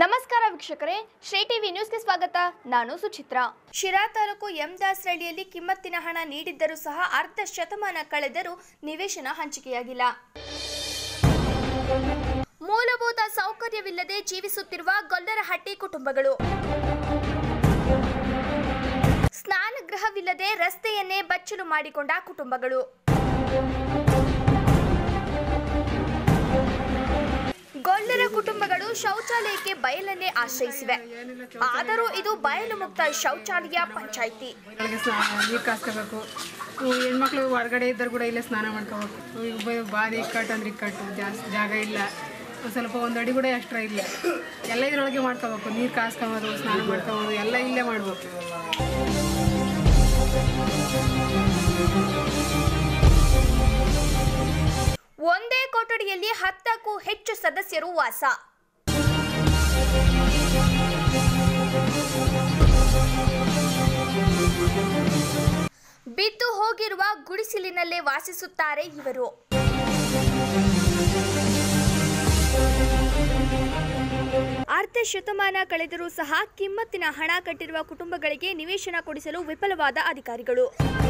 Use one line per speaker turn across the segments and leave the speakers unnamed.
ನಮಸ್ಕಾರ ವೀಕ್ಷಕರೇ ಶ್ರೀ ಟಿವಿ ನ್ಯೂಸ್ಗೆ ಸ್ವಾಗತ ನಾನು ಸುಚಿತ್ರಾ ಶಿರಾ ತಾಲೂಕು ಎಂ ದಾಸರಳ್ಳಿಯಲ್ಲಿ ಕಿಮ್ಮತ್ತಿನ ಹಣ ನೀಡಿದ್ದರೂ ಸಹ ಅರ್ಧ ಶತಮಾನ ಕಳೆದರೂ ನಿವೇಶನ ಹಂಚಿಕೆಯಾಗಿಲ್ಲ ಮೂಲಭೂತ ಸೌಕರ್ಯವಿಲ್ಲದೆ ಜೀವಿಸುತ್ತಿರುವ ಗೊಲ್ಲರಹಟ್ಟಿ ಕುಟುಂಬಗಳು ಸ್ನಾನಗೃಹವಿಲ್ಲದೆ ರಸ್ತೆಯನ್ನೇ ಬಚ್ಚಲು ಮಾಡಿಕೊಂಡ ಕುಟುಂಬಗಳು ಗೊಲ್ಲರ ಕುಟುಂಬಗಳು ಶೌಚಾಲಯಕ್ಕೆ ಬಯಲನ್ನೇ ಆಶ್ರಯಿಸಿವೆ ಆದರೂ ಇದು ಬಯಲು ಮುಕ್ತ ಶೌಚಾಲಯ ಪಂಚಾಯಿತಿ
ಮಕ್ಕಳಿಗೆ ಸ್ನಾನ ನೀರು ಕಾಸ್ಕೋಬೇಕು ಇವು ಹೆಣ್ಮಕ್ಳು ಹೊರಗಡೆ ಇದ್ದರು ಕೂಡ ಇಲ್ಲೇ ಸ್ನಾನ ಮಾಡ್ಕೋಬೇಕು ಈಗ ಬ- ಬಾರಿ ಇಕ್ಕಟ್ಟು ಅಂದ್ರೆ ಇಕ್ಕಟ್ಟು ಜಾಸ್ತಿ ಜಾಗ ಇಲ್ಲ ಒಂದ್ ಸ್ವಲ್ಪ ಒಂದು ಅಡಿ ಕೂಡ ಎಕ್ಸ್ಟ್ರಾ ಇಲ್ಲ ಎಲ್ಲ ಇದ್ರೊಳಗೆ ಮಾಡ್ಕೋಬೇಕು ನೀರು ಕಾಸ್ಕೊಬೋದು ಸ್ನಾನ ಮಾಡ್ಕೊಬೋದು ಎಲ್ಲ ಇಲ್ಲೇ ಮಾಡ್ಬೇಕು
ಒಂದೇ ಕೊಠಡಿಯಲ್ಲಿ ಹತ್ತಕ್ಕೂ ಹೆಚ್ಚು ಸದಸ್ಯರು ವಾಸ ಬಿದ್ದು ಹೋಗಿರುವ ಗುಡಿಸಿಲಿನಲ್ಲೇ ವಾಸಿಸುತ್ತಾರೆ ಇವರು ಅರ್ಧ ಶತಮಾನ ಕಳೆದರೂ ಸಹ ಕಿಮ್ಮತ್ತಿನ ಹಣ ಕಟ್ಟಿರುವ ಕುಟುಂಬಗಳಿಗೆ ನಿವೇಶನ ಕೊಡಿಸಲು ವಿಫಲವಾದ ಅಧಿಕಾರಿಗಳು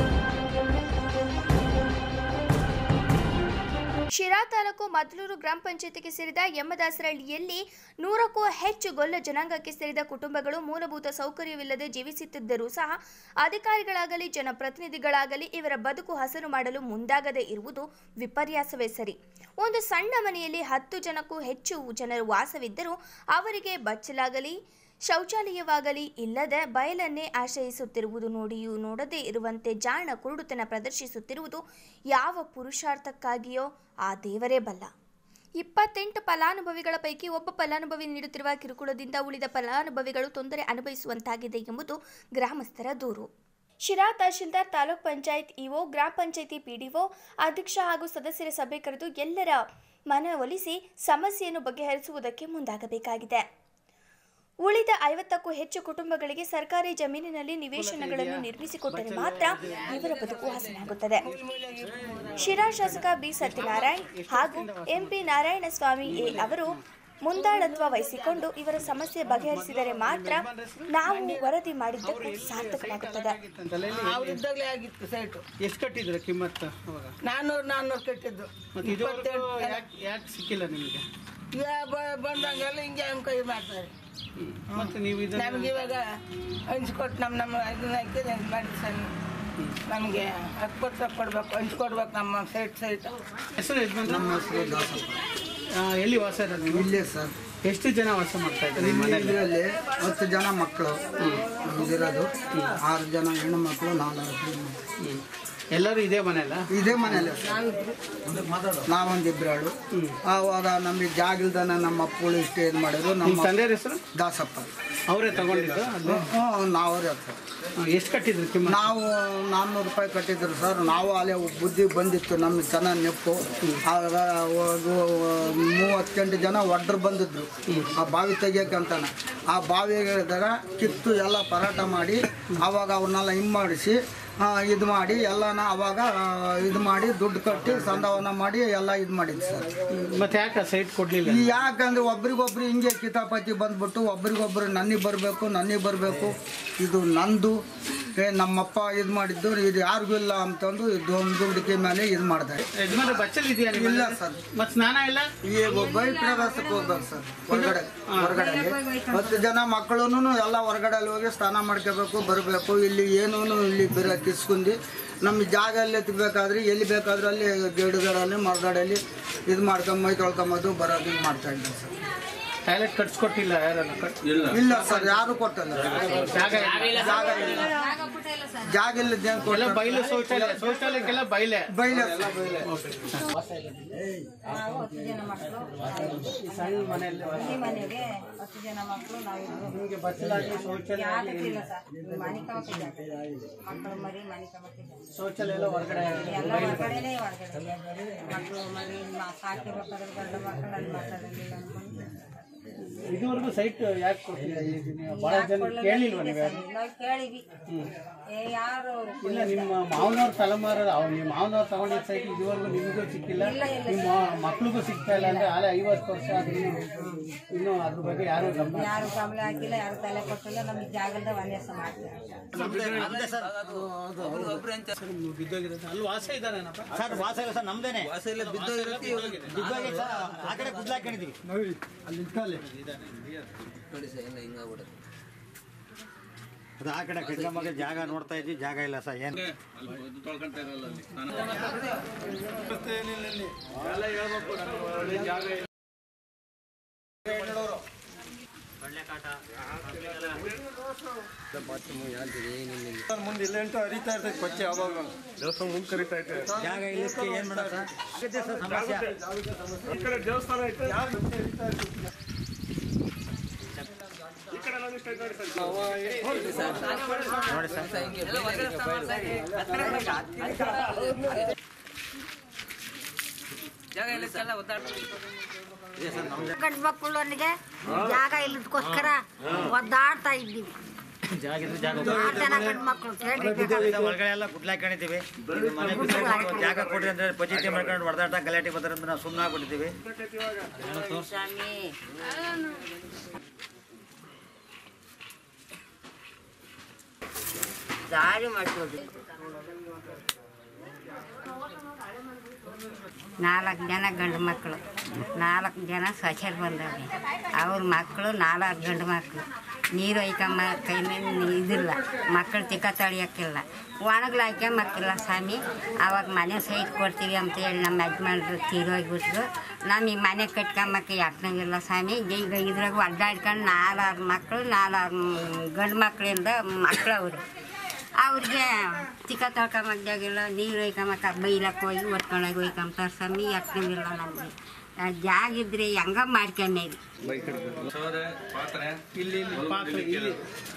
ಶಿರಾ ತಾಲೂಕು ಮದ್ಲೂರು ಗ್ರಾಮ ಪಂಚಾಯತಿಗೆ ಸೇರಿದ ಯಮ್ಮದಾಸರಹಳ್ಳಿಯಲ್ಲಿ ನೂರಕ್ಕೂ ಹೆಚ್ಚು ಗೊಲ್ಲ ಜನಾಂಗಕ್ಕೆ ಸೇರಿದ ಕುಟುಂಬಗಳು ಮೂಲಭೂತ ಸೌಕರ್ಯವಿಲ್ಲದೆ ಜೀವಿಸುತ್ತಿದ್ದರೂ ಸಹ ಅಧಿಕಾರಿಗಳಾಗಲಿ ಜನಪ್ರತಿನಿಧಿಗಳಾಗಲಿ ಇವರ ಬದುಕು ಹಸನು ಮಾಡಲು ಮುಂದಾಗದೇ ಇರುವುದು ವಿಪರ್ಯಾಸವೇ ಸರಿ ಒಂದು ಸಣ್ಣ ಮನೆಯಲ್ಲಿ ಹತ್ತು ಜನಕ್ಕೂ ಹೆಚ್ಚು ಜನರು ವಾಸವಿದ್ದರೂ ಅವರಿಗೆ ಬಚ್ಚಲಾಗಲಿ ಶೌಚಾಲಯವಾಗಲಿ ಇಲ್ಲದೆ ಬಯಲನ್ನೇ ಆಶ್ರಯಿಸುತ್ತಿರುವುದು ನೋಡಿಯೂ ನೋಡದೇ ಇರುವಂತೆ ಜಾಣ ಕುರುಡುತನ ಪ್ರದರ್ಶಿಸುತ್ತಿರುವುದು ಯಾವ ಪುರುಷಾರ್ಥಕ್ಕಾಗಿಯೋ ಆ ದೇವರೇ ಬಲ್ಲ ಇಪ್ಪತ್ತೆಂಟು ಫಲಾನುಭವಿಗಳ ಪೈಕಿ ಒಬ್ಬ ಫಲಾನುಭವಿ ನೀಡುತ್ತಿರುವ ಕಿರುಕುಳದಿಂದ ಉಳಿದ ಫಲಾನುಭವಿಗಳು ತೊಂದರೆ ಅನುಭವಿಸುವಂತಾಗಿದೆ ಎಂಬುದು ಗ್ರಾಮಸ್ಥರ ದೂರು ಶಿರಾ ತಹಶೀಲ್ದಾರ್ ತಾಲೂಕ್ ಪಂಚಾಯತ್ ಇಒ ಗ್ರಾಮ ಪಂಚಾಯತಿ ಪಿಡಿಒ ಅಧ್ಯಕ್ಷ ಹಾಗೂ ಸದಸ್ಯರ ಸಭೆ ಕರೆದು ಎಲ್ಲರ ಮನವೊಲಿಸಿ ಸಮಸ್ಯೆಯನ್ನು ಬಗೆಹರಿಸುವುದಕ್ಕೆ ಮುಂದಾಗಬೇಕಾಗಿದೆ ಉಳಿದ ಐವತ್ತಕ್ಕೂ ಹೆಚ್ಚು ಕುಟುಂಬಗಳಿಗೆ ಸರ್ಕಾರಿ ಜಮೀನಿನಲ್ಲಿ ನಿವೇಶನಗಳನ್ನು ನಿರ್ಮಿಸಿಕೊಟ್ಟರೆ ಮಾತ್ರ ಇವರ ಬದುಕು ಹಸನಾಗುತ್ತದೆ ಶಿರಾ ಶಾಸಕ ಬಿ ಸತ್ಯನಾರಾಯಣ್ ಹಾಗೂ ಎಂಪಿ ನಾರಾಯಣಸ್ವಾಮಿ ಎ ಅವರು ಮುಂದಾಳತ್ವ ವಹಿಸಿಕೊಂಡು ಇವರ ಸಮಸ್ಯೆ ಬಗೆಹರಿಸಿದರೆ ಮಾತ್ರ ನಾವು ವರದಿ ಮಾಡಿದ್ದಕ್ಕೂ ಸಾರ್ಥಕವಾಗುತ್ತದೆ
ಅವ್ರಿದ್ದಾಗಲೇ ಆಗಿತ್ತು ಸೈಟು
ಎಷ್ಟು ಕಟ್ಟಿದ್ರ ಕಿಮ್ಮತ್ತು ಅವಾಗ
ನಾನ್ನೂರು ನಾನ್ನೂರು ಕಟ್ಟಿದ್ದು
ಮತ್ತೆ ಇದುವರೆಗೂ ಯಾಕೆ ಯಾಕೆ ಸಿಕ್ಕಿಲ್ಲ ನಿಮಗೆ
ಈಗ ಬ- ಬಂದಂಗೆಲ್ಲ ಹಿಂಗೆ ನಮ್ಮ ಕೈ ಮಾಡ್ತಾರೆ
ಮತ್ತೆ ನೀವು ಇದನ್ನ
ನಮ್ಗೆ ಇವಾಗ ಹಂಚ್ಕೊಟ್ಟು ನಮ್ಮ ನಮ್ಮ ಇದನ್ನ ಹಾಕಿದ್ರೆ ಮಾಡಿ ಸರ್ ನಮಗೆ ಹತ್ತು ಕೊಡ್ಬೇಕು ಹಂಚ್ಕೊಡ್ಬೇಕು ನಮ್ಮ ಸೈಟ್ ಸೈಟ್
ಹೆಸರು ಯಜಮಾನ್ರ ನಮ್ಮ ಹೆಸರು ಎಲ್ಲಿ ವಾಸ ಇರೋದು ನೀವು
ಇಲ್ಲೇ ಸರ್
ಎಷ್ಟು ಜನ ವಾಸ ಮಾಡ್ತಾ ಇದ್ದಾರೆ ನಿಮ್ಮ ಮನೆಯಲ್ಲಿ
ಇದರಲ್ಲಿ ಹತ್ತು ಜನ ಮಕ್ಕಳು ನಮ್ದಿರೋದು ಆರು ಜನ ಹೆಣ್ಣು ಮಕ್ಕಳು ನಾಲ್ಕು ಹೆಣ್ಣು
ಎಲ್ಲರೂ ಇದೇ ಮನೆಯಲ್ಲ
ಇದೇ ಮನೇಲಿ ನಾವೊಂದಿಬ್ರಾಳು ಆವಾಗ ನಮಗೆ ಜಾಗ ಇಲ್ದನ ನಮ್ಮ ಅಪ್ಪಗಳು ಇಷ್ಟ ಇದು ಮಾಡಿದ್ರು
ನಿಮ್ಮ
ನಮ್ಮ
ತಂದೆಯವ್ರ ಹೆಸರು
ದಾಸಪ್ಪ
ಅವರೇ ತಗೊಂಡಿದ್ದು ಅಲ್ಲಿ
ಹ್ಞೂ ನಾವೇ ಸರ್
ಎಷ್ಟು ಕಟ್ಟಿದ್ರು ಕಿಮ್ಮತ್ತು
ನಾವು ನಾನ್ನೂರು ರೂಪಾಯಿ ಕಟ್ಟಿದ್ರು ಸರ್ ನಾವು ಅಲ್ಲೇ ಬುದ್ಧಿ ಬಂದಿತ್ತು ನಮಗೆ ಚೆನ್ನಾಗಿ ನೆಪ್ಪು ಆಗ ಒಂದು ಮೂವತ್ತು ಗಂಟೆ ಜನ ಒಡ್ರು ಬಂದಿದ್ರು ಆ ಬಾವಿ ತೆಗಿಯೋಕೆ ಅಂತಾನೆ ಆ ಬಾವಿದಾಗ ಕಿತ್ತು ಎಲ್ಲ ಪರಾಟ ಮಾಡಿ ಆವಾಗ ಅವ್ರನ್ನೆಲ್ಲ ಹಿಂಬಾಡಿಸಿ ಇದು ಮಾಡಿ ಎಲ್ಲನ ಅವಾಗ ಇದು ಮಾಡಿ ದುಡ್ಡು ಕಟ್ಟಿ ಸಂದಾವನ ಮಾಡಿ ಎಲ್ಲ ಇದು ಮಾಡಿದ್ದು ಸರ್
ಮತ್ತೆ ಯಾಕೆ ಸೈಟ್ ಕೊಡ್ಲಿಲ್ಲ
ಈ ಯಾಕಂದ್ರೆ ಒಬ್ರಿಗೊಬ್ರು ಹಿಂಗೆ ಕಿತಾಪತಿ ಬಂದ್ಬಿಟ್ಟು ಒಬ್ರಿಗೊಬ್ರು ನನಗೆ ಬರಬೇಕು ನನಗೆ ಬರಬೇಕು ಇದು ನಂದು ಏ ನಮ್ಮಪ್ಪ ಇದು ಮಾಡಿದ್ದು ಇದು ಯಾರಿಗೂ ಇಲ್ಲ ಅಂತಂದು ಇದು ಒಂದು ದುಡ್ಡಿಕೆ ಮೇಲೆ ಇದು ಮಾಡ್ತಾರೆ
ಯಜಮಾನ್ರ ಬಚ್ಚಲ್ ಇದೆಯಾ ನಿಮ್ಮ
ಇಲ್ಲ
ಮನೆಯಲ್ಲಿ?
ಸರ್
ಮತ್ತೆ ಸ್ನಾನ ಇಲ್ಲ
ಈಗ ಬೈ ಪ್ರವಾಸಕ್ಕೆ ಹೋಗ್ಬೇಕು ಸರ್ ಹೊರಗಡೆ ಹೊರಗಡೆ ಹತ್ತು ಜನ ಮಕ್ಕಳು ಎಲ್ಲ ಹೊರಗಡೆ ಹೋಗಿ ಸ್ನಾನ ಮಾಡ್ಕೋಬೇಕು ಬರಬೇಕು ಇಲ್ಲಿ ಏನೂ ಇಲ್ಲಿ ಬೇರೆ ಕಿಸ್ಕೊಂಡಿ ನಮ್ಮ ಜಾಗ ಅಲ್ಲಿ ಎತ್ತಬೇಕಾದ್ರೆ ಎಲ್ಲಿ ಬೇಕಾದ್ರೂ ಅಲ್ಲಿ ಗಿಡಗಳಲ್ಲಿ ಮರಗಡೆಯಲ್ಲಿ ಇದು ಮಾಡ್ಕೊಂಡ್ ಮೈ ತೊಳ್ಕೊಂಬೋದು ಬರೋದು ಇದು ಮಾಡ್ತಾ ಇದ್ದೀವಿ ಸರ್
ಟಾಯ್ಲೆಟ್ ಕಟ್ಸ್ಕೊಟ್ಟಿಲ್ಲ ಯಾರನ್ನ ಕಟ್-
ಇಲ್ಲ ಸರ್ ಯಾರು ಕೊಟ್ಟಿಲ್ಲ
ಜಾಗ ಇಲ್ಲ.
ಜಾಗ ಇಲ್ಲ ಜಾಗ ಇಲ್ಲದ
ಎಲ್ಲ ಬಯಲು ಶೌಚಾಲಯ ಶೌಚಾಲಯಕ್ಕೆಲ್ಲ ಬಯಲೆ
ಬೈಲೆ
ಸಣ್ಣ ಮನೆಯಲ್ಲಿ
ಈ ಮನೆಗೆ ಹತ್ತು ಜನ ಮಕ್ಕಳು ನಾವು
ನಿಮಗೆ ಬಚ್ಚಲಾಗಿ ಶೌಚಾಲಯ
ಯಾತಕ್ಕೆ ಇಲ್ಲ ಸರ್ ಮನಿಕಮಕ್ಕೆ ಮಕ್ಕಳು ಮರಿ ಮನಿಕಮಕ್ಕೆ
ಶೌಚಾಲಯ ಎಲ್ಲ ಹೊರಗಡೆ
ಎಲ್ಲ ಹೊರಗಡೆನೇ ಹೊರಗಡೆ ಮಕ್ಕಳು ಮರಿ ಮಾ- ಸಾಕಿರ್ಬೇಕಾದ್ರೆ ಗಂಡು ಮಕ್ಕಳು ಅಲ್ಲಿ ಮಾತಾಡಲಿಲ್ಲ ಅನ್ಕೊಂಡು
ಇದುವರೆಗೂ ಸೈಟ್ ಯಾಕೆ ಕೊಟ್ಟಿಲ್ಲ ಈಗ ನೀವು ಭಾಳ ಜನ ಕೇಳಿಲ್ವ ನೀವು ಯಾರು
ನಾವು ಕೇಳಿವಿ ಏ ಯಾರು ಅವ್ರು
ಇಲ್ಲ ನಿಮ್ಮ ಮಾವನವ್ರ ತಲೆಮಾರ ಅವ್ರು ನಿಮ್ಮ ಮಾವನವ್ರು ತಗೊಂಡಿದ್ದ ಸೈಟ್ ಇದುವರೆಗೂ ನಿಮಗೂ ಸಿಕ್ಕಿಲ್ಲ ನಿಮ್ಮ ಮಕ್ಳಿಗೂ ಸಿಗ್ತಾ ಇಲ್ಲ ಅಂದ್ರೆ ಆಲೆ ಐವತ್ತು ವರ್ಷ ಆದ್ರೂ ಇನ್ನೂ ಅದ್ರ ಬಗ್ಗೆ ಯಾರು ಗಮನ
ಯಾರು ಗಮನ ಹಾಕಿಲ್ಲ ಯಾರು ತಲೆ ಕೊಟ್ಟಿಲ್ಲ ನಮಗೆ ಜಾಗದ ವನ್ಯಾಸ ಮಾಡ್ತಾರೆ
ಬಿದ್ದೋಗಿರೋದು ಅಲ್ಲಿ ವಾಸ ಇದ್ದಾನೇನಪ್ಪ
ಸರ್ ವಾಸ ಇಲ್ಲ ಸರ್ ನಮ್ದೇನೆ ವಾಸ ಇಲ್ಲ ಬಿದ್ದೋಗಿ ಸರ್ ಆ ಕಡೆ ಗುದ್ಲ ಹಾಕೊಂಡಿದೀವಿ
ಅಲ್ಲಿ ಇಟ್ಕೊಳ್ಳಿ
ಅದು ಆ ಕಡೆ ಕಟ್ಕೊಂಬಾಗ ಜಾಗ ನೋಡ್ತಾ ಇದ್ವಿ ಜಾಗ ಇಲ್ಲ ಸರ್ ಏನು ಜಾಗ ಇಲ್ಲಕ್ಕೆ ಏನು ಮಾಡೋದು ಸರ್ ಆಗತ್ತೆ ಸರ್ ಸಮಸ್ಯೆ ನೋಡಿ ಸರ್
ಗಂಡು ಮಕ್ಕಳಿಗೆ ಜಾಗ ಇಲ್ಲದಕ್ಕೋಸ್ಕರ ಒದ್ದಾಡ್ತಾ ಇದ್ದೀವಿ
ಜಾಗ ಇದ್ರೆ ಜಾಗ
ಆರು ಜನ ಗಂಡು ಮಕ್ಕಳು
ಬಿದ್ದೋಗಿದೆ, ಒಳಗಡೆ ಎಲ್ಲ ಗುಡ್ಲ ಹಾಕೊಂಡಿದ್ದೀವಿ ಇದು ಮನೆ ಬಿದ್ದೋಗಿದೆ, ಜಾಗ ಕೊಡ್ರಿ ಅಂದ್ರೆ ಪಚಿತಿ ಮಾಡ್ಕೊಂಡು ಹೊಡೆದಾಟ ಗಲಾಟೆ ಬರ್ತಾರೆ ಅಂತ ನಾವು ಸುಮ್ಮನೆ ಆಗ್ಬಿಟ್ಟಿದ್ದೀವಿ
ದಾರಿ ಮಾಡ್ಬೋದು ನಾಲ್ಕು ಜನ ಗಂಡು ಮಕ್ಕಳು ನಾಲ್ಕು ಜನ ಸೊಸೆರು ಬಂದವೆ ಅವ್ರ ಮಕ್ಕಳು ನಾಲ್ಕು ಗಂಡು ಮಕ್ಕಳು ನೀರು ಒಯ್ಕೊಂಬ ಕೈ ಮೇಲೆ ಇದಿಲ್ಲ ಮಕ್ಕಳು ತಿಕ್ಕ ತೊಳಿಯೋಕ್ಕಿಲ್ಲ ಒಣಗ್ಲು ಹಾಕ್ಯಂಬಕ್ಕಿಲ್ಲ ಸ್ವಾಮಿ ಅವಾಗ ಮನೆ ಸೈಟ್ ಕೊಡ್ತೀವಿ ಅಂತ ಹೇಳಿ ನಮ್ಮ ಯಜಮಾನ್ರು ತೀರೋಗ್ಬಿಟ್ರು ನಮಗೆ ಮನೆ ಕಟ್ಕೊಂಬಕ್ಕೆ ಯತ್ನವಿಲ್ಲ ಸ್ವಾಮಿ ಈಗ ಇದ್ರಾಗ ಅಡ್ಡಾಡ್ಕೊಂಡು ನಾಲ್ಕು ಮಕ್ಕಳು ನಾಲ್ಕು ಗಂಡು ಮಕ್ಕಳಿಂದ ಮಕ್ಕಳು ಅವರು ಅವ್ರಿಗೆ ಚಿಕ್ಕ ತೊಳ್ಕೊಂಬಕ್ ಜಾಗಿಲ್ಲ ನೀರು ಒಯ್ಕೊಂಬಕ್ಕ ಬೈಲಕ್ಕೆ ಹೋಗಿ ಒತ್ಕೊಂಡೋಗಿ ಒಯ್ಕೊಂತಾರೆ ಸ್ವಾಮಿ ಯತ್ನವಿಲ್ಲ ನಮಗೆ ಜಾಗ ಇದ್ರೆ ಹೆಂಗ ಮಾಡ್ಕೊಂಡೇವಿ
ಇಲ್ಲಿ ಇಲ್ಲಿ ಪಾತ್ರೆ ಇಲ್ಲಿ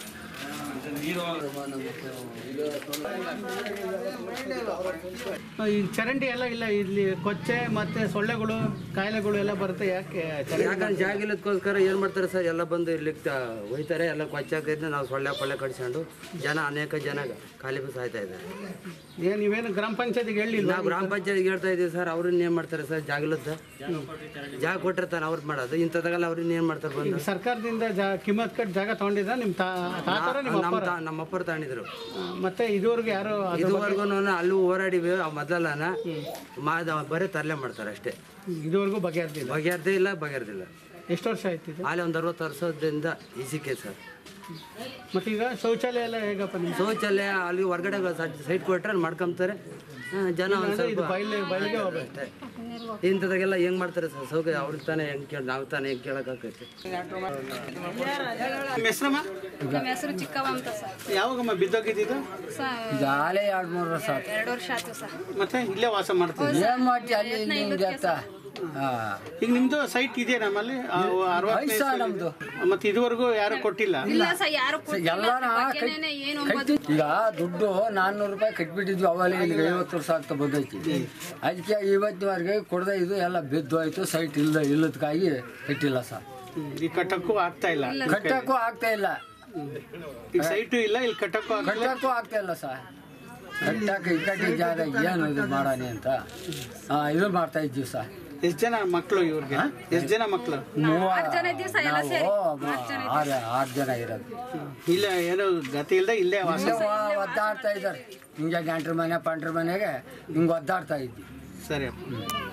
ಈ ಚರಂಡಿ ಎಲ್ಲ ಇಲ್ಲ ಇಲ್ಲಿ ಕೊಚ್ಚೆ ಮತ್ತೆ ಸೊಳ್ಳೆಗಳು ಕಾಯಿಲೆಗಳು ಎಲ್ಲ ಬರುತ್ತೆ ಯಾಕೆ ಚರಂಡಿ
ಯಾಕಂದ್ರೆ ಜಾಗ ಇಲ್ಲದಕ್ಕೋಸ್ಕರ ಏನು ಮಾಡ್ತಾರೆ ಸರ್ ಎಲ್ಲ ಬಂದು ಇಲ್ಲಿಗೆ ಒಯ್ತಾರೆ ಎಲ್ಲ ಕೊಚ್ಚಾಕೈತೆ ನಾವು ಸೊಳ್ಳೆ ಪೊಳ್ಳೆ ಕಡಿಸ್ಕೊಂಡು ಜನ ಅನೇಕ ಜನ ಖಾಲಿ ಬಸ್ ಆಯ್ತಾ ಇದ್ದಾರೆ
ಏನ್ ನೀವೇನು ಗ್ರಾಮ ಪಂಚಾಯತಿಗೆ ಹೇಳಿಲ್ಲ
ನಾವು ಗ್ರಾಮ ಪಂಚಾಯತ್ಗೆ ಹೇಳ್ತಾ ಇದ್ದೀವಿ ಸರ್ ಅವ್ರನ್ನ ಏನು ಮಾಡ್ತಾರೆ ಸರ್ ಜಾಗ ಇಲ್ಲದ ಜಾಗ ಕೊಟ್ಟಿರ್ತಾನೆ ಅವ್ರು ಮಾಡೋದು ಇಂಥದಾಗೆಲ್ಲ ಅವ್ರನ್ನ ಏನು ಮಾಡ್ತಾರೆ ಬಂದು
ಸರ್ಕಾರದಿಂದ ಜಾ ಕಿಮ್ಮತ್ ಕಟ್ ಜಾಗ ತಗೊಂಡಿದ್ದ ನಿಮ್ಮ ತಾ ತಾತರ ನಿಮ್ಮ
ನಮ್ಮ
ಅಪ್ಪರ
ತಾ- ನಮ್ಮ ಅಪ್ಪರು ತಗೊಂಡಿದ್ರು
ಮತ್ತೆ ಇದುವರೆಗೂ ಯಾರು ಅದ್ರ ಬಗ್ಗೆ-
ಇದುವರೆಗೂ ಅಲ್ಲೂ ಹೋರಾಡಿವಿ ಮೊದಲನ ಮಾದ ಬರೀ ತರಲೆ ಮಾಡ್ತಾರೆ ಅಷ್ಟೇ
ಇದುವರೆಗೂ ಬಗೆಹರ್ದಿಲ್ಲ
ಬಗೆಹರ್ದೇ ಇಲ್ಲ ಬಗೆಹರ್ದಿಲ್ಲ
ಎಷ್ಟು ವರ್ಷ ಆಯ್ತು ಇದು
ಅಲ್ಲಿ ಒಂದು ಅರವತ್ತು ವರ್ಷದಿಂದ ಈಸಿಕೆ ಸರ್
ಮತ್ತೆ ಈಗ ಶೌಚಾಲಯ ಎಲ್ಲ ಹೇಗಪ್ಪ ನಿಮ್ಗೆ
ಶೌಚಾಲಯ ಅಲ್ಲಿ ಹೊರಗಡೆ ಸೈಟ್ ಕೊಟ್ರೆ ಅಲ್ಲಿ ಮಾಡ್ಕೊಂತಾರೆ ಹಾ, ಜನ ಒಂದು
ಇದು
ಸ್ವಲ್ಪ
ಬಯಲು ಬಯಲಿಗೆ ಹೋಗ್ಬೇಕು
ಅಷ್ಟೇ. ಇಂಥದಾಗೆಲ್ಲ ಹೆಂಗ್ ಮಾಡ್ತಾರೆ ಸರ್ ಸೌಕರ್ಯ ಅವ್ರಿಗೆ ತಾನೇ ಹೆಂಗ್ ಕೇಳಿ ನಾವು ತಾನೇ ಹೆಂಗ್ ಕೇಳಕ್ಕಾಗತ್ತೆ
ನಿಮ್ಮ ಹೆಸರಮ್ಮ
ನಮ್ಮ ಹೆಸರು ಚಿಕ್ಕವ ಅಂತ ಸರ್
ಯಾವಾಗಮ್ಮ ಬಿದ್ದೋಗಿದ್ದು
ಇದು ಆಲೇ ಎರಡು ಮೂರು ವರ್ಷ ಆಯ್ತು
ಎರಡು ವರ್ಷ ಆಯ್ತು ಸರ್
ಮತ್ತೆ ಇಲ್ಲೇ ವಾಸ ಮಾಡ್ತೀವಿ
ಏನ್ ಮಾಡ್ತಿ ಅಲ್ಲಿ ಇಲ್ಲಿ ಹಿಂಗೆ ಅತ್ತ ಹಾಂ
ಈಗ ನಿಮ್ದು ಸೈಟ್ ಇದೆ ನಮ್ಮಲ್ಲಿ ಆ, ಅರವತ್ತೈದು
ಐದು ಸಾವಿರ ನಮ್ದು
ಮತ್ತೆ ಇದುವರೆಗೂ ಯಾರು ಕೊಟ್ಟಿಲ್ಲ
ಇಲ್ಲ ಸರ್ ಯಾರು
ಎಲ್ಲಾನ
ಬಗ್ಗೆನೇ ಏನು
ಕಟ್ಟಿ ಈಗ ದುಡ್ಡು ನಾನ್ನೂರು ರೂಪಾಯಿ ಕಟ್ಬಿಟ್ಟಿದ್ವಿ ಅವಾಗಲೇ ಇಲ್ಲಿಗೆ ಐವತ್ತು ವರ್ಷ ಆಗ್ತಾ ಬಂದೈತಿ ಅದಕ್ಕೆ ಇವತ್ತಿನವರೆಗೆ ಕೊಡದೆ ಇದು ಎಲ್ಲ ಬಿದ್ದು ಹೋಯ್ತು ಸೈಟ್ ಇಲ್ಲ ಇಲ್ಲದಕ್ಕಾಗಿ ಕಟ್ಟಿಲ್ಲ ಸರ್
ಹ್ಮ್. ಈ ಕಟ್ಟಕ್ಕೂ ಆಗ್ತಾ ಇಲ್ಲ
ಕಟ್ಟಕ್ಕೂ ಆಗ್ತಾ ಇಲ್ಲ
ಈಗ ಸೈಟು ಇಲ್ಲ ಇಲ್ಲಿ ಕಟ್ಟಕ್ಕೂ ಆಗ್ತಾ ಇಲ್ಲ
ಕಟ್ಟಕ್ಕೂ ಆಗ್ತಾ ಇಲ್ಲ ಸರ್ ಕಟ್ಟಕ್ಕೆ ಇಕ್ಕಟ್ಟಿ ಜಾಗ ಏನು ಇದು ಮಾಡೋಣ ಅಂತ ಹಾಂ ಇದು ಮಾಡ್ತಾ ಇದ್ದೀವಿ ಸರ್
ಎಷ್ಟು ಜನ ಮಕ್ಕಳು ಇವ್ರಿಗೆ ಎಷ್ಟು ಜನ ಮಕ್ಕಳು
ಮೂವರು
ಜನ ಇದ್ದೀವಿ ಸರ್ ಎಲ್ಲ ಸೇರಿ
ನಾವು ಆರು ಆರು ಜನ ಇರೋದು
ಇಲ್ಲ ಏನೋ ಗತಿ ಇಲ್ಲದೆ ಇಲ್ಲೇ ವಾಸ
ಇಲ್ಲೇ ವ- ಒದ್ದಾಡ್ತಾ ಇದ್ದಾರೆ ಹಿಂಗೆ ಗಂಟ್ರ ಮನೆ ಪಂಟ್ರ ಮನೆಗೆ ಹಿಂಗೆ ಒದ್ದಾಡ್ತಾ ಇದ್ವಿ
ಸರಿ ಅಪ್ಪ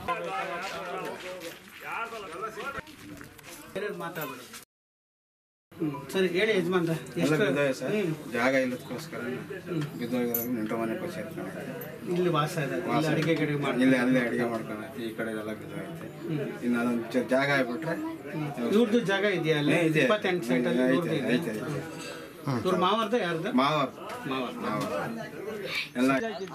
ಬೇರೆಯವ್ರು ಮಾತಾಡ್ಬಿಡಿ ಹ್ಮ್. ಸರಿ ಹೇಳಿ ಯಜಮಾನ್ರ
ಎಲ್ಲ
ಎಷ್ಟು
ಬಿದ್ದೋಗಿದೆ ಸರ್
ಹ್ಮ್.
ಜಾಗ ಇಲ್ಲದಕ್ಕೋಸ್ಕರ ಬಿದ್ದೋಗಿರೋ ನೆಂಟು ಮನೆ ಕೊಚ್ಚಿ
ಇಲ್ಲಿ ವಾಸ ಇದೆ ಇಲ್ಲಿ ಅಡಿಗೆ ಗಿಡಿಗೆ ಮಾಡಿ
ಇಲ್ಲೇ ಅಲ್ಲೇ ಅಡಿಗೆ ಮಾಡ್ಕೊಂಡು ಈ ಕಡೆ ಎಲ್ಲ ಬಿದ್ದೋಗೈತೆ ಇನ್ನು ಅದೊಂದು ಚ- ಜಾಗ ಆಗ್ಬಿಟ್ರೆ
ಇವ್ರದ್ದು ಜಾಗ ಇದೆಯಾ ಅಲ್ಲಿ
ಏ, ಇದೆ.
ಇಪ್ಪತ್ತೆಂಟು ಸೈಟ್ ಅಲ್ಲಿ
ಐತೆ,
ಇವ್ರದ್ದು ಇದೆ
ಐತೆ, ಐತೆ.
ಇವ್ರ ಮಾವರ್ದ ಯಾರ್ದು
ಮಾವ
ಮಾವ
ಮಾವ ಎಲ್ಲ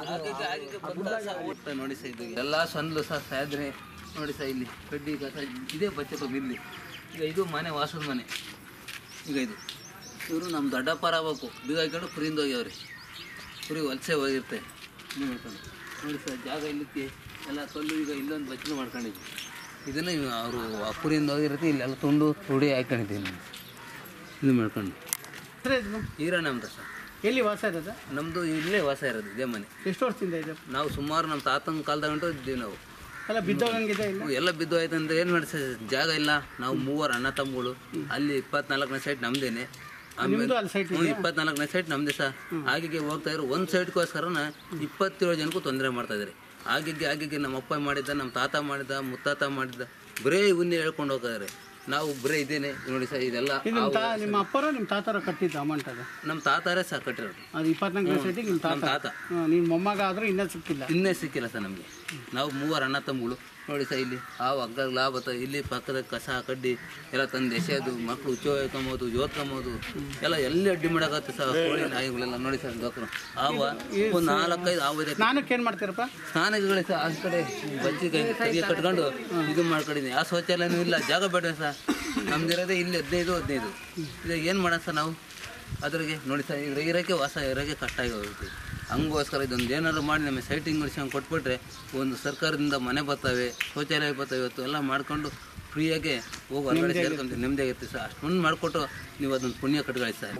ನೋಡಿ ಸರ್ ಇದು ಎಲ್ಲ ಸಂದ್ಲು ಸರ್ ಸಾಯ್ದ್ರೆ ನೋಡಿ ಸರ್ ಇಲ್ಲಿ ಕಡ್ಡಿ ಕಸ ಇದೇ ಬಚ್ಚಪ್ಪ ಬಿರ್ಲಿ ಈಗ ಇದು ಮನೆ ವಾಸದ ಮನೆ ಈಗ ಇದು ಇವರು ನಮ್ಮ ದೊಡ್ಡಪ್ಪರ ಆಗ್ಬೇಕು ಬೀಗ ಹಾಕೊಂಡು ಕುರಿಯಿಂದ ಹೋಗ್ಯವ್ರಿ ಕುರಿ ವಲಸೆ ಹೋಗಿರ್ತೆ ನೋಡ್ಕೊಂಡು ನೋಡಿ ಸರ್ ಜಾಗ ಇಲ್ಲಕ್ಕೆ ಎಲ್ಲ ಕಲ್ಲು ಈಗ ಇಲ್ಲೊಂದು ಬಚ್ಚಲು ಮಾಡ್ಕೊಂಡಿದ್ವಿ ಇದನ್ನ ಅವರು ಅಪ್ಪುರಿಂದ ಹೋಗಿರುತ್ತೆ ಇಲ್ಲೆಲ್ಲ ತುಂಡು ತುಡಿ ಹಾಕೊಂಡಿದ್ದೀನಿ ಇದು ಮಾಡ್ಕೊಂಡು ಈರಣ್ಣ ಅಂತ ಸರ್
ಎಲ್ಲಿ ವಾಸ ಇರೋದು
ನಮ್ಮದು ಇಲ್ಲೇ ವಾಸ ಇರೋದು ಇದೇ ಮನೆ
ಎಷ್ಟು ವರ್ಷದಿಂದ ಇದೆ
ನಾವು ಸುಮಾರು ನಮ್ಮ ತಾತನ ಕಾಲದಾಗ ಗಂಟು ಇದ್ದೀವಿ ನಾವು
ಅಲ್ಲ ಬಿದ್ದೋಗಂಗಿದೆ ಇಲ್ಲ
ಎಲ್ಲ ಬಿದ್ದು ಆಯ್ತು ಅಂದ್ರೆ ಏನು ಮಾಡಿ ಸರ್ ಜಾಗ ಇಲ್ಲ ನಾವು ಮೂವರು ಅಣ್ಣ ತಮ್ಮಗಳು ಅಲ್ಲಿ ಇಪ್ಪತ್ನಾಲ್ಕನೇ ಸೈಟ್ ನಮ್ದೇನೆ
ನಿಮ್ದು ಅಲ್ಲಿ site
ಹ್ಞೂ ಇಪ್ಪತ್ನಾಲ್ಕನೇ ಸೈಟ್ ನಮ್ದೇ ಸರ್ ಆಗಿಗೆ ಹೋಗ್ತಾ ಇದ್ರು ಒಂದು ಸೈಟ್ಗೋಸ್ಕರನ ಇಪ್ಪತ್ತೇಳು ಜನಕ್ಕೂ ತೊಂದರೆ ಮಾಡ್ತಾ ಇದ್ದಾರೆ ಆಗಿಗೆ ಆಗಿಗೆ ನಮ್ಮ ಅಪ್ಪ ಮಾಡಿದ್ದ ನಮ್ಮ ತಾತ ಮಾಡಿದ್ದ ಮುತ್ತಾತ ಮಾಡಿದ್ದ ಬರೇ ಇವನ್ನೇ ಹೇಳ್ಕೊಂಡು ಹೋಗ್ತಾರೆ ನಾವು ಬರೇ ಇದೇನೆ ನೋಡಿ ಸರ್ ಇದೆಲ್ಲ
ಇದು ನಿಮ್ಮ ತಾ ನಿಮ್ಮ ಅಪ್ಪರೋ ನಿಮ್ಮ ತಾತಾರೋ ಕಟ್ಟಿದ್ದು ಅಮೌಂಟ್ ಅದು
ನಮ್ಮ ತಾತಾರೇ ಸರ್ ಕಟ್ಟಿರೋದು
ಅದು ಇಪ್ಪತ್ನಾಲ್ಕನೇ ಸೈಟಿಗೆ ನಿಮ್ಮ
ನಮ್ಮ
ತಾತ
ತಾತ
ಹ್ಮ್, ನಿನ್ನ ಮೊಮ್ಮಗ ಆದರೂ ಇನ್ನೂ ಸಿಕ್ಕಿಲ್ಲ
ಇನ್ನೇ ಸಿಕ್ಕಿಲ್ಲ ಸರ್ ನಮಗೆ ನಾವು ಮೂವರು ಅಣ್ಣ ತಮ್ಮಗಳು ನೋಡಿ ಸರ್ ಇಲ್ಲಿ ಹಾವು ಹಗ್ಗ ಲಾಭ ಇಲ್ಲಿ ಪಕ್ಕದ ಕಸ ಕಡ್ಡಿ ಎಲ್ಲ ತಂದು ಎಸೆಯೋದು ಮಕ್ಕಳು ಉಚ್ಚೋ ಹೊಯ್ಕೊಂಬೋದು ಜೋತ್ಕೊಂಬೋದು ಎಲ್ಲ ಎಲ್ಲಿ ಅಡ್ಡಿ ಮಾಡಕತ್ತೆ ಸರ್ ಕೋಳಿ ನಾಯಿಗಳೆಲ್ಲ ನೋಡಿ ಸರ್ ದೋಕರು ಹಾವ ಒಂದು ನಾಲ್ಕೈದು ಹಾವು ಇದೆ
ಸ್ನಾನಕ್ಕೆ ಏನು ಮಾಡ್ತೀರಪ್ಪ
ಸ್ನಾನಗಳೇ ಸರ್ ಆ ಕಡೆ ಬಜ್ಜಿ ಕೈ ಕೈಗೆ ಕಟ್ಕೊಂಡು ಇದು ಮಾಡ್ಕೊಂಡಿದ್ದೀನಿ ಯಾವ ಶೌಚಾಲಯನೂ ಇಲ್ಲ ಜಾಗ ಬೇಡ ಸರ್ ನಮ್ದಿರೋದೇ ಇಲ್ಲಿ ಹದಿನೈದು ಹದಿನೈದು ಇದು ಏನು ಮಾಡೋಣ ಸರ್ ನಾವು ಅದ್ರಿಗೆ ನೋಡಿ ಸರ್ ಇದ್ರ ಇರೋಕ್ಕೆ ವಾಸ ಇರೋಕ್ಕೆ ಕಷ್ಟ ಆಗಿ ಹೋಗುತ್ತೆ ಹಂಗೋಸ್ಕರ ಇದೊಂದು ಏನಾದ್ರು ಮಾಡಿ ನಮಗೆ ಸೈಟಿಂಗ್ ಮಾಡಿಸ್ಕೊಂಡು ಕೊಟ್ಬಿಟ್ರೆ ಒಂದು ಸರ್ಕಾರದಿಂದ ಮನೆ ಬರ್ತವೆ ಶೌಚಾಲಯ ಬರ್ತವೆ ಇವತ್ತು ಎಲ್ಲ ಮಾಡ್ಕೊಂಡು ಫ್ರೀಯಾಗಿ ಹೋಗಿ ಹೊರಗಡೆ ಸೇರ್ಕೊಂತೀವಿ ನೆಮ್ಮದಿಯಾಗಿರ್ತೀವಿ ಸರ್ ಅಷ್ಟೊಂದು ಮಾಡಿಕೊಟ್ಟು ನೀವು ಅದೊಂದು ಪುಣ್ಯ ಕಟ್ಕೊಳ್ಳಿ ಸರ್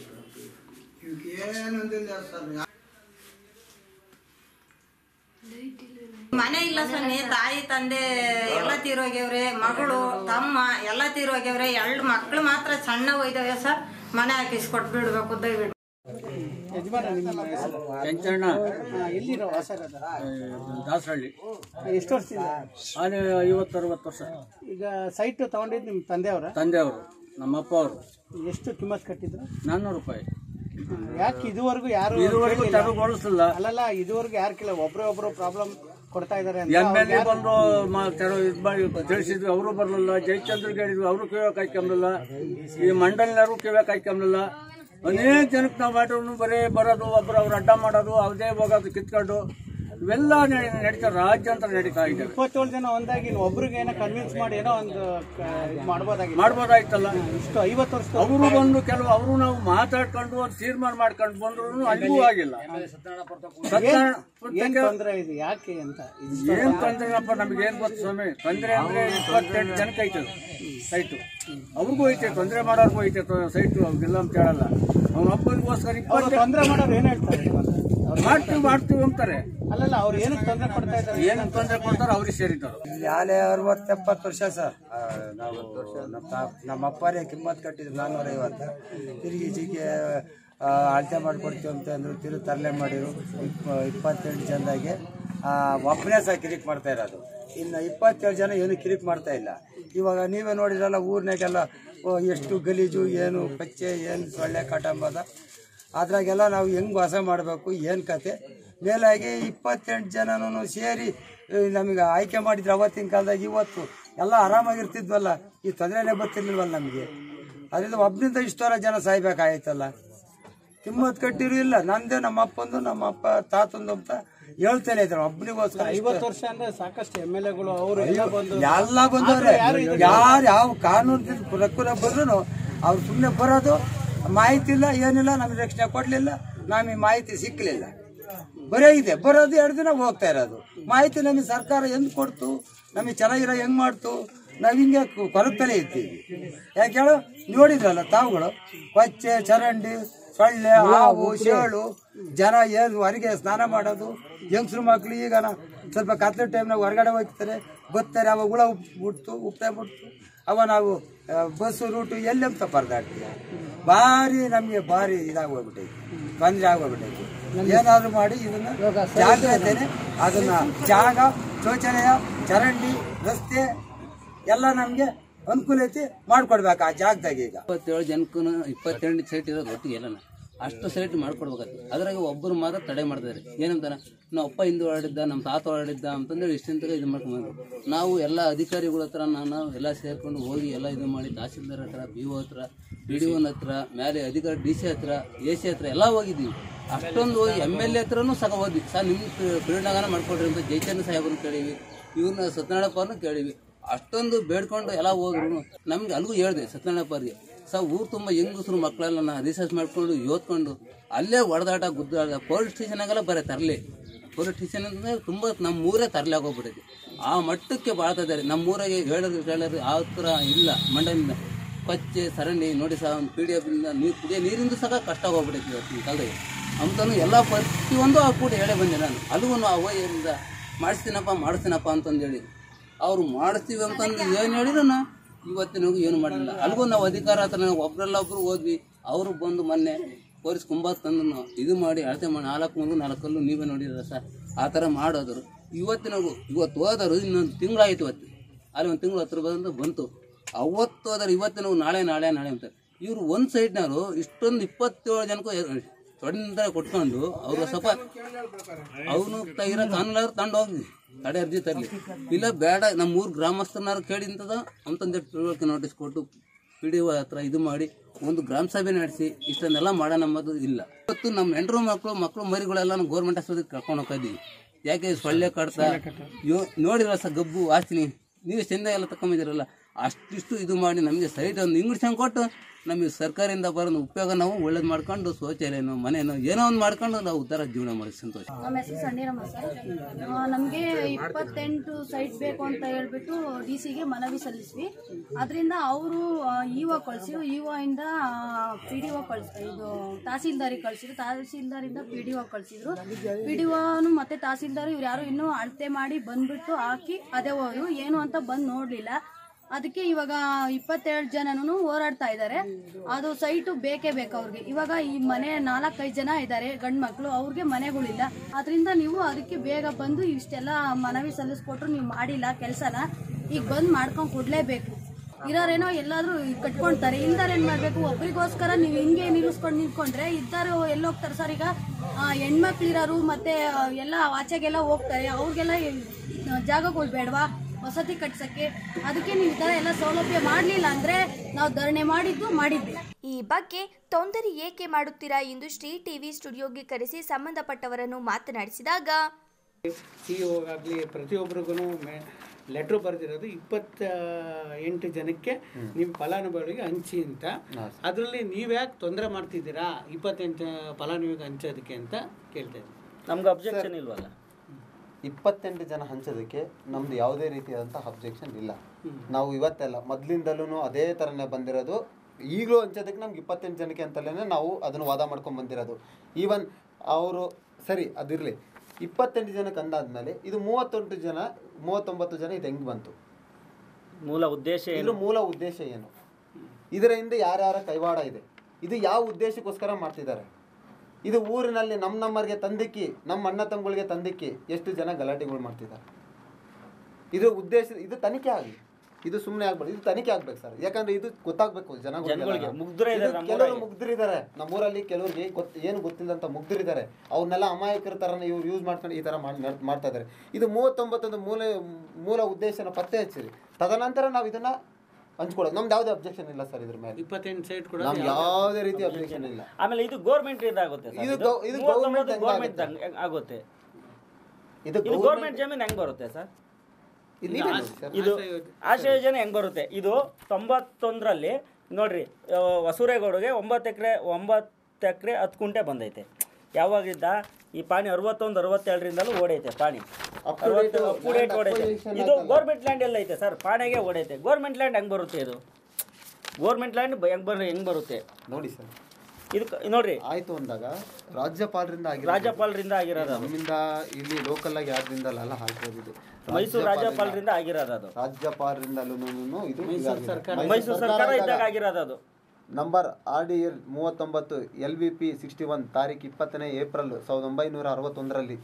ಮನೆ ಇಲ್ಲ ಸೊನ್ನೆ ತಾಯಿ ತಂದೆ ಎಲ್ಲ ತೀರೋಗ್ಯವ್ರೆ ಮಗಳು ತಮ್ಮ ಎಲ್ಲ ತೀರೋಗ್ಯವ್ರೆ ಎರಡು ಮಕ್ಳು ಮಾತ್ರ ಸಣ್ಣ ಒಯ್ದವೆ ಸರ್ ಮನೆ ಹಾಕಿಸ್ಕೊಟ್ಬಿಡ್ಬೇಕು ದಯವಿಟ್ಟು
ಯಜಮಾನ ನಿಮ್ಮ ಹೆಸರು
ಕೆಂಚಣ್ಣ
ಹಾ, ಎಲ್ಲಿರೋ ವಾಸ ಇರೋದು
ದಾಸರಳ್ಳಿ
ಎಷ್ಟು ವರ್ಷದಿಂದ
ಅಲ್ಲಿ ಐವತ್ತು ಅರವತ್ತು ವರ್ಷ
ಈಗ ಸೈಟ್ ತಗೊಂಡಿದ್ದು ನಿಮ್ಮ ತಂದೆಯವರ
ತಂದೆಯವರು ನಮ್ಮಪ್ಪ ಅವರು
ಎಷ್ಟು ಕಿಮ್ಮತ್ ಕಟ್ಟಿದ್ರು
ನಾನ್ನೂರು ರೂಪಾಯಿ
ಯಾಕೆ ಇದುವರೆಗೂ ಯಾರು
ಇದುವರೆಗೂ
ಕೇಳಿಲ್ಲ?
ತೆರವುಗೊಳಿಸಲಿಲ್ಲ
ಅಲ್ಲಲ್ಲ ಇದುವರೆಗೂ ಯಾರು ಕೇಳ ಒಬ್ರೇ ಒಬ್ರು ಪ್ರಾಬ್ಲಮ್ ಕೊಡ್ತಾ ಇದಾರೆ ಅಂತ
ಎಮ್ ಎಲ್
ಅವ್ರಿಗೆ
ಎ
ಯಾರು-
ಬಂದು ಮಾ- ತೆರವು ಇದು ಮಾಡಿ ತಿಳಿಸಿದ್ವಿ ಅವರು ಬರಲಿಲ್ಲ ಜಯಚಂದ್ರಿಗೆ ಹೇಳಿದ್ವಿ ಅವರು ಕಿವ್ಯಾಕ್ ಹಾಕ್ಯಂಬಲಿಲ್ಲ ಈ ಮಂಡಲಿನವರು ಕಿವ್ಯಾಕ್ ಹಾಕ್ಯಂಬಲಿಲ್ಲ ಅನೇಕ ಜನಕ್ಕೆ ನಾವು ಮಾಡಿದ್ರು ಬರೀ ಬರೋದು ಒಬ್ರು ಅವ್ರು ಅಡ್ಡ ಮಾಡೋದು ಅವದೇ ಹೋಗೋದು ಕಿತ್ಕೊಂಡು ಇವೆಲ್ಲ ನಡೆ- ನಡೀತಾ ರಾಜ್ಯಾಂತರ ನಡೀತಾ ಇದೆ
ಇಪ್ಪತ್ತೇಳು ಜನ ಒಂದಾಗಿ ಇನ್ನು ಒಬ್ರಿಗೆ ಏನೋ ಕನ್ವಿನ್ಸ್ ಮಾಡಿ ಏನೋ ಒಂದು ಕ- ಇದ್ ಮಾಡ್ಬೋದಾಗಿತ್ತು
ಮಾಡ್ಬೋದಾಯ್ತಲ್ಲ
ಇಷ್ಟು ಐವತ್ತು ವರ್ಷ
ಅವರು ಬಂದು ಕೆಲವು ಅವರು ನಾವು ಮಾತಾಡ್ಕೊಂಡು ಒಂದು ತೀರ್ಮಾನ ಮಾಡ್ಕೊಂಡು ಬಂದ್ರು ಅಲ್ಲಿಗೂ ಆಗಿಲ್ಲ
ಏನ್ ತೊಂದ್ರೆ ಇದೆ ಯಾಕೆ ಅಂತ ಇದು
ಏನ್ ತೊಂದ್ರೆನಪ್ಪ ನಮ್ಗೆ ಏನ್ ಗೊತ್ತು ಸ್ವಾಮಿ ತೊಂದ್ರೆ ಅಂದ್ರೆ ಇಪ್ಪತ್ತೆಂಟು ಜನಕ್ಕೆ ಐತೆ ಸೈಟು ಅವ್ರಿಗೂ ಐತೆ ತೊಂದ್ರೆ ಮಾಡೋರ್ಗೂ ಐತೆ ಸೈಟು ಅವ್ರಿಗೆಲ್ಲ ಅಂತ ಹೇಳಲ್ಲ ಅವ್ನ ಒಬ್ಬನಿಗೋಸ್ಕರ
ಅವ್ರು
ಇಪ್ಪತ್ತು
ತೊಂದ್ರೆ ಮಾಡೋರು ಏನ್ ಹೇಳ್ತಾರೆ ಇವಾಗ?
ಮಾಡ್ತೀವಿ ಮಾಡ್ತೀವಿ ಅಂತಾರೆ
ಅಲ್ಲಲ್ಲ ಅವ್ರು ಏನಕ್ಕೆ ತೊಂದ್ರೆ ಕೊಡ್ತಾ ಇದ್ದಾರೆ
ಏನ್ ತೊಂದ್ರೆ ಕೊಡ್ತಾರೋ ಅವ್ರಿಗೆ ಸೇರಿದ್ದಾರೆ
ಇಲ್ಲಿ ಆಲೆ ಅರವತ್ತೆಪ್ಪತ್ತು ವರ್ಷ ಸರ್ ಆ, ನಾವು ನಮ್ಮ ತಾ- ನಮ್ಮ ಅಪ್ಪರೇ ಕಿಮ್ಮತ್ ಕಟ್ಟಿದ್ರು ನಾನ್ನೂರ ಐವತ್ತು ತಿರುಗಿ ಈಚೆಗೆ ಆ, ಅಳತೆ ಮಾಡಿಕೊಡ್ತೀವಿ ಅಂತ ಅಂದ್ರು ತಿರು ತರಲೆ ಮಾಡಿರು ಇಪ್ಪ ಇಪ್ಪತ್ತೆಂಟು ಜನದಾಗೆ ಒಬ್ಬನೇ ಸಹ ಕಿರಿಕ್ ಮಾಡ್ತಾ ಇರೋದು ಇನ್ನು ಇಪ್ಪತ್ತೇಳು ಜನ ಏನು ಕಿರಿಕ್ ಮಾಡ್ತಾ ಇಲ್ಲ ಇವಾಗ ನೀವೇ ನೋಡಿರಲ್ಲ ಊರಿನಾಗೆಲ್ಲ ಓ, ಎಷ್ಟು ಗಲೀಜು ಏನು ಕಚ್ಚೆ ಏನು ಸೊಳ್ಳೆ ಕಟಂಬದ ಅದ್ರಾಗೆಲ್ಲ ನಾವು ಹೆಂಗೆ ವಾಸ ಮಾಡಬೇಕು ಏನು ಕತೆ ಮೇಲಾಗಿ ಇಪ್ಪತ್ತೆಂಟು ಜನನೂ ಸೇರಿ ಈ, ನಮಗೆ ಆಯ್ಕೆ ಮಾಡಿದ್ರು ಅವತ್ತಿನ ಕಾಲದಾಗ ಇವತ್ತು ಎಲ್ಲ ಆರಾಮಾಗಿರ್ತಿದ್ವಲ್ಲ ಈ ತೊಂದರೆನೇ ಬರ್ತಿರ್ಲಿಲ್ವಲ್ಲ ನಮಗೆ ಅದರಿಂದ ಒಬ್ಬನಿಂದ ಇಷ್ಟೋರ ಜನ ಸಾಯ್ಬೇಕಾಯ್ತಲ್ಲ ಕಿಮ್ಮತ್ ಕಟ್ಟಿರು ಇಲ್ಲ ನಂದೇ ನಮ್ಮ ಅಪ್ಪಂದು ನಮ್ಮ ಅಪ್ಪ ತಾತಂದು ಅಂತ ಹೇಳ್ತಾನೆ ಇದ್ರು ಒಬ್ಬನಿಗೋಸ್ಕರ
ಐವತ್ತು ವರ್ಷ ಅಂದ್ರೆ ಸಾಕಷ್ಟು ಎಮ್ ಎಲ್ ಎಗಳು ಅವರು ಎಲ್ಲ ಬಂದು
ಎಲ್ಲ ಬಂದವ್ರೆ ಯಾರು ಯಾವ ಕಾನೂನು ಪ್ರಕುರ ಬಂದ್ರು ಅವ್ರು ಸುಮ್ಮನೆ ಬರೋದು ಮಾಹಿತಿ ಇಲ್ಲ ಏನಿಲ್ಲ ನಮಗೆ ರಕ್ಷಣೆ ಕೊಡ್ಲಿಲ್ಲ ನಮಗೆ ಮಾಹಿತಿ ಸಿಕ್ಕಲಿಲ್ಲ ಬರೇ ಇದೆ ಬರೋದು ಎರಡು ದಿನ ಹೋಗ್ತಾ ಇರೋದು ಮಾಹಿತಿ ನಮಗೆ ಸರ್ಕಾರ ಹೆಂಗ್ ಕೊಡ್ತು ನಮಗೆ ಚೆನ್ನಾಗಿರೋ ಹೆಂಗ್ ಮಾಡ್ತು ನಾವು ಹಿಂಗೆ ಕೊರಗ್ತಲೇ ಇರ್ತೀವಿ ಯಾಕೆ ಹೇಳು ನೋಡಿದ್ರಲ್ಲ ತಾವುಗಳು ಕೊಚ್ಚೆ ಚರಂಡಿ ಸೊಳ್ಳೆ ಹಾವು ಶೇಳು ಜನ ಏನು ಹೊರಗೆ ಸ್ನಾನ ಮಾಡೋದು ಹೆಂಗಸ್ರು ಮಕ್ಳು ಈಗ ನಾ- ಸ್ವಲ್ಪ ಕತ್ಲೆ ಟೈಮ್ನಾಗ ಹೊರಗಡೆ ಹೋಗ್ತಾರೆ ಬರ್ತಾರೆ ಅವಾಗ ಹುಳ ಉಪ್ ಬಿಡ್ತು ಉಪ್ತಾ ಬಿಡ್ತು ಅವ ನಾವು ಆ, ಬಸ್ಸು ರೂಟು ಎಲ್ಲೆಂತ ಪರದಾಡ್ತೀವಿ ಭಾರಿ ನಮಗೆ ಭಾರಿ ಇದಾಗೋಗ್ಬಿಟ್ಟೈತಿ ತೊಂದರೆ ಆಗೋಗ್ಬಿಟ್ಟೈತಿ ಏನಾದ್ರು ಮಾಡಿ ಇದನ್ನ ಜಾಗ್ರತೆನೆ ಅದನ್ನ ಜಾಗ ಶೌಚಾಲಯ ಚರಂಡಿ ರಸ್ತೆ ಎಲ್ಲ ನಮಗೆ ಅನುಕೂಲ ಐತಿ ಮಾಡ್ಕೊಡ್ಬೇಕು ಆ ಜಾಗದಾಗ ಈಗ
ಇಪ್ಪತ್ತೇಳು ಜನಕ್ಕೂ ಇಪ್ಪತ್ತೆಂಟು ಸೈಟ್ ಇರೋದು ಒಟ್ಟಿಗೆ ಎಲ್ಲ ಅಷ್ಟು ಸೈಟ್ ಮಾಡ್ಕೊಡ್ಬೇಕಾಗ್ತದೆ ಅದ್ರಾಗ ಒಬ್ಬರು ಮಾತ್ರ ತಡೆ ಮಾಡ್ತಾರೆ ಏನಂತಾರ ನಾವು ಅಪ್ಪ ಹಿಂದೆ ಹೊರಡಿದ್ದ ನಮ್ಮ ತಾತ ಹೊರಡಿದ್ದ ಅಂತಂದೇಳಿ ಇಷ್ಟಂತ ಇದು ಮಾಡ್ಕೊಂಡು ನಾವು ಎಲ್ಲ ಅಧಿಕಾರಿಗಳ ಹತ್ರ ನಾನು ಎಲ್ಲ ಸೇರ್ಕೊಂಡು ಹೋಗಿ ಎಲ್ಲ ಇದು ಮಾಡಿ ತಹಸೀಲ್ದಾರ್ ಹತ್ರ ಬಿ ಒ ಹತ್ರ ಬಿ ಡಿ ಒನ್ ಹತ್ರ ಮೇಲೆ ಅಧಿಕಾರಿ ಡಿ ಸಿ ಹತ್ರ ಎ ಸಿ ಹತ್ರ ಎಲ್ಲ ಹೋಗಿದ್ದೀವಿ ಅಷ್ಟೊಂದು ಹೋಗಿ ಎಮ್ ಎಲ್ ಎ ಹತ್ರನೂ ಸಹ ಹೋದ್ವಿ ಸರ್ ನಿಮ್ಮ ಪೀರ್ಣಾಗನ ಮಾಡ್ಕೊಡ್ರಿ ಅಂತ ಜಯಚಂದ್ರ ಸಾಹೇಬ್ರನ್ನ ಕೇಳೀವಿ ಇವ್ರನ್ನ ಸತ್ಯನಾರಾಯಣಪ್ಪ ಅವ್ರನ್ನ ಕೇಳೀವಿ ಅಷ್ಟೊಂದು ಬೇಡ್ಕೊಂಡು ಎಲ್ಲ ಹೋದ್ರು ನಮ್ಗೆ ಅಲ್ಲಿಗೂ ಹೇಳಿದೆ ಸತ್ಯನಾರಾಯಣಪ್ಪರಿಗೆ ಸರ್ ಊರು ತುಂಬ ಹೆಂಗಸರು ಮಕ್ಕಳೆಲ್ಲ ರಿಸರ್ಚ್ ಮಾಡ್ಕೊಂಡು ಯೋತ್ಕೊಂಡು ಅಲ್ಲೇ ಹೊಡೆದಾಟ ಗುದ್ದಾಟ ಪೊಲೀಸ್ ಸ್ಟೇಷನಾಗೆಲ್ಲ ಬರೀ ತರಲಿ ಪೊಲೀಸ್ ಸ್ಟೇಷನ್ ಅಂದರೆ ತುಂಬ ನಮ್ಮ ಊರೇ ತರಲಾಗೋಗ್ಬಿಟ್ಟಿದೆ ಆ ಮಟ್ಟಕ್ಕೆ ಬಾಳ್ತಾ ಇದ್ದಾರೆ ನಮ್ಮ ಊರಾಗೆ ಹೇಳೋರು ಕೇಳೋರು ಆ ಥರ ಇಲ್ಲ ಮಂಡಳಿಂದ ಕೊಚ್ಚೆ ಸರಣಿ ನೋಡಿ ಸಹ ಒಂದು ಪಿ ಡಿ ಎಫ್ನಿಂದ ನೀರು ಕುಡಿಯೋ ನೀರಿಂದು ಸಹ ಕಷ್ಟ ಹೋಗ್ಬಿಟ್ಟೈತೆ ಇವತ್ತಿನ ಕಾಲದಲ್ಲಿ ಅಂತಲೂ ಎಲ್ಲ ಪ್ರತಿಯೊಂದು ಆ ಕೂಡ ಹೇಳೇ ಬಂದೆ ನಾನು ಅಲ್ಲಿಗೂ ನಾವು ಅವಯಿಂದ ಮಾಡಿಸ್ತೀನಪ್ಪ ಮಾಡಿಸ್ತೀನಪ್ಪ ಅಂತಂದೇಳಿ ಅವ್ರು ಮಾಡಿಸ್ತೀವಿ ಅಂತಂದು ಏನು ಹೇಳಿದ್ರು ಇವತ್ತಿನವರೆಗೂ ಏನು ಮಾಡಿಲ್ಲ ಅಲ್ಲಿಗೂ ನಾವು ಅಧಿಕಾರ ಹತ್ರ ನಾವು ಒಬ್ರಲ್ಲ ಒಬ್ರು ಹೋದ್ವಿ ಅವರು ಬಂದು ಮೊನ್ನೆ ಪೊಲೀಸ್ ಕುಂಬ ತಂದು ನಾವು ಇದು ಮಾಡಿ ಅಳತೆ ಮಾಡಿ ನಾಲ್ಕು ಮೂರು ನಾಲ್ಕಲ್ಲು ನೀವೇ ನೋಡಿದ್ರ ಸರ್ ಆ ಥರ ಮಾಡೋದ್ರು ಇವತ್ತಿನವರೆಗೂ ಇವತ್ತು ಹೋದರು ಇನ್ನೊಂದು ತಿಂಗಳಾಯ್ತು ಇವತ್ತು ಅಲ್ಲಿ ಒಂದು ತಿಂಗಳು ಹತ್ರ ಬಂದು ಬಂತು ಅವತ್ತು ಹೋದ್ರೆ ಇವತ್ತಿನವು ನಾಳೆ ನಾಳೆ ನಾಳೆ ಅಂತ ಇವರು ಒಂದು ಸೈಡ್ನವರು ಇಷ್ಟೊಂದು ಇಪ್ಪತ್ತೇಳು ಜನಕ್ಕೂ ತೊಡೆಯಿಂದ ಕೊಟ್ಕೊಂಡು ಅವರು ಸ್ವಲ್ಪ ಅವನು ಇರೋ ಕಾನೂನಾದ್ರು ತಂಡು ಹೋಗಿ ತಡೆ ಅರ್ಜಿ ತರಲಿ ಇಲ್ಲ ಬೇಡ ನಮ್ಮ ಊರು ಗ್ರಾಮಸ್ಥರನ್ನಾರು ಕೇಳಿಂತದ ಅಂತಂದು ತಿಳುವಳಿಕೆ ನೋಟಿಸ್ ಕೊಟ್ಟು ಪಿ ಡಿ ಒ ಹತ್ರ ಇದು ಮಾಡಿ ಒಂದು ಗ್ರಾಮ ಸಭೆ ನಡೆಸಿ ಇಷ್ಟನ್ನೆಲ್ಲ ಮಾಡೋಣ ನಮ್ಮದು ಇಲ್ಲ ಇವತ್ತು ನಮ್ಮ ಹೆಂಡ್ರು ಮಕ್ಕಳು ಮಕ್ಕಳು ಮರಿಗಳೆಲ್ಲ ಗೌರ್ಮೆಂಟ್ ಆಸ್ಪತ್ರೆಗೆ ಕರ್ಕೊಂಡು ಹೋಗ್ತಿದ್ದೀವಿ ಯಾಕೆ ಸೊಳ್ಳೆ ಕಡ್ತಾ ಯೋ ನೋಡಿರಲ್ಲ ಸರ್ ಗಬ್ಬು ಆಸ್ತಿನಿ ನೀವು ಚೆಂದ ಎಲ್ಲ ತಗೊಂಬಿದ್ದೀರಲ್ಲ ಅಷ್ಟಿಷ್ಟು ಇದು ಮಾಡಿ ನಮಗೆ ಸೈಟ್ ಒಂದು ಇಂಗ್ಲೀಷ್ ಕೊಟ್ಟು ನಮಗೆ ಸರ್ಕಾರದಿಂದ ಬರೋ ಉಪಯೋಗ ನಾವು ಒಳ್ಳೇದು ಮಾಡ್ಕೊಂಡು ಶೌಚಾಲಯನೋ ಮನೆನೋ ಏನೋ ಒಂದು ಮಾಡ್ಕೊಂಡು ನಾವು ಉದ್ಧಾರ ಜೀವನ ಮಾಡಿ ಸಂತೋಷ
ನಮ್ಮ ಹೆಸರು ಸಣ್ಣೀರಮ್ಮ ಸರ್ ನಮಗೆ ಇಪ್ಪತ್ತೆಂಟು ಸೈಟ್ ಬೇಕು ಅಂತ ಹೇಳ್ಬಿಟ್ಟು ಡಿ ಸಿಗೆ ಮನವಿ ಸಲ್ಲಿಸ್ವಿ ಅದರಿಂದ ಅವರು ಇ ಒ ಕಳಿಸಿದ್ರು ಇ ಒ ಇಂದ ಪಿ ಡಿ ಒ ಕಳಿಸ್ ಇದು ತಹಸೀಲ್ದಾರಿಗೆ ಕಳಿಸಿದ್ರು ತಹಸೀಲ್ದಾರಿಂದ ಪಿ ಡಿ ಒ ಕಳಿಸಿದ್ರು ಪಿ ಡಿ ಒನು ಮತ್ತೆ ತಹಸೀಲ್ದಾರ್ ಇವ್ರು ಯಾರು ಇನ್ನೂ ಅಳತೆ ಮಾಡಿ ಬಂದ್ಬಿಟ್ಟು ಹಾಕಿ ಅದೇ ಹೋದ್ರು ಏನು ಅಂತ ಬಂದು ನೋಡಲಿಲ್ಲ ಅದಕ್ಕೆ ಇವಾಗ ಇಪ್ಪತ್ತೆರಡು ಜನನು ಹೋರಾಡ್ತಾ ಇದ್ದಾರೆ ಅದು ಸೈಟು ಬೇಕೇ ಬೇಕು ಅವ್ರಿಗೆ ಇವಾಗ ಈ ಮನೆ ನಾಲ್ಕೈದು ಜನ ಇದ್ದಾರೆ ಗಂಡು ಮಕ್ಕಳು ಅವ್ರಿಗೆ ಮನೆಗಳಿಲ್ಲ ಅದರಿಂದ ನೀವು ಅದಕ್ಕೆ ಬೇಗ ಬಂದು ಇಷ್ಟೆಲ್ಲ ಮನವಿ ಸಲ್ಲಿಸ್ಕೊಟ್ರು ನೀವು ಮಾಡಿಲ್ಲ ಕೆಲಸನ ಈಗ ಬಂದು ಮಾಡ್ಕೊಂಡು ಕೊಡಲೇಬೇಕು ಇರೋರೇನೋ ಎಲ್ಲಾದ್ರೂ ಕಟ್ಕೊಳ್ತಾರೆ ಇಲ್ದಾರ ಏನ್ ಮಾಡ್ಬೇಕು ಒಬ್ರಿಗೋಸ್ಕರ ನೀವು ಹಿಂಗೆ ನಿಲ್ಲಿಸ್ಕೊಂಡು ನಿಂತ್ಕೊಂಡ್ರೆ ಇದ್ದಾರು ಎಲ್ಲಿ ಹೋಗ್ತಾರೆ ಸರ್ ಈಗ ಆ, ಹೆಣ್ಮಕ್ಳಿರೋರು ಮತ್ತೆ ಆ, ಎಲ್ಲ ಆಚೆಗೆಲ್ಲ ಹೋಗ್ತಾರೆ ಅವ್ರಿಗೆಲ್ಲ ಜಾಗಗಳು ಬೇಡವಾ ವಸತಿ ಕಟ್ಸಕ್ಕೆ ಅದಕ್ಕೆ ನೀವು ಈ ಥರ ಎಲ್ಲ ಸೌಲಭ್ಯ ಮಾಡಲಿಲ್ಲ ಅಂದ್ರೆ ನಾವು ಧರಣಿ ಮಾಡಿದ್ದು ಮಾಡಿದ್ವಿ
ಈ ಬಗ್ಗೆ ತೊಂದರೆ ಏಕೆ ಮಾಡುತ್ತೀರಾ ಎಂದು ಶ್ರೀ ಟಿವಿ ಸ್ಟುಡಿಯೋಗೆ ಕರೆಸಿ ಸಂಬಂಧಪಟ್ಟವರನ್ನು ಮಾತನಾಡಿಸಿದಾಗ
ಸಿ ಆಗಲಿ ಪ್ರತಿಯೊಬ್ಬರಿಗೂ ಲೆಟ್ರ್ ಬರೆದಿರೋದು ಇಪ್ಪತ್ತ ಎಂಟು ಜನಕ್ಕೆ ನೀವು ಫಲಾನುಭವಿಗಳಿಗೆ ಹಂಚಿ ಅಂತ ಅದರಲ್ಲಿ ನೀವ್ಯಾಕೆ ತೊಂದರೆ ಮಾಡ್ತಿದ್ದೀರಾ ಇಪ್ಪತ್ತೆಂಟು ಫಲಾನುಭವಿಗೆ ಹಂಚೋದಕ್ಕೆ ಅಂತ ಕೇಳ್ತಾ ಇದ್ದೀನಿ
ನಮ್ಗೆ ಅಬ್ಜೆಕ್ಷನ್ ಇಲ್ವಲ್ಲ
ಇಪ್ಪತ್ತೆಂಟು ಜನ ಹಂಚೋದಕ್ಕೆ ನಮ್ದು ಯಾವುದೇ ರೀತಿಯಾದಂಥ ಅಬ್ಜೆಕ್ಷನ್ ಇಲ್ಲ ನಾವು ಇವತ್ತೆಲ್ಲ ಮೊದಲಿಂದಲೂ ಅದೇ ಥರನೇ ಬಂದಿರೋದು ಈಗಲೂ ಹಂಚೋದಕ್ಕೆ ನಮ್ಗೆ ಇಪ್ಪತ್ತೆಂಟು ಜನಕ್ಕೆ ಅಂತಲೇ ನಾವು ಅದನ್ನು ವಾದ ಮಾಡ್ಕೊಂಡು ಬಂದಿರೋದು ಈವನ್ ಅವರು ಸರಿ ಅದಿರಲಿ ಇಪ್ಪತ್ತೆಂಟು ಜನಕ್ಕೆ ಅಂದಾದ್ಮೇಲೆ ಇದು ಮೂವತ್ತೊಂದು ಜನ ಮೂವತ್ತೊಂಬತ್ತು ಜನ ಇದು ಹೆಂಗೆ ಬಂತು
ಮೂಲ ಉದ್ದೇಶ
ಇದ್ರ
ಏನು
ಮೂಲ ಉದ್ದೇಶ ಏನು ಇದರ ಹಿಂದೆ ಯಾರ್ಯಾರ ಕೈವಾಡ ಇದೆ ಇದು ಯಾವ ಉದ್ದೇಶಕ್ಕೋಸ್ಕರ ಮಾಡ್ತಿದ್ದಾರೆ ಇದು ಊರಿನಲ್ಲಿ ನಮ್ಮ ನಮ್ಮರಿಗೆ ತಂದಿಕ್ಕಿ ನಮ್ಮ ಅಣ್ಣ ತಮ್ಮಗಳಿಗೆ ತಂದಿಕ್ಕಿ ಎಷ್ಟು ಜನ ಗಲಾಟೆಗಳು ಮಾಡ್ತಿದ್ದಾರೆ ಇದು ಉದ್ದೇಶ ಇದು ತನಿಖೆ ಆಗಲಿ ಇದು ಸುಮ್ಮನೆ ಆಗ್ಬಾರ್ದು ಇದು ತನಿಖೆ ಆಗ್ಬೇಕು ಸರ್ ಯಾಕಂದ್ರೆ ಇದು ಗೊತ್ತಾಗ್ಬೇಕು
ಜನಗಳಿಗೆ,
ಜನಗಳಿಗೆ
ಮುಗ್ಧರೇ ಇದ್ದಾರೆ
ಇದು
ನಮ್ಮೂರಾಗೆ.
ಕೆಲವರು ಮುಗ್ಧರಿದ್ದಾರೆ ನಮ್ಮೂರಲ್ಲಿ ಕೆಲವ್ರಿಗೆ ಗೊತ್ತು ಏನು ಗೊತ್ತಿಲ್ಲಂತ ಮುಗ್ಧರಿದ್ದಾರೆ ಅವ್ರನ್ನೆಲ್ಲ ಅಮಾಯಕರ ಥರನೇ ಇವ್ರು ಯೂಸ್ ಮಾಡ್ಕೊಂಡು ಈ ಥರ ಮಾಡಿ ನಡ್- ಮಾಡ್ತಾ ಇದ್ದಾರೆ ಇದು ಮೂವತ್ತೊಂಬತ್ತೊಂದು ಮೂಲ ಮೂಲ ಉದ್ದೇಶನ ಪತ್ತೆ ಹಚ್ಚಿರಿ ತದನಂತರ ನಾವು ಇದನ್ನ ಹಂಚ್ಕೊಳ್ಳೋದು ನಮ್ದು ಯಾವುದೇ ಅಬ್ಜೆಕ್ಷನ್ ಇಲ್ಲ ಸರ್ ಇದ್ರ ಮೇಲೆ
ಇಪ್ಪತ್ತೆಂಟು ಸೈಟ್ ಕೂಡ
ನಮ್ಗೆ ಯಾವುದೇ ರೀತಿ ಅಬ್ಜೆಕ್ಷನ್ ಇಲ್ಲ
ಆಮೇಲೆ ಇದು ಗೌರ್ಮೆಂಟ್ ಇದಾಗುತ್ತೆ ಸರ್.
ಇದು
ಇದು
ಗೌ- ಇದು
ಮೂವತ್ತೊಂಬತ್ತು
government
government
ಹೆಂಗ್
ಹೆಂಗ್ ಆಗುತ್ತೆ
ಇದು
ಇದು ಗೌರ್ಮೆಂಟ್ ಜಮೀನು ಹೆಂಗ್ ಬರುತ್ತೆ ಸರ್
ಇಲ್ಲಿ ಇದೆ ನೋಡಿ ಸರ್.
ಇದು ಆಶಯ ಯೋಜನೆ ಹೆಂಗ್ ಬರುತ್ತೆ ಇದು ತೊಂಬತ್ತೊಂದರಲ್ಲಿ ನೋಡ್ರಿ ಆ, ಹೊಸೂರೇಗೌಡಗೆ ಒಂಬತ್ತು ಎಕರೆ ಒಂಬತ್ತು ಎಕರೆ ಹತ್ತು ಕುಂಟೆ ಬಂದೈತೆ ಯಾವಾಗಿದ್ದ ಈ ಪಾಣಿ ಅರವತ್ತೊಂದು ಅರವತ್ತೆರಡರಿಂದಲೂ ಓಡೈತೆ ಪಾಣಿ
Up to
ಅರವತ್ತು
date
up to date
land
ಓಡೈತೆ
acquisition
ಇದು
ಆಯ್ತಲ್ಲ.
ಗೌರ್ಮೆಂಟ್ ಲ್ಯಾಂಡ್ ಎಲ್ಲ ಐತೆ ಸರ್ ಪಾಣೆಗೆ ಓಡೈತೆ ಗೌರ್ಮೆಂಟ್ ಲ್ಯಾಂಡ್ ಹೆಂಗ್ ಬರುತ್ತೆ ಇದು ಗೌರ್ಮೆಂಟ್ ಲ್ಯಾಂಡ್ ಹೆಂಗ್ ಬರ ಹೆಂಗ್ ಬರುತ್ತೆ
ನೋಡಿ ಸರ್
ಇದು ನೋಡ್ರಿ
ಆಯ್ತು ಅಂದಾಗ ರಾಜ್ಯಪಾಲರಿಂದ ಆಗಿರೋದು.
ರಾಜ್ಯಪಾಲರಿಂದ ಆಗಿರೋದು ಅದು.
ನಮ್ಮಿಂದ ಇಲ್ಲಿ ಲೋಕಲ್ ಆಗಿ ಯಾರ್ದಿಂದ ಅಲ್ಲ ಹಾಕಿರೋದು
ಮೈಸೂರು ರಾಜ್ಯಪಾಲರಿಂದ ಆಗಿರೋದು ಅದು
ರಾಜ್ಯಪಾಲರಿಂದಲೂ ಇದು ಇದಾಗಿದೆ.
ಮೈಸೂರು ಸರ್ಕಾರ
ಇದ್ದಾಗ
ಇದ್ದಾಗ ಆಗಿರೋದು ಅದು
ನಂಬರ್ ಆರ್ ಡಿ ಎಲ್ ಮೂವತ್ತೊಂಬತ್ತು L V P sixty one ತಾರೀಕು ಇಪ್ಪತ್ತನೇ ಏಪ್ರಿಲ್ ಸಾವಿರದ ಒಂಬೈನೂರ ಅರವತ್ತೊಂದರಲ್ಲಿ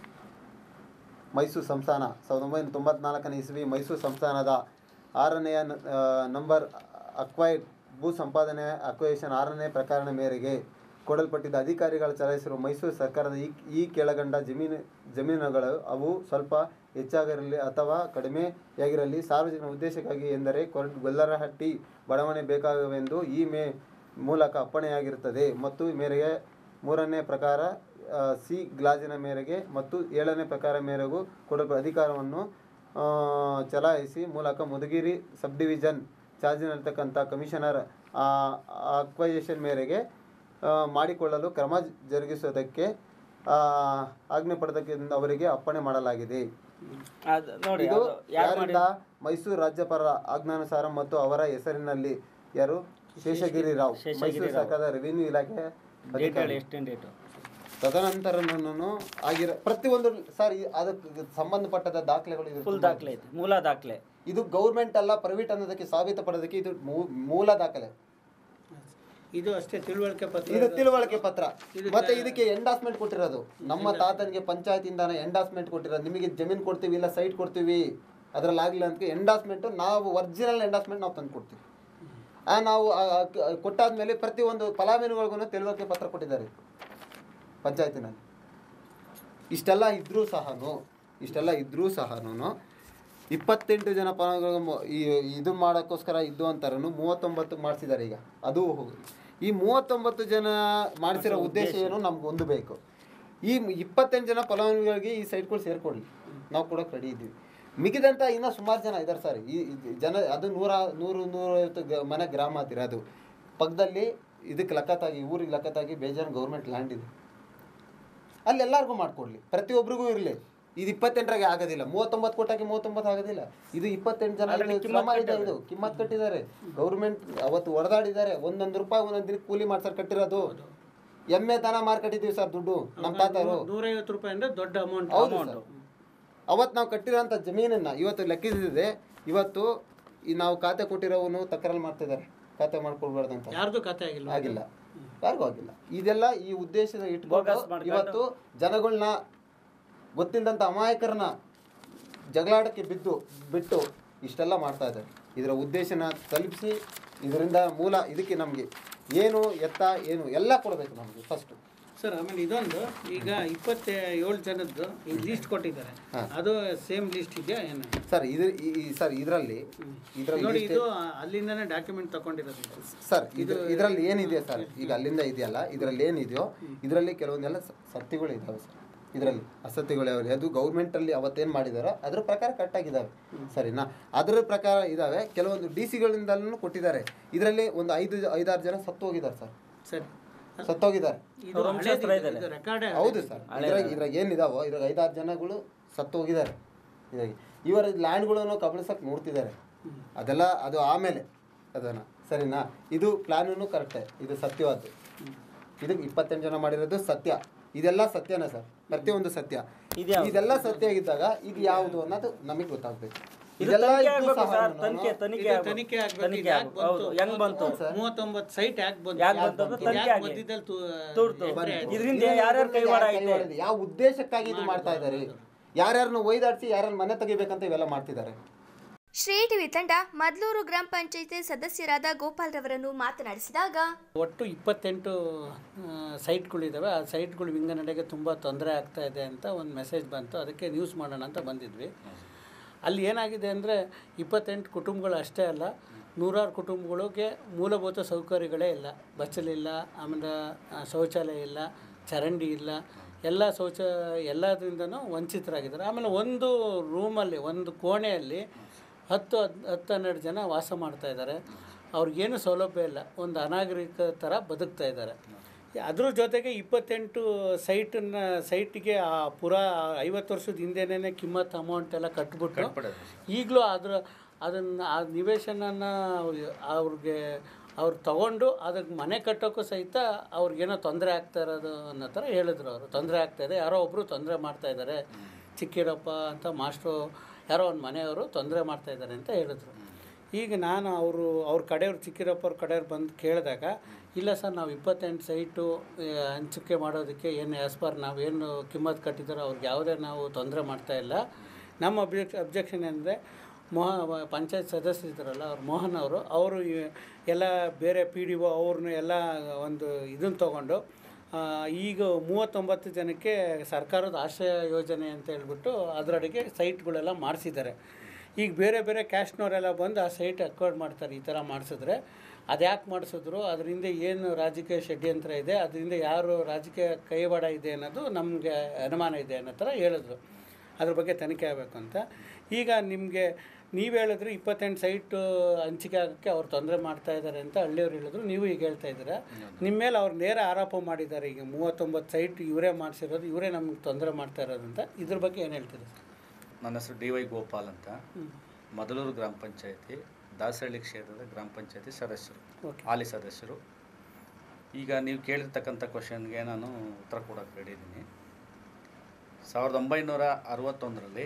ಮೈಸೂರು ಸಂಸ್ಥಾನ ಸಾವಿರದ ಒಂಬೈನೂರ ತೊಂಬತ್ನಾಲ್ಕನೇ ಇಸ್ವಿ ಮೈಸೂರು ಸಂಸ್ಥಾನದ ಆರನೆಯ ನ- ಆ, ನಂಬರ್ ಅಕ್ವೈರ್ಡ್ ಭೂ ಸಂಪಾದನೆ ಅಕ್ವೈಷನ್ ಆರನೇ ಪ್ರಕರಣ ಮೇರೆಗೆ ಕೊಡಲ್ಪಟ್ಟಿದ್ದ ಅಧಿಕಾರಿಗಳು ಚಲಾಯಿಸಿರುವ ಮೈಸೂರು ಸರ್ಕಾರದ ಈ ಈ ಕೆಳಗಂಡ ಜಮೀನು ಜಮೀನುಗಳು ಅವು ಸ್ವಲ್ಪ ಹೆಚ್ಚಾಗಿರಲಿ ಅಥವಾ ಕಡಿಮೆಯಾಗಿರಲಿ ಸಾರ್ವಜನಿಕ ಉದ್ದೇಶಕ್ಕಾಗಿ ಎಂದರೆ ಕೊರ ಗೊಲ್ಲರಹಟ್ಟಿ ಬಡಾವಣೆ ಬೇಕಾಗವೆಂದು ಈ ಮೇ ಮೂಲಕ ಅಪ್ಪಣೆಯಾಗಿರುತ್ತದೆ ಮತ್ತು ಈ ಮೇರೆಗೆ ಮೂರನೇ ಪ್ರಕಾರ ಆ, ಸಿ ಗ್ಲಾಜಿನ ಮೇರೆಗೆ ಮತ್ತು ಏಳನೇ ಪ್ರಕಾರ ಮೇರೆಗೂ ಕೊಡಲು ಅಧಿಕಾರವನ್ನು ಆ, ಚಲಾಯಿಸಿ ಮೂಲಕ ಮಧುಗಿರಿ ಸಬ್ ಡಿವಿಷನ್ ಚಾರ್ಜಿನಲ್ಲಿರ್ತಕ್ಕಂಥ ಕಮಿಷನರ್ ಅಕ್ವೈಜೇಷನ್ ಮೇರೆಗೆ ಆ, ಮಾಡಿಕೊಳ್ಳಲು ಕ್ರಮ ಜರುಗಿಸುವುದಕ್ಕೆ ಆ, ಆಜ್ಞೆ ಪಡೆದಕ್ಕಿಂತ ಅವರಿಗೆ ಅಪ್ಪಣೆ ಮಾಡಲಾಗಿದೆ
ಅದು ನೋಡಿ
ಇದು
ಅದು ಯಾರು
ಯಾರಿಂದ ಮೈಸೂರು ರಾಜ್ಯಪಾಲ ಆಜ್ಞಾನುಸಾರ ಮತ್ತು ಅವರ ಹೆಸರಿನಲ್ಲಿ ಯಾರು ಶೇಷಗಿರಿ ರಾವ್
ಶೇಷಗಿರಿ
ಮೈಸೂರು
ರಾವ್.
ಸರ್ಕಾರದ ರೆವಿನ್ಯೂ ಇಲಾಖೆ
ಡೇಟ್ ಹೇಳಿ
ಅಧಿಕಾರಿ.
ಎಷ್ಟೇನು ಡೇಟು
ತದನಂತರನೂ ಆಗಿರ ಪ್ರತಿಯೊಂದು ಸರ್ ಈ- ಅದಕ್ಕೆ ಸಂಬಂಧಪಟ್ಟದ ದಾಖಲೆಗಳು ಇದು
ಫುಲ್
ತುಂಬಾ
ದಾಖಲೆ ಐತೆ ಮೂಲ ದಾಖಲೆ
ಇದು ಗೌರ್ಮೆಂಟ್ ಅಲ್ಲ ಪ್ರೈವೇಟ್ ಅನ್ನೋದಕ್ಕೆ ಸಾಬೀತು ಪಡೋದಕ್ಕೆ ಇದು ಮೂ- ಮೂಲ ದಾಖಲೆ
ಇದು ಅಷ್ಟೇ ತಿಳುವಳಿಕೆ ಪತ್ರ
ಇದು ತಿಳುವಳಿಕೆ ಪತ್ರ
ಇದು
ಮತ್ತೆ ಇದಕ್ಕೆ ಎಂಡಾಸ್ಮೆಂಟ್ ಕೊಟ್ಟಿರೋದು ನಮ್ಮ ತಾತನಿಗೆ ಪಂಚಾಯತಿಂದ ಎಂಡಾಸ್ಮೆಂಟ್ ಕೊಟ್ಟಿರೋದು ನಿಮಗೆ ಜಮೀನು ಕೊಡ್ತೀವಿ ಇಲ್ಲ ಸೈಟ್ ಕೊಡ್ತೀವಿ ಅದ್ರಲ್ಲಿ ಆಗಿಲ್ಲ ಅಂತ ಎಂಡಾಸ್ಮೆಂಟ್ ನಾವು ಒರಿಜಿನಲ್ ಎಂಡಾಸ್ಮೆಂಟ್ ನಾವು ತಂದು ಕೊಡ್ತೀವಿ ಆ ನಾವು ಆ- ಆ ಕ- ಕೊಟ್ಟಾದ್ಮೇಲೆ ಪ್ರತಿಯೊಂದು ಫಲಾನುಭವಿಗಳಿಗೂ ತಿಳುವಳಿಕೆ ಪತ್ರ ಕೊಟ್ಟಿದ್ದಾರೆ ಪಂಚಾಯತಿನಲ್ಲಿ ಇಷ್ಟೆಲ್ಲ ಇದ್ರೂ ಸಹನು ಇಷ್ಟೆಲ್ಲ ಇದ್ರೂ ಸಹನು ಇಪ್ಪತ್ತೆಂಟು ಜನ ಫಲಾನುಭವಿಗಳು ಮೊ- ಈ ಇದು ಮಾಡೋಕ್ಕೋಸ್ಕರ ಇದ್ದು ಅಂತಾರನು ಮೂವತ್ತೊಂಬತ್ತು ಮಾಡಿಸಿದ್ದಾರೆ ಈಗ ಅದು ಹೋಗಿ ಈ ಮೂವತ್ತೊಂಬತ್ತು ಜನ ಮಾಡಿಸಿರೋ ಉದ್ದೇಶ ಏನು ನಮ್ಗೆ ಒಂದು ಬೇಕು ಈ ಇಪ್ಪತ್ತೆಂಟು ಜನ ಫಲಾನುಭವಿಗಳಿಗೆ ಈ ಸೈಟ್ಗಳು ಸೇರ್ಕೊಡ್ಲಿ ನಾವು ಕೊಡೋಕೆ ರೆಡಿ ಇದ್ದೀವಿ ಮಿಗಿದಂತ ಇನ್ನೂ ಸುಮಾರು ಜನ ಇದ್ದಾರೆ ಸರ್ ಈ ಈ ಜನ ಅದು ನೂರ ನೂರು ನೂರೈವತ್ತು ಗ- ಮನೆ ಗ್ರಾಮ ಹತ್ತಿರ ಅದು ಪಕ್ಕದಲ್ಲಿ ಇದಕ್ಕೆ ಲೆಕ್ಕತ್ತಾಗಿ ಊರಿಗೆ ಲೆಕ್ಕತ್ತಾಗಿ ಬೇಜಾನ್ ಗೌರ್ಮೆಂಟ್ ಲ್ಯಾಂಡ್ ಇದೆ ಅಲ್ಲಿ ಎಲ್ಲರಿಗೂ ಮಾಡಿಕೊಡ್ಲಿ ಪ್ರತಿಯೊಬ್ಬರಿಗೂ ಇರಲಿ ಇದು ಇಪ್ಪತ್ತೆಂಟರಾಗೆ ಆಗೋದಿಲ್ಲ ಮೂವತ್ತೊಂಬತ್ತು ಕೊಟ್ಟಾಗಿ ಮೂವತ್ತೊಂಬತ್ತು ಆಗೋದಿಲ್ಲ ಇದು ಇಪ್ಪತ್ತೆಂಟು ಜನ
Already
ಇದು
ಕಿಮ್ಮತ್
ಶ್ರಮ ಇದೆ
ಕಟ್ಟಿದ್ದಾರೆ.
ಇದು ಕಿಮ್ಮತ್ ಕಟ್ಟಿದ್ದಾರೆ ಗೌರ್ಮೆಂಟ್ ಅವತ್ತು ಹೊಡೆದಾಡಿದ್ದಾರೆ ಒಂದೊಂದು ರೂಪಾಯಿ ಒಂದೊಂದು ದಿನ ಕೂಲಿ ಮಾಡ್ಸರ್ ಕಟ್ಟಿರೋದು ಎಮ್ಮೆ ದನ ಮಾರ್ ಕಟ್ಟಿದ್ದೀವಿ ಸರ್ ದುಡ್ಡು ನಮ್ಮ ತಾತರು
ನೂರೈವತ್ತು ರೂಪಾಯಿ ಅಂದ್ರೆ ದೊಡ್ಡ ಅಮೌಂಟ್
ಹೌದು ಸರ್ ಅವತ್ತು ನಾವು ಕಟ್ಟಿರೋಂಥ ಜಮೀನನ್ನ ಇವತ್ತು ಲೆಕ್ಕಿಸಿದೆ ಇವತ್ತು ಈ ನಾವು ಖಾತೆ ಕೊಟ್ಟಿರೋವನು ತಕರಾರು ಮಾಡ್ತಿದ್ದಾರೆ ಖಾತೆ ಮಾಡ್ಕೊಡ್ಬಾರ್ದು ಅಂತ
ಯಾರ್ದು ಖಾತೆ ಆಗಿಲ್ಲ
ಆಗಿಲ್ಲ ಯಾರಿಗೂ ಆಗಿಲ್ಲ ಇದೆಲ್ಲ ಈ ಉದ್ದೇಶದ ಇಟ್ಕೊಂಡು
ಬೋಗಸ್ ಮಾಡ್ಕೊಂಡು-
ಇವತ್ತು ಜನಗಳನ್ನ ಗೊತ್ತಿಲ್ಲದಂಥ ಅಮಾಯಕರನ್ನ ಜಗಳಾಡಕ್ಕೆ ಬಿದ್ದು ಬಿಟ್ಟು ಇಷ್ಟೆಲ್ಲ ಮಾಡ್ತಾ ಇದ್ದಾರೆ ಇದರ ಉದ್ದೇಶನ ತಲುಪಿಸಿ ಇದರಿಂದ ಮೂಲ ಇದಕ್ಕೆ ನಮಗೆ ಏನು ಎತ್ತ ಏನು ಎಲ್ಲ ಕೊಡಬೇಕು ನಮಗೆ ಫಸ್ಟು
ಸರ್ ಆಮೇಲೆ ಇದೊಂದು ಈಗ ಇಪ್ಪತ್ತೇಳು ಜನದ್ದು ಈ ಲೀಸ್ಟ್ ಕೊಟ್ಟಿದ್ದಾರೆ ಅದು ಸೇಮ್ ಲಿಸ್ಟ್ ಇದೆಯಾ ಏನು
ಸರ್ ಇದು ಈ- ಈ- ಸರ್ ಇದರಲ್ಲಿ ಇದರಲ್ಲಿ
ನೋಡಿ
ಇಷ್ಟೇ-
ಇದು ಅಲ್ಲಿಂದನೇ ಡಾಕ್ಯುಮೆಂಟ್ ತಗೊಂಡಿರೋದು ಇದು.
ಸರ್ ಇದು ಇದರಲ್ಲಿ ಏನಿದೆ ಸರ್ ಈಗ ಅಲ್ಲಿಂದ ಇದೆಯಲ್ಲ ಇದರಲ್ಲಿ ಏನಿದೆಯೋ ಇದರಲ್ಲಿ ಕೆಲವೊಂದೆಲ್ಲ ಸ- ಸತ್ಯಗಳು ಇದಾವೆ ಸರ್ ಇದರಲ್ಲಿ ಅಸತ್ಯಗಳು ಯಾವ್ದು ಅದು ಗೌರ್ಮೆಂಟಲ್ಲಿ ಅವತ್ತೇನು ಮಾಡಿದಾರೋ ಅದ್ರ ಪ್ರಕಾರ ಕರೆಕ್ಟಾಗಿದ್ದಾವೆ ಸರಿನಾ ಅದರ ಪ್ರಕಾರ ಇದ್ದಾವೆ ಕೆಲವೊಂದು ಡಿ ಸಿಗಳಿಂದಲೂ ಕೊಟ್ಟಿದ್ದಾರೆ ಇದರಲ್ಲಿ ಒಂದು ಐದು ಐದಾರು ಜನ ಸತ್ತು ಹೋಗಿದ್ದಾರೆ ಸರ್
ಸರಿ
ಸತ್ತೋಗಿದ್ದಾರೆ
ಇದು ಹಳೇದು ಇದು, ಇದು ರೆಕಾರ್ಡೇ
ಹೌದು ಸರ್ ಇದ್ರಾಗ ಇದ್ರಾಗ ಏನಿದಾವೋ ಇದ್ರಾಗ ಐದಾರು ಜನಗಳು ಸತ್ತು ಹೋಗಿದ್ದಾರೆ ಇದ್ರಾಗ ಇವರ ಲ್ಯಾಂಡ್ಗಳನ್ನು ಕಬಳಿಸಕ್ಕೆ ನೋಡ್ತಿದ್ದಾರೆ ಅದೆಲ್ಲ ಅದು ಆಮೇಲೆ ಅದನ್ನ ಸರಿನಾ ಇದು ಪ್ಲಾನೂ ಕರೆಕ್ಟೇ ಇದು ಸತ್ಯವಾದ್ದು ಇದು ಇಪ್ಪತ್ತೆಂಟು ಜನ ಮಾಡಿರೋದು ಸತ್ಯ ಇದೆಲ್ಲ ಸತ್ಯನೇ ಸರ್ ಪ್ರತಿಯೊಂದು ಸತ್ಯ
ಇದ್ಯಾವ್ದು?
ಇದೆಲ್ಲ ಸತ್ಯ ಆಗಿದ್ದಾಗ ಇದು ಯಾವುದು ಅನ್ನೋದು ನಮಗೆ ಗೊತ್ತಾಗ್ಬೇಕು
ಇದು
ಇದೆಲ್ಲ
ತನಿಖೆ
ಇದ್ದು
ಆಗ್ಬೇಕು
ಸಹ
ಸರ್,
ನಾನು-
ತನಿಖೆ ತನಿಖೆ
ಇದು
ಆಗ್ಬೇಕು.
ತನಿಖೆ ಆಗ್ಬೇಕು
ತನಿಖೆ
ಇದು ಯಾಕ್
ಆಗ್ಬೇಕು. ಹೌದು
ಬಂತು?
ಹೆಂಗ್ ಬಂತು
ಮೂವತ್ತೊಂಬತ್ತು ಸೈಟ್ ಯಾಕೆ ಬಂತು
ಯಾಕ್ ಬಂತು ಅಂತ
ಇದು
ತನಿಖೆ
ಯಾಕ್
ಆಗಿ.
ಮಧ್ಯದಲ್ಲಿ ತು-
ತೂರ್ತು.
entry ಆಯ್ತು?
ಇದರಿಂದ ಯಾರ್ಯಾರು ಕೈವಾಡ ಐತೆ
ಯಾವ ಉದ್ದೇಶಕ್ಕಾಗಿ ಇದು ಮಾಡ್ತಾ ಇದ್ದಾರೆ ಯಾರ್ಯಾರನ್ನು ಒಯ್ದಾಡ್ಸಿ ಯಾರನ್ನ ಮನೆ ತೆಗಿಬೇಕಂತ ಇವೆಲ್ಲ ಮಾಡ್ತಿದ್ದಾರೆ
ಶ್ರೀ ಟಿವಿ ತಂಡ ಮದ್ಲೂರು ಗ್ರಾಮ ಪಂಚಾಯಿತಿ ಸದಸ್ಯರಾದ ಗೋಪಾಲ್ ರವರನ್ನು ಮಾತನಾಡಿಸಿದಾಗ
ಒಟ್ಟು ಇಪ್ಪತ್ತೆಂಟು ಸೈಟ್ಗಳಿದ್ದಾವೆ ಆ ಸೈಟ್ಗಳು ವಿಂಗಡಣೆಗೆ ತುಂಬ ತೊಂದರೆ ಆಗ್ತಾ ಇದೆ ಅಂತ ಒಂದು ಮೆಸೇಜ್ ಬಂತು ಅದಕ್ಕೆ ನ್ಯೂಸ್ ಮಾಡೋಣ ಅಂತ ಬಂದಿದ್ವಿ ಅಲ್ಲಿ ಏನಾಗಿದೆ ಅಂದರೆ ಇಪ್ಪತ್ತೆಂಟು ಕುಟುಂಬಗಳು ಅಷ್ಟೇ ಅಲ್ಲ ನೂರಾರು ಕುಟುಂಬಗಳಿಗೆ ಮೂಲಭೂತ ಸೌಕರ್ಯಗಳೇ ಇಲ್ಲ ಬಚ್ಚಲಿಲ್ಲ ಆಮೇಲೆ ಆ, ಶೌಚಾಲಯ ಇಲ್ಲ ಚರಂಡಿ ಇಲ್ಲ ಎಲ್ಲ ಶೌಚ ಎಲ್ಲದರಿಂದನೂ ವಂಚಿತರಾಗಿದ್ದಾರೆ ಆಮೇಲೆ ಒಂದು ರೂಮಲ್ಲಿ ಒಂದು ಕೋಣೆಯಲ್ಲಿ ಹತ್ತು ಹದ್ ಹತ್ತು ಹನ್ನೆರಡು ಜನ ವಾಸ ಮಾಡ್ತಾ ಇದ್ದಾರೆ ಅವ್ರಿಗೇನು ಸೌಲಭ್ಯ ಇಲ್ಲ ಒಂದು ಅನಾಗರಿಕ ಥರ ಬದುಕ್ತಾ ಇದ್ದಾರೆ ಅದ್ರ ಜೊತೆಗೆ ಇಪ್ಪತ್ತೆಂಟು ಸೈಟನ್ನ ಸೈಟಿಗೆ ಆ ಪುರಾ ಐವತ್ತು ವರ್ಷದ ಹಿಂದೆನೇ ಕಿಮ್ಮತ್ ಅಮೌಂಟ್ ಎಲ್ಲ ಕಟ್ಬಿಟ್ಟು ಈಗಲೂ ಅದ್ರ ಅದನ್ನು ಆ ನಿವೇಶನನ ಅವ್ರು- ಅವ್ರಿಗೆ ಅವ್ರು ತಗೊಂಡು ಅದಕ್ಕೆ ಮನೆ ಕಟ್ಟೋಕ್ಕೂ ಸಹಿತ ಅವ್ರಿಗೇನೋ ತೊಂದರೆ ಆಗ್ತಾ ಇರೋದು ಅನ್ನೋ ಥರ ಹೇಳಿದ್ರು ಅವರು ತೊಂದರೆ ಆಗ್ತಾ ಇದೆ ಯಾರೋ ಒಬ್ಬರು ತೊಂದರೆ ಮಾಡ್ತಾ ಇದ್ದಾರೆ ಚಿಕ್ಕಿರಪ್ಪ ಅಂತ ಮಾಸ್ಟ್ರು ಯಾರೋ ಒಂದು ಮನೆಯವರು ತೊಂದರೆ ಮಾಡ್ತಾ ಇದ್ದಾರೆ ಅಂತ ಹೇಳಿದ್ರು ಈಗ ನಾನು ಅವರು ಅವ್ರ ಕಡೆಯವ್ರು ಚಿಕ್ಕಿರಪ್ಪ ಅವ್ರ ಕಡೆಯವ್ರು ಬಂದು ಕೇಳಿದಾಗ ಇಲ್ಲ ಸರ್ ನಾವು ಇಪ್ಪತ್ತೆಂಟು ಸೈಟು ಆ, ಹಂಚಿಕೆ ಮಾಡೋದಕ್ಕೆ ಏನು ಆ್ಯಸ್ ಪರ್ ನಾವೇನು ಕಿಮ್ಮತ್ ಕಟ್ಟಿದ್ದಾರೋ ಅವ್ರಿಗೆ ಯಾವುದೇ ನಾವು ತೊಂದರೆ ಮಾಡ್ತಾ ಇಲ್ಲ ನಮ್ಮ ಅಬ್ಜೆಕ್ ಅಬ್ಜೆಕ್ಷನ್ ಅಂದರೆ ಮೋಹ ಪಂಚಾಯತ್ ಸದಸ್ಯರಿದ್ದಾರಲ್ಲ ಅವ್ರು ಮೋಹನ್ ಅವರು ಅವರು ಈ- ಎಲ್ಲ ಬೇರೆ ಪಿ ಡಿ ಒ ಅವ್ರನ್ನ ಎಲ್ಲ ಒಂದು ಇದನ್ನು ತೊಗೊಂಡು ಆ, ಈಗ ಮೂವತ್ತೊಂಬತ್ತು ಜನಕ್ಕೆ ಸರ್ಕಾರದ ಆಶ್ರಯ ಯೋಜನೆ ಅಂತ ಹೇಳ್ಬಿಟ್ಟು ಅದರೊಳಗೆ ಸೈಟ್ಗಳೆಲ್ಲ ಮಾಡಿಸಿದ್ದಾರೆ ಈಗ ಬೇರೆ ಬೇರೆ ಕ್ಯಾಸ್ಟ್ನವರೆಲ್ಲ ಬಂದು ಆ ಸೈಟ್ ಅಕ್ವೈರ್ ಮಾಡ್ತಾರೆ ಈ ಥರ ಮಾಡಿಸಿದ್ರೆ ಅದು ಯಾಕೆ ಮಾಡಿಸಿದ್ರು ಅದರಿಂದ ಏನು ರಾಜಕೀಯ ಷಡ್ಯಂತ್ರ ಇದೆ ಅದರಿಂದ ಯಾರು ರಾಜಕೀಯ ಕೈವಾಡ ಇದೆ ಅನ್ನೋದು ನಮಗೆ ಅನುಮಾನ ಇದೆ ಅನ್ನೋ ಥರ ಹೇಳಿದ್ರು ಅದ್ರ ಬಗ್ಗೆ ತನಿಖೆ ಆಗಬೇಕು ಅಂತ ಈಗ ನಿಮಗೆ ನೀವು ಹೇಳಿದ್ರೆ ಇಪ್ಪತ್ತೆಂಟು ಸೈಟ್ ಹಂಚಿಕೆ ಆಗೋಕ್ಕೆ ಅವ್ರು ತೊಂದರೆ ಮಾಡ್ತಾ ಇದ್ದಾರೆ ಅಂತ ಹಳ್ಳಿಯವ್ರು ಹೇಳಿದ್ರು ನೀವು ಈಗ ಹೇಳ್ತಾ ಇದ್ದೀರಾ ನಿಮ್ಮ ಮೇಲೆ ಅವ್ರು ನೇರ ಆರೋಪ ಮಾಡಿದ್ದಾರೆ ಈಗ ಮೂವತ್ತೊಂಬತ್ತು ಸೈಟ್ ಇವರೇ ಮಾಡಿಸಿರೋದು ಇವರೇ ನಮ್ಗೆ ತೊಂದರೆ ಮಾಡ್ತಾ ಇರೋದಂತ ಇದ್ರ ಬಗ್ಗೆ ಏನು ಹೇಳ್ತೀರಿ ಸರ್
ನನ್ನ ಹೆಸರು ಡಿ ವೈ ಗೋಪಾಲ್ ಅಂತ ಮೊದಲೂರು ಗ್ರಾಮ ಪಂಚಾಯತಿ ದಾಸಹಳ್ಳಿ ಕ್ಷೇತ್ರದ ಗ್ರಾಮ ಪಂಚಾಯತಿ ಸದಸ್ಯರು ಹಾಲಿ ಸದಸ್ಯರು ಈಗ ನೀವು ಕೇಳಿರ್ತಕ್ಕಂಥ ಕ್ವಶನ್ಗೆ ನಾನು ಉತ್ತರ ಕೊಡೋಕೆ ಹೇಳಿದ್ದೀನಿ ಸಾವಿರದ ಒಂಬೈನೂರ ಅರವತ್ತೊಂದರಲ್ಲಿ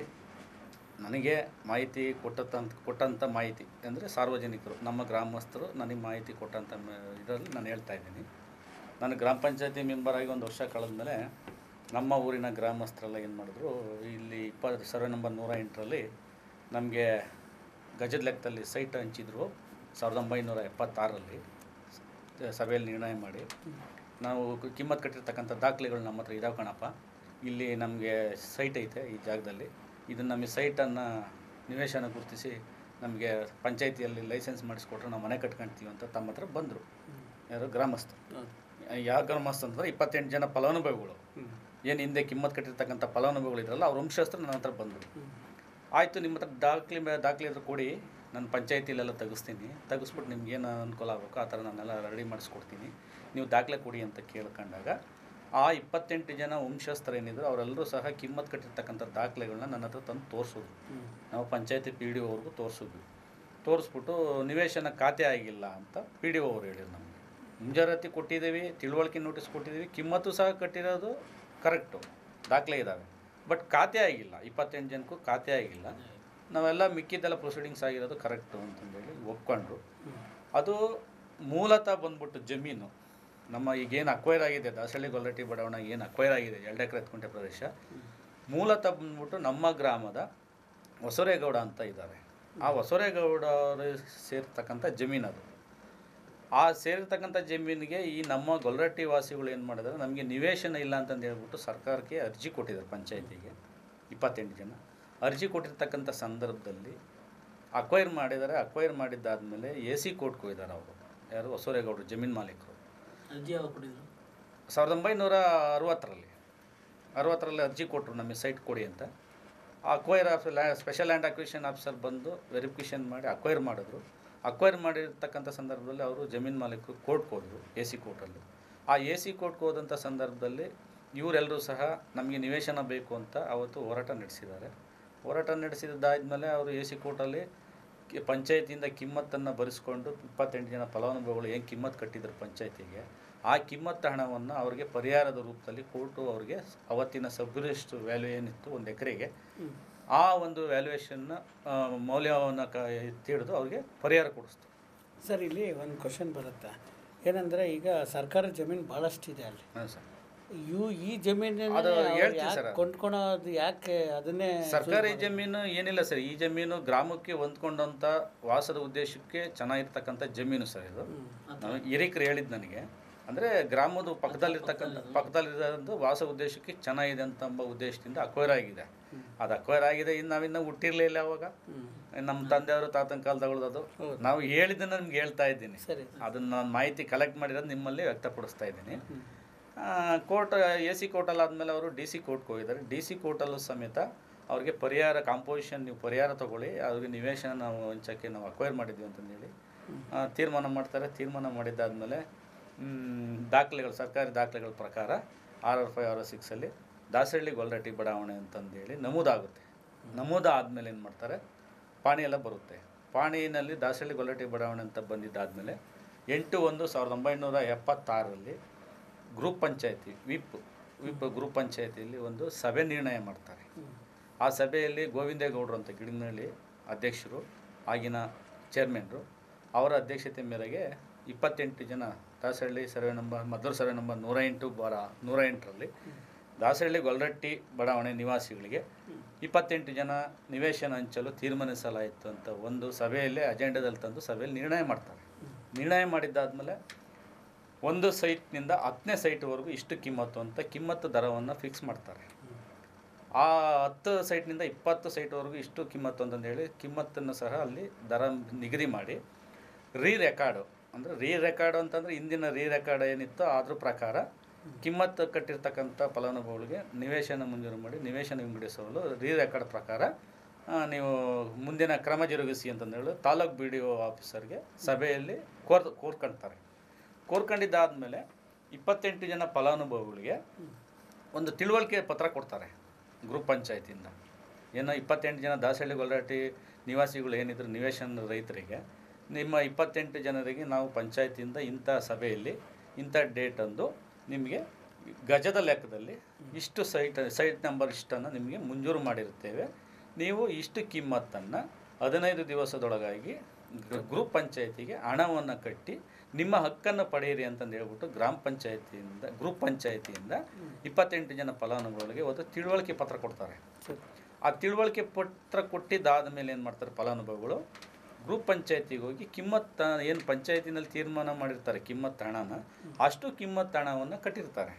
ನನಗೆ ಮಾಹಿತಿ ಕೊಟ್ಟಂತ ಕೊಟ್ಟಂಥ ಮಾಹಿತಿ ಅಂದರೆ ಸಾರ್ವಜನಿಕರು ನಮ್ಮ ಗ್ರಾಮಸ್ಥರು ನನಗೆ ಮಾಹಿತಿ ಕೊಟ್ಟಂಥ ಇದರಲ್ಲಿ ನಾನು ಹೇಳ್ತಾ ಇದ್ದೀನಿ ನಾನು ಗ್ರಾಮ ಪಂಚಾಯತಿ ಮೆಂಬರ್ ಆಗಿ ಒಂದು ವರ್ಷ ಕಳೆದ್ಮೇಲೆ ನಮ್ಮ ಊರಿನ ಗ್ರಾಮಸ್ಥರೆಲ್ಲ ಏನು ಮಾಡಿದ್ರು ಇಲ್ಲಿ ಇಪ್ಪತ್ತು ಸರ್ವೆ ನಂಬರ್ ನೂರ ಎಂಟರಲ್ಲಿ ನಮಗೆ ಗಜದ ಲೆಕ್ಕದಲ್ಲಿ ಸೈಟ್ ಹಂಚಿದ್ರು ಸಾವಿರದ ಒಂಬೈನೂರ ಎಪ್ಪತ್ತಾರರಲ್ಲಿ ಸಭೆಯಲ್ಲಿ ನಿರ್ಣಯ ಮಾಡಿ ನಾವು ಕಿಮ್ಮತ್ತು ಕಟ್ಟಿರ್ತಕ್ಕಂಥ ದಾಖಲೆಗಳು ನಮ್ಮ ಹತ್ರ ಇದಾವೆ ಕಣಪ್ಪ ಇಲ್ಲಿ ನಮಗೆ ಸೈಟ್ ಐತೆ ಈ ಜಾಗದಲ್ಲಿ ಇದನ್ನು ನಮಗೆ ಸೈಟನ್ನು ನಿವೇಶನ ಗುರುತಿಸಿ ನಮಗೆ ಪಂಚಾಯತಿಯಲ್ಲಿ ಲೈಸೆನ್ಸ್ ಮಾಡಿಸ್ಕೊಟ್ರೆ ನಾವು ಮನೆ ಕಟ್ಕೊಳ್ತೀವಿ ಅಂತ ತಮ್ಮ ಹತ್ರ ಬಂದರು ಯಾರು ಗ್ರಾಮಸ್ಥರು ಯಾವ ಗ್ರಾಮಸ್ಥ ಅಂತಂದ್ರೆ ಇಪ್ಪತ್ತೆಂಟು ಜನ ಫಲಾನುಭವಿಗಳು ಏನು ಹಿಂದೆ ಕಿಮ್ಮತ್ತು ಕಟ್ಟಿರ್ತಕ್ಕಂಥ ಫಲಾನುಭವಿಗಳು ಇದ್ರಲ್ಲ ಅವ್ರ ವಂಶಸ್ಥರು ನನ್ನ ಹತ್ರ ಬಂದರು ಆಯಿತು ನಿಮ್ಮ ಹತ್ರ ದಾಖಲೆ ಮೇ- ದಾಖಲೆ ಇದ್ರೆ ಕೊಡಿ ನಾನು ಪಂಚಾಯತಿಲೆಲ್ಲ ತೆಗಿಸ್ತೀನಿ ತೆಗಿಸ್ಬಿಟ್ಟು ನಿಮ್ಗೆ ಏನು ಅನುಕೂಲ ಆಗಬೇಕು ಆ ಥರ ನಾನೆಲ್ಲ ರೆಡಿ ಮಾಡಿಸ್ಕೊಡ್ತೀನಿ ನೀವು ದಾಖಲೆ ಕೊಡಿ ಅಂತ ಕೇಳ್ಕೊಂಡಾಗ ಆ ಇಪ್ಪತ್ತೆಂಟು ಜನ ವಂಶಸ್ಥರು ಏನಿದ್ರು ಅವರೆಲ್ಲರೂ ಸಹ ಕಿಮ್ಮತ್ತು ಕಟ್ಟಿರ್ತಕ್ಕಂಥ ದಾಖಲೆಗಳನ್ನ ನನ್ನ ಹತ್ರ ತಂದು ತೋರಿಸಿದ್ರು ನಾವು ಪಂಚಾಯತಿ ಪಿ ಡಿ ಅವ್ರಿಗೂ ತೋರಿಸಿದ್ವಿ ತೋರಿಸ್ಬಿಟ್ಟು ನಿವೇಶನ ಖಾತೆ ಆಗಿಲ್ಲ ಅಂತ ಪಿ ಡಿ ಅವ್ರು ಹೇಳಿದ್ರು ನಮಗೆ ಮುಂಜಾರತಿ ಕೊಟ್ಟಿದ್ದೀವಿ ತಿಳುವಳಿಕೆ ನೋಟಿಸ್ ಕೊಟ್ಟಿದ್ದೀವಿ ಕಿಮ್ಮತ್ತು ಸಹ ಕಟ್ಟಿರೋದು ಕರೆಕ್ಟು ದಾಖಲೆ ಇದ್ದಾವೆ ಬಟ್ ಖಾತೆ ಆಗಿಲ್ಲ ಇಪ್ಪತ್ತೆಂಟು ಜನಕ್ಕೂ ಖಾತೆ ಆಗಿಲ್ಲ ನಾವೆಲ್ಲ ಮಿಕ್ಕಿದ್ದೆಲ್ಲ ಪ್ರೊಸೀಡಿಂಗ್ಸ್ ಆಗಿರೋದು ಕರೆಕ್ಟು ಅಂತಂದೇಳಿ ಒಪ್ಕೊಂಡ್ರು ಅದು ಮೂಲತಃ ಬಂದ್ಬಿಟ್ಟು ಜಮೀನು ನಮ್ಮ ಈಗೇನು ಅಕ್ವೈರ್ ಆಗಿದೆ ದಾಸಹಳ್ಳಿ ಗೊಲ್ಲಟ್ಟಿ ಬಡಾವಣೆ ಏನು ಅಕ್ವೈರ್ ಆಗಿದೆ ಎರಡು ಎಕರೆ ಹತ್ತು ಪ್ರದೇಶ ಮೂಲತಃ ಬಂದ್ಬಿಟ್ಟು ನಮ್ಮ ಗ್ರಾಮದ ಹೊಸರೇಗೌಡ ಅಂತ ಇದ್ದಾರೆ ಆ ಹೊಸರೇಗೌಡ ಸೇರ್ತಕ್ಕಂಥ ಜಮೀನು ಅದು ಆ ಸೇರಿರ್ತಕ್ಕಂಥ ಜಮೀನಿಗೆ ಈ ನಮ್ಮ ಗೊಲ್ಲರಟ್ಟಿ ವಾಸಿಗಳು ಏನು ಮಾಡಿದ್ದಾರೆ ನಮಗೆ ನಿವೇಶನ ಇಲ್ಲ ಅಂತಂದು ಹೇಳ್ಬಿಟ್ಟು ಸರ್ಕಾರಕ್ಕೆ ಅರ್ಜಿ ಕೊಟ್ಟಿದ್ದಾರೆ ಪಂಚಾಯತಿಗೆ ಇಪ್ಪತ್ತೆಂಟು ಜನ ಅರ್ಜಿ ಕೊಟ್ಟಿರ್ತಕ್ಕಂಥ ಸಂದರ್ಭದಲ್ಲಿ ಅಕ್ವೈರ್ ಮಾಡಿದ್ದಾರೆ ಅಕ್ವೈರ್ ಮಾಡಿದ್ದಾದಮೇಲೆ ಎ ಸಿ ಕೋರ್ಟ್ಗೆ ಹೋಗಿದ್ದಾರೆ ಅವರು ಯಾರು ಹೊಸರೇಗೌಡರು ಜಮೀನು ಮಾಲೀಕರು
ಅರ್ಜಿ ಯಾವಾಗ ಕೊಟ್ಟಿದ್ರು
ಸಾವಿರದ ಒಂಬೈನೂರ ಅರವತ್ತರಲ್ಲಿ ಅರವತ್ತರಲ್ಲಿ ಅರ್ಜಿ ಕೊಟ್ಟರು ನಮಗೆ ಸೈಟ್ ಕೊಡಿ ಅಂತ ಅಕ್ವೈರ್ ಆಫ್ ಲ್ಯಾ ಸ್ಪೆಷಲ್ ಲ್ಯಾಂಡ್ ಅಕ್ವಿಷನ್ ಆಫೀಸರ್ ಬಂದು ವೆರಿಫಿಕೇಷನ್ ಮಾಡಿ ಅಕ್ವೈರ್ ಮಾಡಿದ್ರು ಅಕ್ವೈರ್ ಮಾಡಿರ್ತಕ್ಕಂಥ ಸಂದರ್ಭದಲ್ಲಿ ಅವರು ಜಮೀನು ಮಾಲೀಕರು ಕೋರ್ಟ್ಗೆ ಹೋದರು ಎ ಸಿ ಕೋರ್ಟಲ್ಲಿ ಆ ಎ ಸಿ ಕೋರ್ಟ್ಗೆ ಹೋದಂಥ ಸಂದರ್ಭದಲ್ಲಿ ಇವರೆಲ್ಲರೂ ಸಹ ನಮಗೆ ನಿವೇಶನ ಬೇಕು ಅಂತ ಅವತ್ತು ಹೋರಾಟ ನಡೆಸಿದ್ದಾರೆ ಹೋರಾಟ ನಡೆಸಿದ್ದಾದ್ಮೇಲೆ ಅವರು ಎ ಸಿ ಕೋರ್ಟಲ್ಲಿ ಕಿ- ಪಂಚಾಯತಿಯಿಂದ ಕಿಮ್ಮತ್ತನ್ನು ಭರಿಸ್ಕೊಂಡು ಇಪ್ಪತ್ತೆಂಟು ಜನ ಫಲಾನುಭವಿಗಳು ಏನು ಕಿಮ್ಮತ್ತು ಕಟ್ಟಿದ್ರು ಪಂಚಾಯತಿಗೆ ಆ ಕಿಮ್ಮತ್ತು ಹಣವನ್ನು ಅವರಿಗೆ ಪರಿಹಾರದ ರೂಪದಲ್ಲಿ ಕೋರ್ಟು ಅವರಿಗೆ ಅವತ್ತಿನ ಸಬ್ರಿಸ್ಟ್ ವ್ಯಾಲ್ಯೂ ಏನಿತ್ತು ಒಂದು ಎಕರೆಗೆ ಆ ಒಂದು ವ್ಯಾಲ್ಯೂಯೇಷನ್ನ ಮೌಲ್ಯವನ್ನು ಕ ತಿಳಿದು ಅವ್ರಿಗೆ ಪರಿಹಾರ ಕೊಡಿಸ್ತು
ಸರ್ ಇಲ್ಲಿ ಒಂದು ಕ್ವಶನ್ ಬರುತ್ತೆ ಏನಂದರೆ ಈಗ ಸರ್ಕಾರ ಜಮೀನು ಭಾಳಷ್ಟಿದೆ ಅಲ್ಲಿ
ಹಾಂ ಸರ್
ಇವು ಈ ಜಮೀನಿನ
ಅದು ಹೇಳ್ತೀನಿ ಸರ್.
ಕೊಂಡ್ಕೊಳೋದು ಯಾಕೆ ಅದನ್ನೇ
ಸರ್ಕಾರಿ ಜಮೀನು ಏನಿಲ್ಲ ಸರ್ ಈ ಜಮೀನು ಗ್ರಾಮಕ್ಕೆ ಹೊಂದ್ಕೊಂಡಂಥ ವಾಸದ ಉದ್ದೇಶಕ್ಕೆ ಚೆನ್ನಾಗಿರ್ತಕ್ಕಂಥ ಜಮೀನು ಸರ್ ಇದು ನಾವು ಹಿರಿಕರು ಹೇಳಿದ್ದು ನನಗೆ ಅಂದರೆ ಗ್ರಾಮದ ಪಕ್ಕದಲ್ಲಿರ್ತಕ್ಕಂಥ ಪಕ್ಕದಲ್ಲಿರೋದು ವಾಸ ಉದ್ದೇಶಕ್ಕೆ ಚೆನ್ನಾಗಿದೆ ಅಂತ ಎಂಬ ಉದ್ದೇಶದಿಂದ ಅಕ್ವೈರ್ ಆಗಿದೆ ಅದು ಅಕ್ವೈರ್ ಆಗಿದೆ ಇನ್ನು ನಾವಿನ್ನೂ ಹುಟ್ಟಿರ್ಲಿಲ್ಲ ಅವಾಗ ನಮ್ಮ ತಂದೆಯವರು ತಾತನ ಕಾಲದಗಳದ್ದು ಅದು ನಾವು ಹೇಳಿದ್ದನ್ನು ನಿಮ್ಗೆ ಹೇಳ್ತಾ ಇದ್ದೀನಿ
ಸರಿ
ಅದನ್ನು ನಾನು ಮಾಹಿತಿ ಕಲೆಕ್ಟ್ ಮಾಡಿರೋದು ನಿಮ್ಮಲ್ಲಿ ವ್ಯಕ್ತಪಡಿಸ್ತಾ ಇದ್ದೀನಿ ಕೋರ್ಟ್ ಎ ಸಿ ಕೋರ್ಟಲ್ಲಿ ಆದಮೇಲೆ ಅವರು ಡಿ ಸಿ ಕೋರ್ಟ್ಗೆ ಹೋಗಿದ್ದಾರೆ ಡಿ ಸಿ ಕೋರ್ಟಲ್ಲೂ ಸಮೇತ ಅವ್ರಿಗೆ ಪರಿಹಾರ ಕಾಂಪೋಸಿಷನ್ ನೀವು ಪರಿಹಾರ ತಗೊಳ್ಳಿ ಅವ್ರಿಗೆ ನಿವೇಶನ ನಾವು ಹಂಚೋಕ್ಕೆ ನಾವು ಅಕ್ವೈರ್ ಮಾಡಿದ್ವಿ ಅಂತಂದೇಳಿ ಆ, ತೀರ್ಮಾನ ಮಾಡ್ತಾರೆ ತೀರ್ಮಾನ ಮಾಡಿದ್ದಾದಮೇಲೆ ದಾಖಲೆಗಳು ಸರ್ಕಾರಿ ದಾಖಲೆಗಳ ಪ್ರಕಾರ ಆರ್ ಆರ್ ಫೈವ್ ಆರ್ ಸಿಕ್ಸಲ್ಲಿ ದಾಸಹಳ್ಳಿ ಗೊಲ್ಲರಟ್ಟಿ ಬಡಾವಣೆ ಅಂತಂದೇಳಿ ನಮೂದಾಗುತ್ತೆ ನಮೂದು ಆದಮೇಲೆ ಏನು ಮಾಡ್ತಾರೆ ಪಾಣಿ ಎಲ್ಲ ಬರುತ್ತೆ ಪಾಣಿನಲ್ಲಿ ದಾಸಹಳ್ಳಿ ಗೊಲ್ಲರಟ್ಟಿ ಬಡಾವಣೆ ಅಂತ ಬಂದಿದ್ದಾದಮೇಲೆ ಎಂಟು ಒಂದು ಸಾವಿರದ ಒಂಬೈನೂರ ಎಪ್ಪತ್ತಾರರಲ್ಲಿ ಗ್ರೂಪ್ ಪಂಚಾಯತಿ ವಿಪ್ ವಿಪ್ ಗ್ರೂಪ್ ಪಂಚಾಯತಿಯಲ್ಲಿ ಒಂದು ಸಭೆ ನಿರ್ಣಯ ಮಾಡ್ತಾರೆ ಆ ಸಭೆಯಲ್ಲಿ ಗೋವಿಂದೇಗೌಡರು ಅಂತ ಗಿಡನಹಳ್ಳಿ ಅಧ್ಯಕ್ಷರು ಆಗಿನ ಚೇರ್ಮನ್ರು ಅವರ ಅಧ್ಯಕ್ಷತೆ ಮೇರೆಗೆ ಇಪ್ಪತ್ತೆಂಟು ಜನ Dasahalli survey number Maddur survey number ನೂರ ಎಂಟು ಬಾರ ನೂರ ಎಂಟರಲ್ಲಿ ದಾಸಹಳ್ಳಿ ಗೊಲ್ಲರಟ್ಟಿ ಬಡಾವಣೆ ನಿವಾಸಿಗಳಿಗೆ ಇಪ್ಪತ್ತೆಂಟು ಜನ ನಿವೇಶನ ಹಂಚಲು ತೀರ್ಮಾನಿಸಲಾಯಿತು ಅಂತ ಒಂದು ಸಭೆಯಲ್ಲೇ ಅಜೆಂಡಾದಲ್ಲಿ ತಂದು ಸಭೆಯಲ್ಲಿ ನಿರ್ಣಯ ಮಾಡ್ತಾರೆ ನಿರ್ಣಯ ಮಾಡಿದ್ದಾದಮೇಲೆ ಒಂದು ಸೈಟ್ನಿಂದ ಹತ್ತನೇ ಸೈಟ್ವರೆಗೂ ಇಷ್ಟು ಕಿಮ್ಮತ್ತು ಅಂತ ಕಿಮ್ಮತ್ತು ದರವನ್ನು ಫಿಕ್ಸ್ ಮಾಡ್ತಾರೆ ಆ ಹತ್ತು ಸೈಟ್ನಿಂದ ಇಪ್ಪತ್ತು ಸೈಟ್ವರೆಗೂ ಇಷ್ಟು ಕಿಮ್ಮತ್ತು ಅಂತಂದು ಹೇಳಿ ಕಿಮ್ಮತ್ತನ್ನು ಸಹ ಅಲ್ಲಿ ದರ ನಿಗದಿ ಮಾಡಿ ರೀ ರೆಕಾರ್ಡು ಅಂದರೆ ರೀ ರೆಕಾರ್ಡು ಅಂತಂದರೆ ಇಂದಿನ ರೀ ರೆಕಾರ್ಡ್ ಏನಿತ್ತೋ ಅದ್ರ ಪ್ರಕಾರ ಕಿಮ್ಮತ್ತು ಕಟ್ಟಿರ್ತಕ್ಕಂಥ ಫಲಾನುಭವಿಗಳಿಗೆ ನಿವೇಶನ ಮಂಜೂರು ಮಾಡಿ ನಿವೇಶನ ವಿಂಗಡಿಸಲು ರೀ ರೆಕಾರ್ಡ್ ಪ್ರಕಾರ ಆ, ನೀವು ಮುಂದಿನ ಕ್ರಮ ಜರುಗಿಸಿ ಅಂತಂದೇಳಿ ತಾಲೂಕ್ ಬಿ ಡಿ ಒ ಆಫೀಸರ್ಗೆ ಸಭೆಯಲ್ಲಿ ಕೋರ್ ಕೋರ್ಕೊಳ್ತಾರೆ ಕೋರ್ಕೊಂಡಿದ್ದಾದಮೇಲೆ ಇಪ್ಪತ್ತೆಂಟು ಜನ ಫಲಾನುಭವಿಗಳಿಗೆ ಒಂದು ತಿಳುವಳಿಕೆ ಪತ್ರ ಕೊಡ್ತಾರೆ ಗ್ರೂಪ್ ಪಂಚಾಯತಿಯಿಂದ ಏನೋ ಇಪ್ಪತ್ತೆಂಟು ಜನ ದಾಸಹಳ್ಳಿ ಗೊಲ್ರಾಟಿ ನಿವಾಸಿಗಳು ಏನಿದ್ರು ನಿವೇಶನ ರೈತರಿಗೆ ನಿಮ್ಮ ಇಪ್ಪತ್ತೆಂಟು ಜನರಿಗೆ ನಾವು ಪಂಚಾಯತಿಯಿಂದ ಇಂಥ ಸಭೆಯಲ್ಲಿ ಇಂಥ ಡೇಟಂದು ನಿಮಗೆ ಗಜದ ಲೆಕ್ಕದಲ್ಲಿ ಇಷ್ಟು ಸೈಟ್ ಸೈಟ್ ನಂಬರ್ ಇಷ್ಟನ್ನು ನಿಮಗೆ ಮಂಜೂರು ಮಾಡಿರುತ್ತೇವೆ ನೀವು ಇಷ್ಟು ಕಿಮ್ಮತ್ತನ್ನು ಹದಿನೈದು ದಿವಸದೊಳಗಾಗಿ ಗ್ರ- ಗ್ರೂಪ್ ಪಂಚಾಯತಿಗೆ ಹಣವನ್ನು ಕಟ್ಟಿ ನಿಮ್ಮ ಹಕ್ಕನ್ನು ಪಡೆಯಿರಿ ಅಂತಂದು ಹೇಳ್ಬಿಟ್ಟು ಗ್ರಾಮ ಪಂಚಾಯತಿಯಿಂದ ಗ್ರೂಪ್ ಪಂಚಾಯತಿಯಿಂದ ಇಪ್ಪತ್ತೆಂಟು ಜನ ಫಲಾನುಭವಿಗಳಿಗೆ ಒಂದು ತಿಳುವಳಿಕೆ ಪತ್ರ ಕೊಡ್ತಾರೆ ಆ ತಿಳುವಳಿಕೆ ಪತ್ರ ಕೊಟ್ಟಿದ್ದಾದ ಮೇಲೆ ಏನು ಮಾಡ್ತಾರೆ ಫಲಾನುಭವಿಗಳು ಗ್ರೂಪ್ ಪಂಚಾಯತಿಗೆ ಹೋಗಿ ಕಿಮ್ಮತ್ತ ಏನು ಪಂಚಾಯತಿನಲ್ಲಿ ತೀರ್ಮಾನ ಮಾಡಿರ್ತಾರೆ ಕಿಮ್ಮತ್ ಹಣನ ಅಷ್ಟು ಕಿಮ್ಮತ್ ಹಣವನ್ನು ಕಟ್ಟಿರ್ತಾರೆ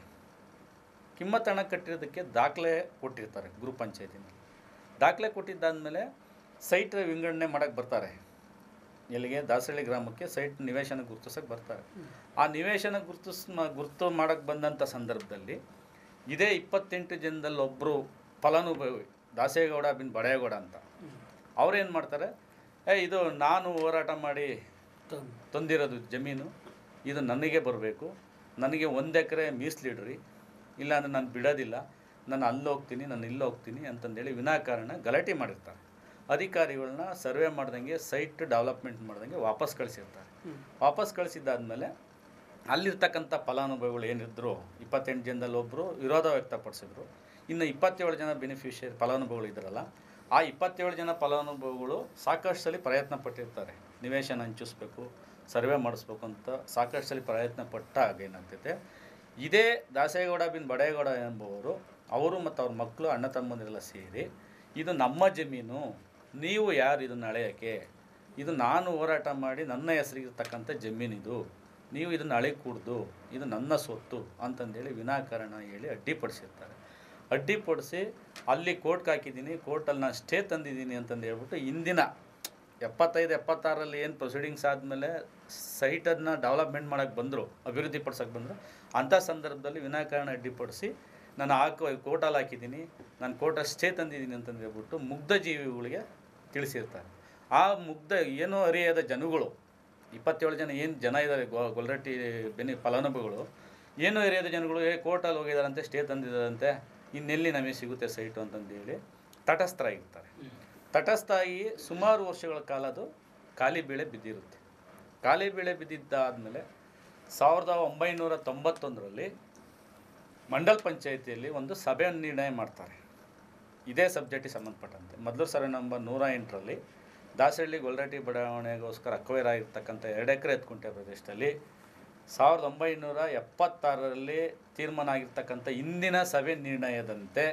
ಕಿಮ್ಮತ್ ಹಣ ಕಟ್ಟಿರೋದಕ್ಕೆ ದಾಖಲೆ ಕೊಟ್ಟಿರ್ತಾರೆ ಗ್ರೂಪ್ ಪಂಚಾಯತಿನಲ್ಲಿ ದಾಖಲೆ ಕೊಟ್ಟಿದ್ದಾದಮೇಲೆ ಸೈಟ್ ವಿಂಗಡಣೆ ಮಾಡೋಕ್ಕೆ ಬರ್ತಾರೆ ಎಲ್ಲಿಗೆ ದಾಸಹಳ್ಳಿ ಗ್ರಾಮಕ್ಕೆ ಸೈಟ್ ನಿವೇಶನ ಗುರುತಿಸೋಕೆ ಬರ್ತಾರೆ ಆ ನಿವೇಶನ ಗುರುತಿಸ್ ಗುರುತು ಮಾಡೋಕ್ಕೆ ಬಂದಂಥ ಸಂದರ್ಭದಲ್ಲಿ ಇದೇ ಇಪ್ಪತ್ತೆಂಟು ಜನದಲ್ಲಿ ಒಬ್ಬರು ಫಲಾನುಭವಿ ದಾಸೇಗೌಡ ಬಿನ್ ಬಡೇಗೌಡ ಅಂತ ಅವ್ರೇನು ಮಾಡ್ತಾರೆ ಏ ಇದು ನಾನು ಹೋರಾಟ ಮಾಡಿ ತಂದಿರೋದು ಜಮೀನು ಇದು ನನಗೆ ಬರಬೇಕು ನನಗೆ ಒಂದು ಎಕರೆ ಮೀಸಲಿಡ್ರಿ ಇಲ್ಲಾಂದ್ರೆ ನಾನು ಬಿಡೋದಿಲ್ಲ ನಾನು ಅಲ್ಲಿ ಹೋಗ್ತೀನಿ ನಾನು ಇಲ್ಲಿ ಹೋಗ್ತೀನಿ ಅಂತಂದೇಳಿ ವಿನಾಕಾರಣ ಗಲಾಟೆ ಮಾಡಿರ್ತಾರೆ ಅಧಿಕಾರಿಗಳನ್ನ ಸರ್ವೆ ಮಾಡ್ದಂಗೆ ಸೈಟ್ ಡೆವಲಪ್ಮೆಂಟ್ ಮಾಡ್ದಂಗೆ ವಾಪಸ್ ಕಳಿಸಿರ್ತಾರೆ ವಾಪಸ್ ಕಳಿಸಿದ್ದಾದ್ಮೇಲೆ ಅಲ್ಲಿರ್ತಕ್ಕಂಥ ಫಲಾನುಭವಿಗಳು ಏನಿದ್ರು ಇಪ್ಪತ್ತೆಂಟು ಜನದಲ್ಲಿ ಒಬ್ಬರು ವಿರೋಧ ವ್ಯಕ್ತಪಡಿಸಿದ್ರು ಇನ್ನು ಇಪ್ಪತ್ತೇಳು ಜನ ಬೆನಿಫಿಷಿಯರಿ ಫಲಾನುಭವಿಗಳು ಇದ್ರಲ್ಲ ಆ ಇಪ್ಪತ್ತೇಳು ಜನ ಫಲಾನುಭವಿಗಳು ಸಾಕಷ್ಟು ಸಲ ಪ್ರಯತ್ನ ಪಟ್ಟಿರ್ತಾರೆ ನಿವೇಶನ ಹಂಚಿಸ್ಬೇಕು ಸರ್ವೆ ಮಾಡಿಸ್ಬೇಕು ಅಂತ ಸಾಕಷ್ಟು ಸಲ ಪ್ರಯತ್ನ ಪಟ್ಟಾಗ ಏನಾಗ್ತೈತೆ ಇದೇ ದಾಸೇಗೌಡ ಬಿನ್ ಬಡೇಗೌಡ ಎಂಬುವರು ಅವರು ಮತ್ತು ಅವ್ರ ಮಕ್ಕಳು ಅಣ್ಣ ತಮ್ಮಂದಿರೆಲ್ಲ ಸೇರಿ ಇದು ನಮ್ಮ ಜಮೀನು ನೀವು ಯಾರು ಇದನ್ನು ಅಳೆಯೋಕ್ಕೆ ಇದು ನಾನು ಹೋರಾಟ ಮಾಡಿ ನನ್ನ ಹೆಸರಿಗಿರ್ತಕ್ಕಂಥ ಜಮೀನಿದು ನೀವು ಇದನ್ನು ಅಳೆ ಕೂಡ್ದು ಇದು ನನ್ನ ಸೊತ್ತು ಅಂತಂದೇಳಿ ವಿನಾಕಾರಣ ಹೇಳಿ ಅಡ್ಡಿಪಡಿಸಿರ್ತಾರೆ ಅಡ್ಡಿಪಡಿಸಿ ಅಲ್ಲಿ ಕೋರ್ಟ್ಗೆ ಹಾಕಿದ್ದೀನಿ ಕೋರ್ಟಲ್ಲಿ ನಾನು ಸ್ಟೇ ತಂದಿದ್ದೀನಿ ಅಂತಂದು ಹೇಳ್ಬಿಟ್ಟು ಇಂದಿನ ಎಪ್ಪತ್ತೈದು ಎಪ್ಪತ್ತಾರಲ್ಲಿ ಏನು ಪ್ರೊಸೀಡಿಂಗ್ಸ್ ಆದಮೇಲೆ ಸೈಟನ್ನು ಡೆವಲಪ್ಮೆಂಟ್ ಮಾಡೋಕ್ಕೆ ಬಂದರು ಅಭಿವೃದ್ಧಿ ಪಡ್ಸೋಕ್ಕೆ ಬಂದರು ಅಂಥ ಸಂದರ್ಭದಲ್ಲಿ ವಿನಾಕಾರಣ ಅಡ್ಡಿಪಡಿಸಿ ನಾನು ಹಾಕೋ ಕೋರ್ಟಲ್ಲಿ ಹಾಕಿದ್ದೀನಿ ನಾನು ಕೋರ್ಟಲ್ಲಿ ಸ್ಟೇ ತಂದಿದ್ದೀನಿ ಅಂತಂದು ಹೇಳ್ಬಿಟ್ಟು ಮುಗ್ಧ ಜೀವಿಗಳಿಗೆ ತಿಳಿಸಿರ್ತಾರೆ ಆ ಮುಗ್ಧ ಏನೂ ಅರಿಯದ ಜನಗಳು ಇಪ್ಪತ್ತೇಳು ಜನ ಏನು ಜನ ಇದ್ದಾರೆ ಗೊ ಗೊಲ್ರಟ್ಟಿ ಬೆನಿ ಫಲಾನುಭವಿಗಳು ಏನೂ ಅರಿಯದ ಜನಗಳು ಏ ಕೋರ್ಟಲ್ಲಿ ಹೋಗಿದಾರಂತೆ ಸ್ಟೇ ತಂದಿದ್ದಾರಂತೆ ಇನ್ನೆಲ್ಲಿ ನಮಗೆ ಸಿಗುತ್ತೆ ಸೈಟು ಅಂತಂದೇಳಿ ತಟಸ್ಥರಾಗಿರ್ತಾರೆ ತಟಸ್ಥಾಗಿ ಸುಮಾರು ವರ್ಷಗಳ ಕಾಲ ಅದು ಖಾಲಿ ಬೆಳೆ ಬಿದ್ದಿರುತ್ತೆ ಖಾಲಿ ಬೆಳೆ ಬಿದ್ದಿದ್ದಾದಮೇಲೆ ಸಾವಿರದ ಒಂಬೈನೂರ ತೊಂಬತ್ತೊಂದರಲ್ಲಿ ಮಂಡಲ್ ಪಂಚಾಯಿತಿಯಲ್ಲಿ ಒಂದು ಸಭೆಯನ್ನು ನಿರ್ಣಯ ಮಾಡ್ತಾರೆ ಇದೇ ಸಬ್ಜೆಕ್ಟಿಗೆ ಸಂಬಂಧಪಟ್ಟಂತೆ ಮೊದಲು ಸರ್ವೆ ನಂಬರ್ ನೂರ ಎಂಟರಲ್ಲಿ ದಾಸಹಳ್ಳಿ ಗೊಲ್ರಟ್ಟಿ ಬಡಾವಣೆಗೋಸ್ಕರ ಅಕ್ವೈರ್ ಆಗಿರ್ತಕ್ಕಂಥ ಎರಡು ಎಕರೆ ಎತ್ಕುಂಟೆ ಪ್ರದೇಶದಲ್ಲಿ ಸಾವಿರದ ಒಂಬೈನೂರ ಎಪ್ಪತ್ತಾರರಲ್ಲಿ ತೀರ್ಮಾನ ಆಗಿರ್ತಕ್ಕಂಥ ಇಂದಿನ ಸಭೆ ನಿರ್ಣಯದಂತೆ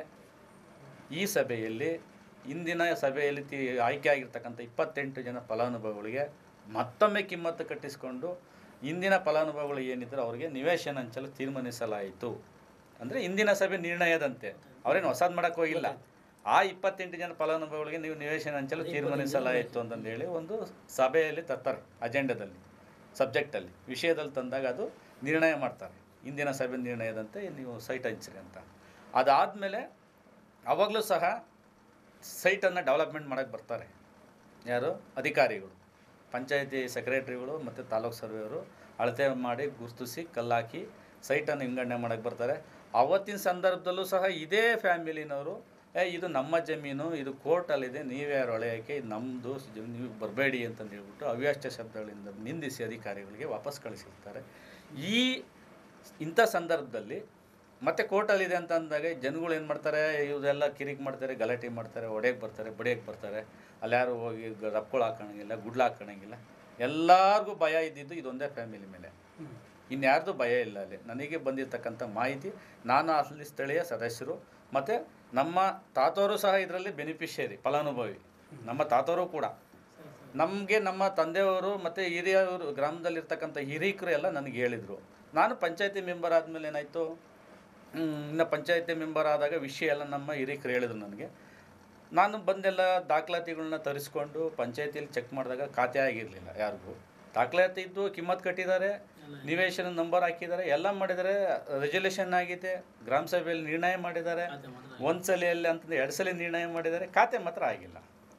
ಈ ಸಭೆಯಲ್ಲಿ ಇಂದಿನ ಸಭೆಯಲ್ಲಿ ತಿ ಆಯ್ಕೆ ಆಗಿರ್ತಕ್ಕಂಥ ಇಪ್ಪತ್ತೆಂಟು ಜನ ಫಲಾನುಭವಿಗಳಿಗೆ ಮತ್ತೊಮ್ಮೆ ಕಿಮ್ಮತ್ತು ಕಟ್ಟಿಸಿಕೊಂಡು ಇಂದಿನ ಫಲಾನುಭವಿಗಳು ಏನಿದ್ರು ಅವರಿಗೆ ನಿವೇಶನ ಹಂಚಲು ತೀರ್ಮಾನಿಸಲಾಯಿತು ಅಂದರೆ ಇಂದಿನ ಸಭೆ ನಿರ್ಣಯದಂತೆ ಅವರೇನು ಹೊಸದು ಮಾಡೋಕ್ಕೆ ಹೋಗಿಲ್ಲ ಆ ಇಪ್ಪತ್ತೆಂಟು ಜನ ಫಲಾನುಭವಿಗಳಿಗೆ ನೀವು ನಿವೇಶನ ಹಂಚಲು ತೀರ್ಮಾನಿಸಲಾಯಿತು ಅಂತಂದೇಳಿ ಒಂದು ಸಭೆಯಲ್ಲಿ ತರ್ತಾರೆ ಅಜೆಂಡದಲ್ಲಿ ಸಬ್ಜೆಕ್ಟಲ್ಲಿ ವಿಷಯದಲ್ಲಿ ತಂದಾಗ ಅದು ನಿರ್ಣಯ ಮಾಡ್ತಾರೆ ಇಂದಿನ ಸಭೆ ನಿರ್ಣಯದಂತೆ ನೀವು ಸೈಟ್ ಹಂಚಿರಿ ಅಂತ ಅದಾದಮೇಲೆ ಅವಾಗಲೂ ಸಹ ಸೈಟನ್ನು ಡೆವಲಪ್ಮೆಂಟ್ ಮಾಡೋಕ್ಕೆ ಬರ್ತಾರೆ ಯಾರು ಅಧಿಕಾರಿಗಳು ಪಂಚಾಯತಿ ಸೆಕ್ರೆಟ್ರಿಗಳು ಮತ್ತು ತಾಲೂಕು ಸರ್ವೆಯವರು ಅಳತೆ ಮಾಡಿ ಗುರುತಿಸಿ ಕಲ್ಲಾಕಿ ಸೈಟನ್ನು ವಿಂಗಡಣೆ ಮಾಡೋಕ್ಕೆ ಬರ್ತಾರೆ ಅವತ್ತಿನ ಸಂದರ್ಭದಲ್ಲೂ ಸಹ ಇದೇ ಫ್ಯಾಮಿಲಿನವರು ಏ ಇದು ನಮ್ಮ ಜಮೀನು ಇದು ಕೋರ್ಟಲ್ಲಿದೆ ನೀವ್ಯಾರು ಹೊಳೆಯೋಕ್ಕೆ ಇದು ನಮ್ಮದು ನೀವು ಬರಬೇಡಿ ಅಂತಂದು ಹೇಳ್ಬಿಟ್ಟು ಅವ್ಯಾಚ್ಯ ಶಬ್ದಗಳಿಂದ ನಿಂದಿಸಿ ಅಧಿಕಾರಿಗಳಿಗೆ ವಾಪಸ್ ಕಳಿಸಿರ್ತಾರೆ ಈ ಇಂಥ ಸಂದರ್ಭದಲ್ಲಿ ಮತ್ತೆ ಕೋರ್ಟಲ್ಲಿದೆ ಅಂತ ಅಂದಾಗ ಜನಗಳು ಏನು ಮಾಡ್ತಾರೆ ಇವರೆಲ್ಲ ಕಿರಿಕ್ ಮಾಡ್ತಾರೆ ಗಲಾಟೆ ಮಾಡ್ತಾರೆ ಹೊಡೆಯಕ್ಕೆ ಬರ್ತಾರೆ ಬಡಿಯಕ್ಕೆ ಬರ್ತಾರೆ ಅಲ್ಲಿ ಯಾರು ಹೋಗಿ ಗ- ರಪ್ಕೊಳು ಹಾಕೋಣಂಗಿಲ್ಲ ಗುಡ್ಲ ಹಾಕೋಣಂಗಿಲ್ಲ ಎಲ್ಲರಿಗೂ ಭಯ ಇದ್ದಿದ್ದು ಇದೊಂದೇ ಫ್ಯಾಮಿಲಿ ಮೇಲೆ ಇನ್ಯಾರ್ದು ಭಯ ಇಲ್ಲ ಅಲ್ಲಿ ನನಗೆ ಬಂದಿರತಕ್ಕಂಥ ಮಾಹಿತಿ ನಾನು ಅಲ್ಲಿ ಸ್ಥಳೀಯ ಸದಸ್ಯರು ಮತ್ತು ನಮ್ಮ ತಾತವರು ಸಹ ಇದರಲ್ಲಿ ಬೆನಿಫಿಷಿಯರಿ ಫಲಾನುಭವಿ ನಮ್ಮ ತಾತವರು ಕೂಡ ನಮಗೆ ನಮ್ಮ ತಂದೆಯವರು ಮತ್ತು ಹಿರಿಯವರು ಗ್ರಾಮದಲ್ಲಿರ್ತಕ್ಕಂಥ ಹಿರೀಕರು ಎಲ್ಲ ನನಗೆ ಹೇಳಿದರು ನಾನು ಪಂಚಾಯತಿ ಮೆಂಬರ್ ಆದಮೇಲೆ ಏನಾಯಿತು ಇನ್ನು ಪಂಚಾಯತಿ ಮೆಂಬರ್ ಆದಾಗ ವಿಷಯ ಎಲ್ಲ ನಮ್ಮ ಹಿರೀಕರು ಹೇಳಿದ್ರು ನನಗೆ ನಾನು ಬಂದೆಲ್ಲ ದಾಖಲಾತಿಗಳನ್ನ ತರಿಸ್ಕೊಂಡು ಪಂಚಾಯತಿಯಲ್ಲಿ ಚೆಕ್ ಮಾಡಿದಾಗ ಖಾತೆ ಆಗಿರಲಿಲ್ಲ ಯಾರಿಗೂ ದಾಖಲಾತಿ ಇದ್ದು ಕಿಮ್ಮತ್ ಕಟ್ಟಿದ್ದಾರೆ ನಿವೇಶನ ನಂಬರ್ ಹಾಕಿದ್ದಾರೆ ಎಲ್ಲ ಮಾಡಿದ್ದಾರೆ ರೆಜಲ್ಯೂಷನ್ ಆಗಿದೆ ಗ್ರಾಮ ಸಭೆಯಲ್ಲಿ ನಿರ್ಣಯ ಮಾಡಿದ್ದಾರೆ ಒಂದು ಸಲಿಯಲ್ಲಿ ಅಂತಂದ್ರೆ ಎರಡು ಸಲ ನಿರ್ಣಯ ಮಾಡಿದ್ದಾರೆ ಖಾತೆ ಮಾತ್ರ ಆಗಿಲ್ಲ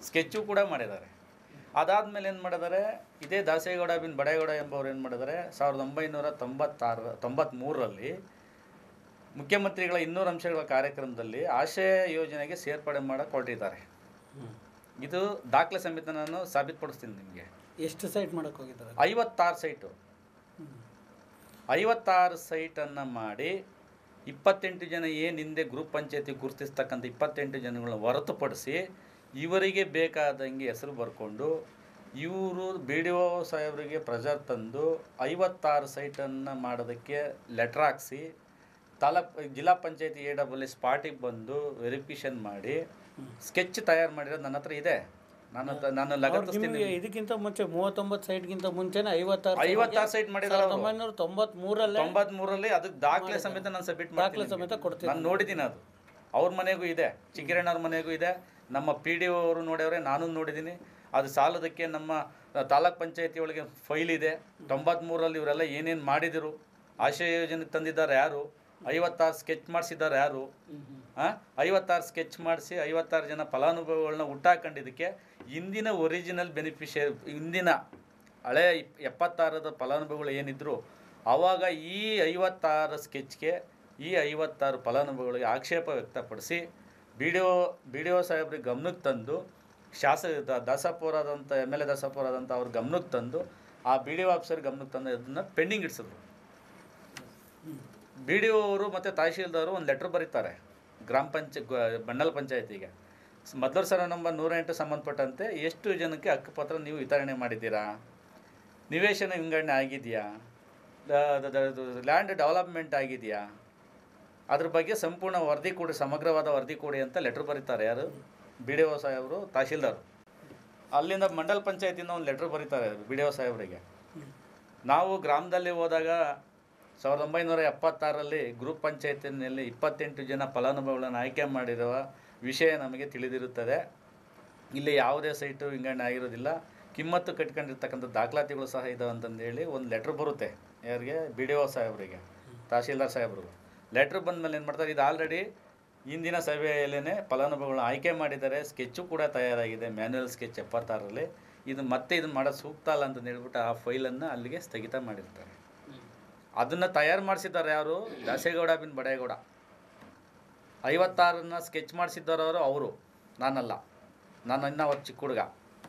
ಸ್ಕೆಚ್ಚು ಕೂಡ ಮಾಡಿದ್ದಾರೆ ಅದಾದಮೇಲೆ ಏನು ಮಾಡಿದ್ದಾರೆ ಇದೇ ದಾಸೇಗೌಡ ಬಿನ್ ಬಡೇಗೌಡ ಎಂಬವರು ಏನು ಮಾಡಿದ್ದಾರೆ ಸಾವಿರದ ಒಂಬೈನೂರ ತೊಂಬತ್ತಾರ ತೊಂಬತ್ತ್ಮೂರರಲ್ಲಿ ಮುಖ್ಯಮಂತ್ರಿಗಳ ಇನ್ನೂರು ಅಂಶಗಳ ಕಾರ್ಯಕ್ರಮದಲ್ಲಿ ಆಶಯ ಯೋಜನೆಗೆ ಸೇರ್ಪಡೆ ಮಾಡಕ್ಕೆ ಹೊರಟಿದ್ದಾರೆ ಇದು ದಾಖಲೆ ಸಮೇತ ನಾನು ಸಾಬೀತುಪಡಿಸ್ತೀನಿ ನಿಮಗೆ
ಎಷ್ಟು ಸೈಟ್ ಮಾಡಕ್ಕೆ ಹೋಗಿದ್ದಾರೆ
ಐವತ್ತಾರು ಸೈಟು ಐವತ್ತಾರು ಸೈಟನ್ನು ಮಾಡಿ ಇಪ್ಪತ್ತೆಂಟು ಜನ ಏನು ಹಿಂದೆ ಗ್ರೂಪ್ ಪಂಚಾಯತಿ ಗುರುತಿಸ್ತಕ್ಕಂಥ ಇಪ್ಪತ್ತೆಂಟು ಜನಗಳನ್ನ ಹೊರತುಪಡಿಸಿ ಇವರಿಗೆ ಬೇಕಾದಂಗೆ ಹೆಸರು ಬರ್ಕೊಂಡು ಇವರು ಬಿ ಡಿ ಒ ಸಾಹೇಬರಿಗೆ ಪ್ರೆಜರ್ ತಂದು ಐವತ್ತಾರು ಸೈಟನ್ನು ಮಾಡೋದಕ್ಕೆ ಲೆಟ್ರ್ ಹಾಕ್ಸಿ ತಾಲೂಕ್ ಜಿಲ್ಲಾ ಪಂಚಾಯತಿ ಎ ಡಬಲ್ ಎಸ್ ಪಾರ್ಟಿಗೆ ಬಂದು ವೆರಿಫಿಕೇಷನ್ ಮಾಡಿ ಸ್ಕೆಚ್ ತಯಾರು ಮಾಡಿರೋದು ನನ್ನ ಹತ್ರ ಇದೆ ನಾನು ತ- ನಾನು
ಅವ್ರು
ಲಗತ್ತಿಸ್ತೀನಿ
ನಿಮಗೆ ಇದಕ್ಕಿಂತ ಮುಂಚೆ ಮೂವತ್ತೊಂಬತ್ತು ಸೈಟ್ಗಿಂತ ಮುಂಚೆನೆ ಐವತ್ತಾರು
ಐವತ್ತಾರು ಸೈಟ್ ಮಾಡಿದ್ದಾರೆ ಅವ್ರು.
ಒಂಬೈನೂರ ತೊಂಬತ್ಮೂರಲ್ಲೇ
ತೊಂಬತ್ಮೂರಲ್ಲಿ ಅದಕ್ಕೆ ದಾಖಲೆ ಸಮೇತ ನಾನು ಸಬ್ಮಿಟ್
ದಾಖಲೆ ಸಮೇತ ಕೊಡ್ತೀನಿ.
ನಾನು ನೋಡಿದ್ದೀನಿ ಅದು ಅವ್ರ ಮನೆಗೂ ಇದೆ ಚಿಕ್ಕಿರಣ್ಣವ್ರ ಮನೆಗೂ ಇದೆ ನಮ್ಮ ಪಿ ಡಿ ಅವರು ನೋಡ್ಯವ್ರೆ ನಾನು ನೋಡಿದ್ದೀನಿ ಅದು ಸಾಲದಕ್ಕೆ ನಮ್ಮ ತಾಲೂಕ್ ಪಂಚಾಯತಿ ಒಳಗೆ ಫೈಲ್ ಇದೆ ತೊಂಬತ್ಮೂರಲ್ಲಿ ಇವರೆಲ್ಲ ಏನೇನು ಮಾಡಿದರು ಆಶಯ ಯೋಜನೆಗೆ ತಂದಿದ್ದಾರೆ ಯಾರು ಐವತ್ತಾರು ಸ್ಕೆಚ್ ಮಾಡಿಸಿದ್ದಾರೆ ಯಾರು ಹಾಂ ಐವತ್ತಾರು ಸ್ಕೆಚ್ ಮಾಡಿಸಿ ಐವತ್ತಾರು ಜನ ಫಲಾನುಭವಿಗಳನ್ನ ಹುಟ್ಟಾಕೊಂಡಿದ್ದಕ್ಕೆ ಇಂದಿನ ಒರಿಜಿನಲ್ ಬೆನಿಫಿಷಿಯರಿ ಇಂದಿನ ಹಳೆ ಇಪ್- ಎಪ್ಪತ್ತಾರದ ಫಲಾನುಭವಿಗಳು ಏನಿದ್ರು ಆವಾಗ ಈ ಐವತ್ತಾರು ಸ್ಕೆಚ್ಗೆ ಈ ಐವತ್ತಾರು ಫಲಾನುಭವಿಗಳಿಗೆ ಆಕ್ಷೇಪ ವ್ಯಕ್ತಪಡಿಸಿ B D O B D O ಸಾಹೇಬ್ರಿಗೆ ಗಮನಕ್ಕೆ ತಂದು ಶಾಸಕ ದ- ದಾಸಾಪುರದಂಥ ಎಮ್ ಎಲ್ ಎ ದಾಸಾಪುರದಂಥ ಅವ್ರ ಗಮನಕ್ಕೆ ತಂದು ಆ ಬಿ ಡಿ ಒ ಆಫೀಸರ್ ಗಮನಕ್ಕೆ ತಂದು ಅದನ್ನು ಪೆಂಡಿಂಗ್ ಇಡಿಸಿದ್ರು ಬಿ ಡಿ ಒ ಅವರು ಮತ್ತು ತಹಶೀಲ್ದಾರು ಒಂದು ಲೆಟ್ರ್ ಬರೀತಾರೆ ಗ್ರಾಮ ಪಂಚ ಬಂಡಲ್ ಪಂಚಾಯತಿಗೆ ಮೊದಲ ಸರ ನಂಬರ್ ನೂರ ಎಂಟು ಸಂಬಂಧಪಟ್ಟಂತೆ ಎಷ್ಟು ಜನಕ್ಕೆ ಹಕ್ಕುಪತ್ರ ನೀವು ವಿತರಣೆ ಮಾಡಿದ್ದೀರಾ ನಿವೇಶನ ವಿಂಗಡಣೆ ಆಗಿದೆಯಾ ಲ್ಯಾಂಡ್ ಡೆವಲಪ್ಮೆಂಟ್ ಆಗಿದೆಯಾ ಅದ್ರ ಬಗ್ಗೆ ಸಂಪೂರ್ಣ ವರದಿ ಕೊಡಿ ಸಮಗ್ರವಾದ ವರದಿ ಕೊಡಿ ಅಂತ ಲೆಟ್ರ್ ಬರೀತಾರೆ ಯಾರು ಬಿ ಡಿ ಒ ಸಾಹೇಬರು ತಹಶೀಲ್ದಾರ್ ಅಲ್ಲಿಂದ ಮಂಡಲ್ ಪಂಚಾಯತಿಂದ ಒಂದು ಲೆಟ್ರ್ ಬರೀತಾರೆ ಬಿ ಡಿ ಒ ಸಾಹೇಬರಿಗೆ ನಾವು ಗ್ರಾಮದಲ್ಲಿ ಹೋದಾಗ ಸಾವಿರದ ಒಂಬೈನೂರ ಎಪ್ಪತ್ತಾರರಲ್ಲಿ ಗ್ರೂಪ್ ಪಂಚಾಯತಿನಲ್ಲಿ ಇಪ್ಪತ್ತೆಂಟು ಜನ ಫಲಾನುಭವಿಗಳನ್ನು ಆಯ್ಕೆ ಮಾಡಿರುವ ವಿಷಯ ನಮಗೆ ತಿಳಿದಿರುತ್ತದೆ ಇಲ್ಲಿ ಯಾವುದೇ ಸೈಟು ವಿಂಗಡಣೆ ಆಗಿರೋದಿಲ್ಲ ಕಿಮ್ಮತ್ತು ಕಟ್ಕೊಂಡಿರ್ತಕ್ಕಂಥ ದಾಖಲಾತಿಗಳು ಸಹ ಇದಾವೆ ಅಂತಂದೇಳಿ ಒಂದು ಲೆಟ್ರ್ ಬರುತ್ತೆ ಯಾರಿಗೆ ಬಿ ಡಿ ಒ ಸಾಹೇಬರಿಗೆ ತಹಶೀಲ್ದಾರ್ ಸಾಹೇಬ್ರಿಗೆ ಲೆಟ್ರ್ ಬಂದಮೇಲೆ ಏನು ಮಾಡ್ತಾರೆ ಇದು ಆಲ್ರೆಡಿ ಇಂದಿನ ಸಭೆಯಲ್ಲೇ ಫಲಾನುಭವಿಗಳನ್ನ ಆಯ್ಕೆ ಮಾಡಿದ್ದಾರೆ ಸ್ಕೆಚ್ಚು ಕೂಡ ತಯಾರಾಗಿದೆ ಮ್ಯಾನ್ಯಲ್ ಸ್ಕೆಚ್ ಎಪ್ಪತ್ತಾರರಲ್ಲಿ ಇದು ಮತ್ತೆ ಇದನ್ನು ಮಾಡೋದು ಸೂಕ್ತ ಅಲ್ಲ ಅಂತ ಹೇಳ್ಬಿಟ್ಟು ಆ ಫೈಲನ್ನು ಅಲ್ಲಿಗೆ ಸ್ಥಗಿತ ಮಾಡಿರ್ತಾರೆ ಅದನ್ನು ತಯಾರು ಮಾಡಿಸಿದ್ದಾರೆ ಯಾರು ದಾಸೇಗೌಡ ಬಿನ್ ಬಡೇಗೌಡ ಐವತ್ತಾರನ್ನ ಸ್ಕೆಚ್ ಮಾಡಿಸಿದ್ದವರು ಅವರು ನಾನಲ್ಲ ನಾನು ಇನ್ನ ಅವ್ರ ಚಿಕ್ಕ ಹುಡುಗ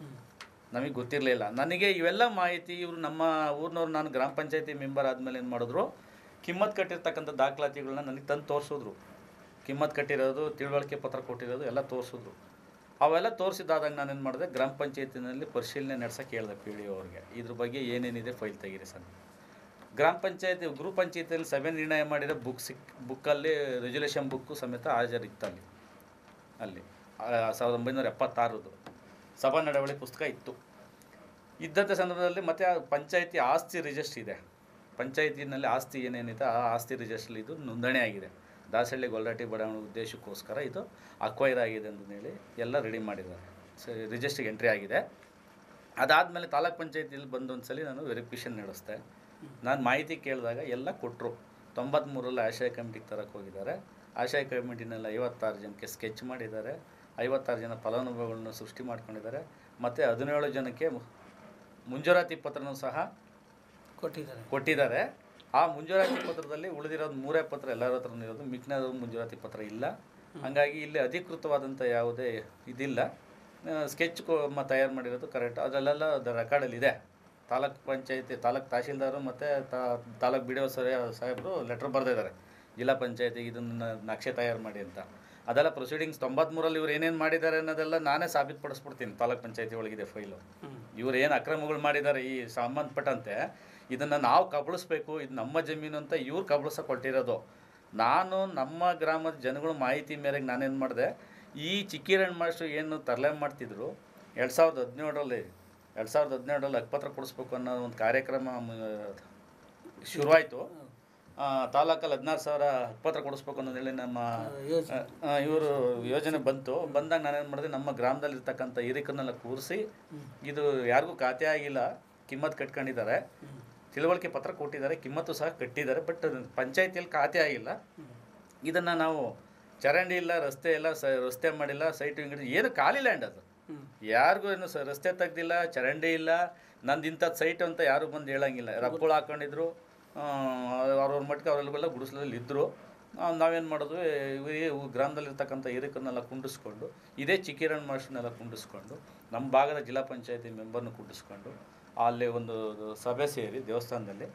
ನಮಗೆ ಗೊತ್ತಿರಲಿಲ್ಲ ನನಗೆ ಇವೆಲ್ಲ ಮಾಹಿತಿ ಇವರು ನಮ್ಮ ಊರಿನವ್ರು ನಾನು ಗ್ರಾಮ ಪಂಚಾಯತಿ ಮೆಂಬರ್ ಆದಮೇಲೆ ಏನು ಮಾಡಿದ್ರು ಕಿಮ್ಮತ್ ಕಟ್ಟಿರ್ತಕ್ಕಂಥ ದಾಖಲಾತಿಗಳನ್ನ ನನಗೆ ತಂದು ತೋರಿಸಿದ್ರು ಕಿಮ್ಮತ್ ಕಟ್ಟಿರೋದು ತಿಳುವಳಿಕೆ ಪತ್ರ ಕೊಟ್ಟಿರೋದು ಎಲ್ಲ ತೋರಿಸಿದ್ರು ಅವೆಲ್ಲ ತೋರಿಸಿದಾದಾಗ ನಾನು ಏನು ಮಾಡಿದೆ ಗ್ರಾಮ ಪಂಚಾಯತಿನಲ್ಲಿ ಪರಿಶೀಲನೆ ನಡೆಸೋಕೆ ಹೇಳಿದೆ ಪಿ ಡಿ ಅವ್ರಿಗೆ ಇದ್ರ ಬಗ್ಗೆ ಏನೇನಿದೆ ಫೈಲ್ ತೆಗೀರಿ ಸರ್ ಗ್ರಾಮ ಪಂಚಾಯತಿ ಗ್ರೂಪ್ ಪಂಚಾಯತಿಯಲ್ಲಿ ಸಭೆ ನಿರ್ಣಯ ಮಾಡಿರೋ ಬುಕ್ ಸಿಕ್ ಬುಕ್ಕಲ್ಲಿ ರೆಜುಲೇಷನ್ ಬುಕ್ಕು ಸಮೇತ ಹಾಜರಿತ್ತು ಅಲ್ಲಿ ಅಲ್ಲಿ ಆ, ಸಾವಿರದ ಒಂಬೈನೂರ ಎಪ್ಪತ್ತಾರದು ಸಭಾ ನಡವಳಿ ಪುಸ್ತಕ ಇತ್ತು ಇದ್ದಂಥ ಸಂದರ್ಭದಲ್ಲಿ ಮತ್ತೆ ಆ ಪಂಚಾಯತಿ ಆಸ್ತಿ ರಿಜಿಸ್ಟ್ರ್ ಇದೆ ಪಂಚಾಯತಿನಲ್ಲಿ ಆಸ್ತಿ ಏನೇನಿದೆ ಆ ಆಸ್ತಿ ರಿಜಿಸ್ಟ್ರಲ್ಲಿ ಇದು ನೋಂದಣಿ ಆಗಿದೆ ದಾಸಹಳ್ಳಿ ಗೊಲ್ಲಾಟಿ ಬಡಾವಣೆ ಉದ್ದೇಶಕ್ಕೋಸ್ಕರ ಇದು ಅಕ್ವೈರ್ ಆಗಿದೆ ಅಂತ ಹೇಳಿ ಎಲ್ಲ ರೆಡಿ ಮಾಡಿದ್ದಾರೆ ಸೊ ರಿಜಿಸ್ಟ್ರಿಗೆ ಎಂಟ್ರಿ ಆಗಿದೆ ಅದಾದಮೇಲೆ ತಾಲೂಕ್ ಪಂಚಾಯತಿಯಲ್ಲಿ ಬಂದು ಒಂದ್ಸಲಿ ನಾನು ವೆರಿಫಿಕೇಷನ್ ನಡೆಸ್ದೆ ನಾನು ಮಾಹಿತಿ ಕೇಳಿದಾಗ ಎಲ್ಲ ಕೊಟ್ಟರು ತೊಂಬತ್ತ್ಮೂರಲ್ಲಿ ಆಶಯ ಕಮಿಟಿಗೆ ತರಕ್ಕೆ ಹೋಗಿದ್ದಾರೆ ಆಶಯ ಕಮಿಟಿನಲ್ಲಿ ಐವತ್ತಾರು ಜನಕ್ಕೆ ಸ್ಕೆಚ್ ಮಾಡಿದ್ದಾರೆ ಐವತ್ತಾರು ಜನ ಫಲಾನುಭವಿಗಳನ್ನ ಸೃಷ್ಟಿ ಮಾಡ್ಕೊಂಡಿದ್ದಾರೆ ಮತ್ತು ಹದಿನೇಳು ಜನಕ್ಕೆ ಮು- ಮುಂಜೂರಾತಿ ಪತ್ರನೂ ಸಹ
ಕೊಟ್ಟಿದ್ದಾರೆ
ಕೊಟ್ಟಿದ್ದಾರೆ ಆ ಮುಂಜೂರಾತಿ ಪತ್ರದಲ್ಲಿ ಉಳಿದಿರೋದು ಮೂರೇ ಪತ್ರ ಎಲ್ಲರ ಹತ್ರ ಇರೋದು ಮಿಕ್ಕಿನ ಮುಂಜೂರಾತಿ ಪತ್ರ ಇಲ್ಲ ಹಾಗಾಗಿ ಇಲ್ಲಿ ಅಧಿಕೃತವಾದಂಥ ಯಾವುದೇ ಇದಿಲ್ಲ ಸ್ಕೆಚ್ ತಯಾರು ಮಾಡಿರೋದು ಕರೆಕ್ಟ್ ಅದರಲ್ಲೆಲ್ಲ ರೆಕಾರ್ಡಲ್ಲಿ ಇದೆ ತಾಲೂಕ್ ಪಂಚಾಯತಿ ತಾಲೂಕ್ ತಹಶೀಲ್ದಾರು ಮತ್ತು ತಾಲೂಕ್ ಬಿ ಡಿ ಒ ಸಾಹೇಬರು ಲೆಟ್ರ್ ಬರೆದಿದ್ದಾರೆ ಜಿಲ್ಲಾ ಪಂಚಾಯತಿಗೆ ಇದನ್ನು ನಕ್ಷೆ ತಯಾರು ಮಾಡಿ ಅಂತ ಅದೆಲ್ಲ ಪ್ರೊಸೀಡಿಂಗ್ಸ್ ತೊಂಬತ್ಮೂರಲ್ಲಿ ಇವ್ರು ಏನೇನು ಮಾಡಿದ್ದಾರೆ ಅನ್ನೋದೆಲ್ಲ ನಾನೇ ಸಾಬೀತುಪಡಿಸ್ಬಿಡ್ತೀನಿ ತಾಲೂಕ್ ಪಂಚಾಯತಿ ಒಳಗಿದೆ ಫೈಲು ಇವ್ರು ಏನು ಅಕ್ರಮಗಳು ಮಾಡಿದ್ದಾರೆ ಈ ಸಂಬಂಧಪಟ್ಟಂತೆ ಇದನ್ನು ನಾವು ಕಬಳಿಸ್ಬೇಕು ಇದು ನಮ್ಮ ಜಮೀನು ಅಂತ ಇವ್ರು ಕಬಳಿಸೋಕೆ ಕೊಟ್ಟಿರೋದು ನಾನು ನಮ್ಮ ಗ್ರಾಮದ ಜನಗಳ ಮಾಹಿತಿ ಮೇರೆಗೆ ನಾನೇನು ಮಾಡಿದೆ ಈ ಚಿಕ್ಕಿರಣ್ ಮಾಸ್ಟ್ರು ಏನು ತರಲೆ ಮಾಡ್ತಿದ್ರು ಎರಡು ಸಾವಿರದ ಹದಿನೇಳರಲ್ಲಿ ಎರಡು ಸಾವಿರದ ಹದಿನೇಳರಲ್ಲಿ ಹಕ್ಕುಪತ್ರ ಕೊಡಿಸ್ಬೇಕು ಅನ್ನೋ ಒಂದು ಕಾರ್ಯಕ್ರಮ ಮ- ಶುರುವಾಯಿತು ಆ, ತಾಲೂಕಲ್ಲಿ ಹದಿನಾರು ಸಾವಿರ ಹಕ್ಕುಪತ್ರ ಕೊಡಿಸ್ಬೇಕು ಅನ್ನೋದು ಹೇಳಿ ನಮ್ಮ ಇವರು ಯೋಜನೆ ಬಂತು ಬಂದಾಗ ನಾನೇನು ಮಾಡಿದೆ ನಮ್ಮ ಗ್ರಾಮದಲ್ಲಿ ಇರ್ತಕ್ಕಂಥ ಹಿರಿಕರನ್ನೆಲ್ಲ ಕೂರಿಸಿ ಇದು ಯಾರಿಗೂ ಖಾತೆ ಆಗಿಲ್ಲ ಕಿಮ್ಮತ್ ಕಟ್ಕೊಂಡಿದ್ದಾರೆ ತಿಳುವಳಿಕೆ ಪತ್ರ ಕೊಟ್ಟಿದ್ದಾರೆ ಕಿಮ್ಮತ್ತು ಸಹ ಕಟ್ಟಿದ್ದಾರೆ ಬಟ್ ಪಂಚಾಯತಿಯಲ್ಲಿ ಖಾತೆ ಆಗಿಲ್ಲ ಇದನ್ನು ನಾವು ಚರಂಡಿ ಇಲ್ಲ ರಸ್ತೆ ಇಲ್ಲ ಸ ರಸ್ತೆ ಮಾಡಿಲ್ಲ ಸೈಟ್ ವಿಂಗಡಿ ಏನು ಖಾಲಿ ಲ್ಯಾಂಡ್ ಅದು ಯಾರಿಗೂ ಏನು ಸ ರಸ್ತೆ ತೆಗ್ದಿಲ್ಲ ಚರಂಡಿ ಇಲ್ಲ ನಂದು ಇಂಥದ್ದು ಸೈಟ್ ಅಂತ ಯಾರು ಬಂದು ಹೇಳಂಗಿಲ್ಲ ರಪ್ಪುಗಳು ಹಾಕೊಂಡಿದ್ರು ಅವ್ರವ್ರ ಮಟ್ಟಿಗೆ ಅವರೆಲ್ಲ ಗುಡಿಸ್ಲಲ್ಲಿ ಇದ್ದರು ನಾವೇನು ಮಾಡೋದು ಈ ಗ್ರಾಮದಲ್ಲಿರ್ತಕ್ಕಂಥ ಹಿರಿಕರನ್ನೆಲ್ಲ ಕುಂಡಿಸ್ಕೊಂಡು ಇದೇ ಚಿಕ್ಕಿರಣ್ ಮಾಸ್ಟರ್ನೆಲ್ಲ ಕುಂಡಿಸ್ಕೊಂಡು ನಮ್ಮ ಭಾಗದ ಜಿಲ್ಲಾ ಪಂಚಾಯತಿ ಮೆಂಬರ್ನ ಕುಂಡಿಸ್ಕೊಂಡು ಅಲ್ಲಿ ಒಂದು ಸಭೆ ಸೇರಿ ದೇವಸ್ಥಾನದಲ್ಲಿ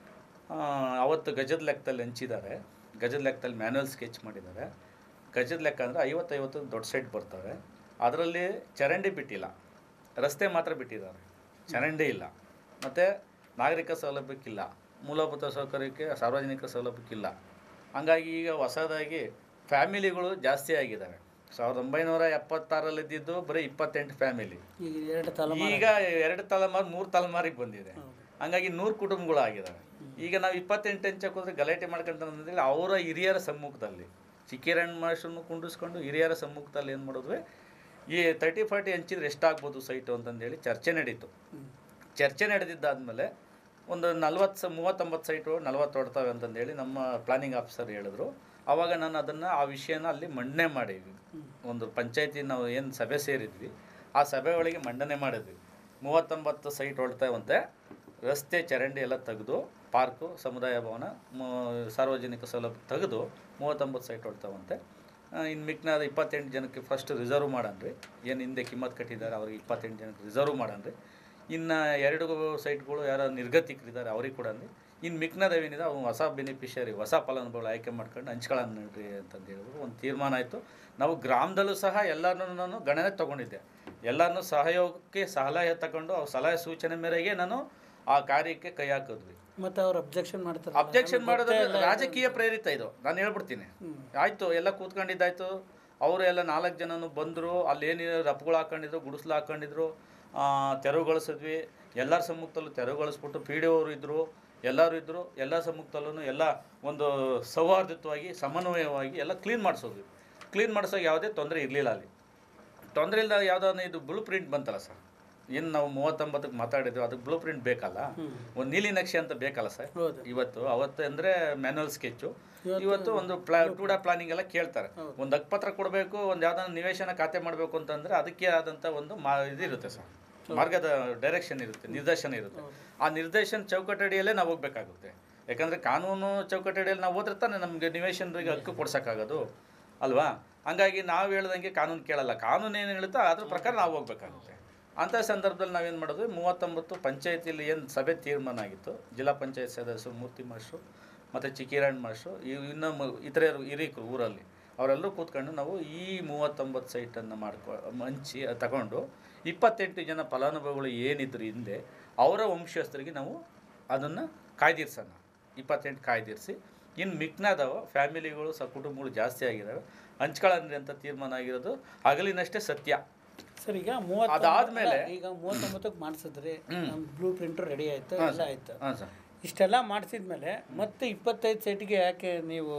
ಆ, ಅವತ್ತು ಗಜದ ಲೆಕ್ಕದಲ್ಲಿ ಹಂಚಿದ್ದಾರೆ ಗಜದ ಲೆಕ್ಕದಲ್ಲಿ ಮ್ಯಾನ್ಯಲ್ ಸ್ಕೆಚ್ ಮಾಡಿದ್ದಾರೆ ಗಜದ ಲೆಕ್ಕ ಅಂದರೆ ಐವತ್ತೈವತ್ತು ದೊಡ್ಡ ಸೈಟ್ ಬರ್ತವೆ ಅದರಲ್ಲಿ ಚರಂಡಿ ಬಿಟ್ಟಿಲ್ಲ ರಸ್ತೆ ಮಾತ್ರ ಬಿಟ್ಟಿದ್ದಾರೆ ಚರಂಡಿ ಇಲ್ಲ ಮತ್ತು ನಾಗರಿಕ ಸೌಲಭ್ಯಕ್ಕಿಲ್ಲ ಮೂಲಭೂತ ಸೌಕರ್ಯಕ್ಕೆ ಸಾರ್ವಜನಿಕ ಸೌಲಭ್ಯಕ್ಕಿಲ್ಲ ಹಂಗಾಗಿ ಈಗ ಹೊಸದಾಗಿ ಫ್ಯಾಮಿಲಿಗಳು ಜಾಸ್ತಿ ಆಗಿದ್ದಾವೆ ಸಾವಿರದ ಒಂಬೈನೂರ ಎಪ್ಪತ್ತಾರಲ್ಲಿ ಇದ್ದಿದ್ದು ಬರೀ ಇಪ್ಪತ್ತೆಂಟು ಫ್ಯಾಮಿಲಿ
ಈಗ ಎರಡು ತಲೆಮಾರು
ಈಗ ಎರಡು ತಲೆಮಾರು ಮೂರು ತಲೆಮಾರಿಗೆ ಬಂದಿದೆ ಹಂಗಾಗಿ ನೂರು ಕುಟುಂಬಗಳು ಆಗಿದ್ದಾವೆ ಈಗ ನಾವು ಇಪ್ಪತ್ತೆಂಟು ಹಂಚಕ್ಕೆ ಹೋದ್ರೆ ಗಲಾಟೆ ಮಾಡ್ಕೊಂತ ಅವರ ಹಿರಿಯರ ಸಮ್ಮುಖದಲ್ಲಿ ಚಿಕ್ಕಿರಣ್ ಮಾಸ್ಟರ್ನು ಕುಂಡಿಸ್ಕೊಂಡು ಹಿರಿಯರ ಸಮ್ಮುಖದಲ್ಲಿ ಏನು ಮಾಡಿದ್ವಿ ಈ ತರ್ಟಿ ಫಾರ್ಟಿ ಹಂಚಿದ್ರೆ ಎಷ್ಟಾಗ್ಬೋದು ಸೈಟು ಅಂತಂದೇಳಿ ಚರ್ಚೆ ನಡೀತು ಚರ್ಚೆ ನಡೆದಿದ್ದಾದಮೇಲೆ ಒಂದು ನಲ್ವತ್ತು ಸ ಮೂವತ್ತೊಂಬತ್ತು ಸೈಟು ನಲ್ವತ್ತು ಹೊಡ್ತವೆ ಅಂತಂದೇಳಿ ನಮ್ಮ ಪ್ಲಾನಿಂಗ್ ಆಫೀಸರ್ ಹೇಳಿದ್ರು ಆವಾಗ ನಾನು ಅದನ್ನು ಆ ವಿಷಯನ ಅಲ್ಲಿ ಮಂಡನೆ ಮಾಡಿದ್ವಿ ಒಂದು ಪಂಚಾಯತಿ ನಾವು ಏನು ಸಭೆ ಸೇರಿದ್ವಿ ಆ ಸಭೆ ಒಳಗೆ ಮಂಡನೆ ಮಾಡಿದ್ವಿ ಮೂವತ್ತೊಂಬತ್ತು ಸೈಟ್ ಹೊಡ್ತಾವಂತೆ ರಸ್ತೆ ಚರಂಡಿ ಎಲ್ಲ ತೆಗೆದು ಪಾರ್ಕು ಸಮುದಾಯ ಭವನ ಮು- ಸಾರ್ವಜನಿಕ ಸೌಲಭ್ಯ ತೆಗೆದು ಮೂವತ್ತೊಂಬತ್ತು ಸೈಟ್ ಹೊಡ್ತಾವಂತೆ ಇನ್ನು ಮಿಕ್ನಾದ ಇಪ್ಪತ್ತೆಂಟು ಜನಕ್ಕೆ ಫಸ್ಟ್ ರಿಸರ್ವ್ ಮಾಡನ್ರಿ ಏನು ಹಿಂದೆ ಕಿಮ್ಮತ್ ಕಟ್ಟಿದ್ದಾರೆ ಅವ್ರಿಗೆ ಇಪ್ಪತ್ತೆಂಟು ಜನಕ್ಕೆ ರಿಸರ್ವ್ ಮಾಡನ್ರಿ ಇನ್ನು ಎರಡು ಸೈಟ್ಗಳು ಯಾರು ನಿರ್ಗತಿಕರಿದ್ದಾರೆ ಅವ್ರಿಗೆ ಕೂಡ ಇನ್ನು ಮಿಕ್ನದವೇನಿದೆ ಅವು ಹೊಸ ಬೆನಿಫಿಷರಿ ಹೊಸ ಫಲಾನುಭವಿಗಳು ಆಯ್ಕೆ ಮಾಡ್ಕೊಂಡು ಹಂಚ್ಕೊಳ್ಳೋಣ ನೋಡ್ರಿ ಅಂತಂದು ಹೇಳಿದ್ರು ಒಂದು ತೀರ್ಮಾನ ಆಯಿತು ನಾವು ಗ್ರಾಮದಲ್ಲೂ ಸಹ ಎಲ್ಲರನ್ನೂ ನಾನು ಗಣನೆ ತೊಗೊಂಡಿದ್ದೆ ಎಲ್ಲರನ್ನೂ ಸಹಯೋಗಕ್ಕೆ ಸಲಹೆ ತಗೊಂಡು ಅವ್ರ ಸಲಹೆ ಸೂಚನೆ ಮೇರೆಗೆ ನಾನು ಆ ಕಾರ್ಯಕ್ಕೆ ಕೈ ಹಾಕಿದ್ವಿ
ಮತ್ತೆ ಅವ್ರು ಅಬ್ಜೆಕ್ಷನ್ ಮಾಡ್ತಾರೆ
ಅಬ್ಜೆಕ್ಷನ್ ಮಾಡೋದು ರಾಜಕೀಯ ಪ್ರೇರಿತ ಇದು ನಾನು ಹೇಳ್ಬಿಡ್ತೀನಿ ಆಯ್ತು ಎಲ್ಲ ಕೂತ್ಕೊಂಡಿದ್ದಾಯ್ತು ಅವರು ಎಲ್ಲ ನಾಲ್ಕು ಜನನು ಬಂದರು ಅಲ್ಲಿ ಏನೇನು ರಪ್ಗಳು ಹಾಕೊಂಡಿದ್ರು ಗುಡಿಸ್ಲು ಹಾಕೊಂಡಿದ್ರು ಆ, ತೆರವುಗೊಳಿಸಿದ್ವಿ ಎಲ್ಲರ ಸಮ್ಮುಖದಲ್ಲೂ ತೆರವುಗೊಳಿಸ್ಬಿಟ್ಟು ಪಿ ಡಿ ಅವರು ಇದ್ದರು ಎಲ್ಲರೂ ಇದ್ದರು ಎಲ್ಲ ಸಮ್ಮುಖದಲ್ಲೂ ಎಲ್ಲ ಒಂದು ಸೌಹಾರ್ದಯುತವಾಗಿ ಸಮನ್ವಯವಾಗಿ ಎಲ್ಲ ಕ್ಲೀನ್ ಮಾಡಿಸೋದ್ವಿ ಕ್ಲೀನ್ ಮಾಡಿಸೋಕೆ ಯಾವುದೇ ತೊಂದರೆ ಇರಲಿಲ್ಲ ಅಲ್ಲಿ ತೊಂದರೆ ಇಲ್ಲದ ಯಾವುದಾದ್ರು ಇದು ಬ್ಲೂ ಪ್ರಿಂಟ್ ಬಂತಲ್ಲ ಸರ್ ಏನು ನಾವು ಮೂವತ್ತೊಂಬತ್ತಕ್ಕೆ ಮಾತಾಡಿದ್ವಿ ಅದಕ್ಕೆ ಬ್ಲೂ ಪ್ರಿಂಟ್ ಬೇಕಲ್ಲ ಒಂದು ನೀಲಿ ನಕ್ಷೆ ಅಂತ ಬೇಕಲ್ಲ ಸರ್ ಇವತ್ತು ಅವತ್ತು ಅಂದರೆ ಮ್ಯಾನುವಲ್ ಸ್ಕೆಚ್ಚು ಇವತ್ತು ಒಂದು ಪ್ಲಾ ಟೂ ಡಾ ಪ್ಲಾನಿಂಗ್ ಎಲ್ಲ ಕೇಳ್ತಾರೆ ಒಂದು ಹಕ್ಕುಪತ್ರ ಕೊಡಬೇಕು ಒಂದು ಯಾವ್ದಾದ್ರು ನಿವೇಶನ ಖಾತೆ ಮಾಡಬೇಕು ಅಂತಂದರೆ ಅದಕ್ಕೆ ಆದಂಥ ಒಂದು ಮಾ ಇದಿರುತ್ತೆ ಸರ್ ಮಾರ್ಗದ ಡೈರೆಕ್ಷನ್ ಇರುತ್ತೆ ನಿರ್ದೇಶನ ಇರುತ್ತೆ ಆ ನಿರ್ದೇಶನ ಚೌಕಟ್ಟಡಿಯಲ್ಲೇ ನಾವು ಹೋಗ್ಬೇಕಾಗುತ್ತೆ ಯಾಕಂದರೆ ಕಾನೂನು ಚೌಕಟ್ಟಡಿಯಲ್ಲಿ ನಾವು ಹೋದ್ರೆ ತಾನೇ ನಮಗೆ ನಿವೇಶನರಿಗೆ ಹಕ್ಕು ಕೊಡ್ಸೋಕ್ಕಾಗೋದು ಅಲ್ವಾ ಹಂಗಾಗಿ ನಾವು ಹೇಳ್ದಂಗೆ ಕಾನೂನು ಕೇಳಲ್ಲ ಕಾನೂನು ಏನು ಹೇಳುತ್ತೋ ಅದ್ರ ಪ್ರಕಾರ ನಾವು ಹೋಗ್ಬೇಕಾಗುತ್ತೆ ಅಂಥ ಸಂದರ್ಭದಲ್ಲಿ ನಾವೇನು ಮಾಡೋದು ಮೂವತ್ತೊಂಬತ್ತು ಪಂಚಾಯತಿಯಲ್ಲಿ ಏನು ಸಭೆ ತೀರ್ಮಾನ ಆಗಿತ್ತು ಜಿಲ್ಲಾ ಪಂಚಾಯತ್ ಸದಸ್ಯರು ಮೂರ್ತಿ ಮಾಸ್ಟ್ರು ಮತ್ತು ಚಿಕ್ಕಿರಣ್ ಮಾಸ್ಟ್ರು ಇವ್ ಇನ್ನೂ ಮ- ಇತರರು ಹಿರೀಕರು ಊರಲ್ಲಿ ಅವರೆಲ್ಲರೂ ಕೂತ್ಕೊಂಡು ನಾವು ಈ ಮೂವತ್ತೊಂಬತ್ತು ಸೈಟನ್ನು ಮಾಡ್ಕೊ ಹಂಚಿ ತಗೊಂಡು ಇಪ್ಪತ್ತೆಂಟು ಜನ ಫಲಾನುಭವಿಗಳು ಏನಿದ್ರು ಹಿಂದೆ ಅವರ ವಂಶಸ್ಥರಿಗೆ ನಾವು ಅದನ್ನು ಕಾಯ್ದಿರ್ಸೋಣ ಇಪ್ಪತ್ತೆಂಟು ಕಾಯ್ದಿರಿಸಿ ಇನ್ನು ಮಿಕ್ನಾದವ ಫ್ಯಾಮಿಲಿಗಳು ಸ ಕುಟುಂಬಗಳು ಜಾಸ್ತಿ ಆಗಿದ್ದಾವೆ ಹಂಚ್ಕೊಳ್ಳಂದ್ರಿ ಅಂತ ತೀರ್ಮಾನ ಆಗಿರೋದು ಹಗಲಿನಷ್ಟೇ ಸತ್ಯ
ಸರ್ ಈಗ ಮೂವತ್ತು
ಅದಾದ್ಮೇಲೆ-
ಈಗ ಮೂವತ್ತೊಂಬತ್ತಕ್ಕೆ ಮಾಡಿಸಿದ್ರಿ
ಹ್ಮ್.
ನಮ್ಮ ಬ್ಲೂ ಪ್ರಿಂಟರ್ ರೆಡಿ ಆಯ್ತು
ಹಾಂ
ಎಲ್ಲ
ಸರ್.
ಆಯ್ತು
ಹಾಂ ಸರ್
ಇಷ್ಟೆಲ್ಲ ಮಾಡಿಸಿದ್ಮೇಲೆ ಮತ್ತೆ ಇಪ್ಪತ್ತೈದು ಸೈಟ್ಗೆ ಯಾಕೆ ನೀವು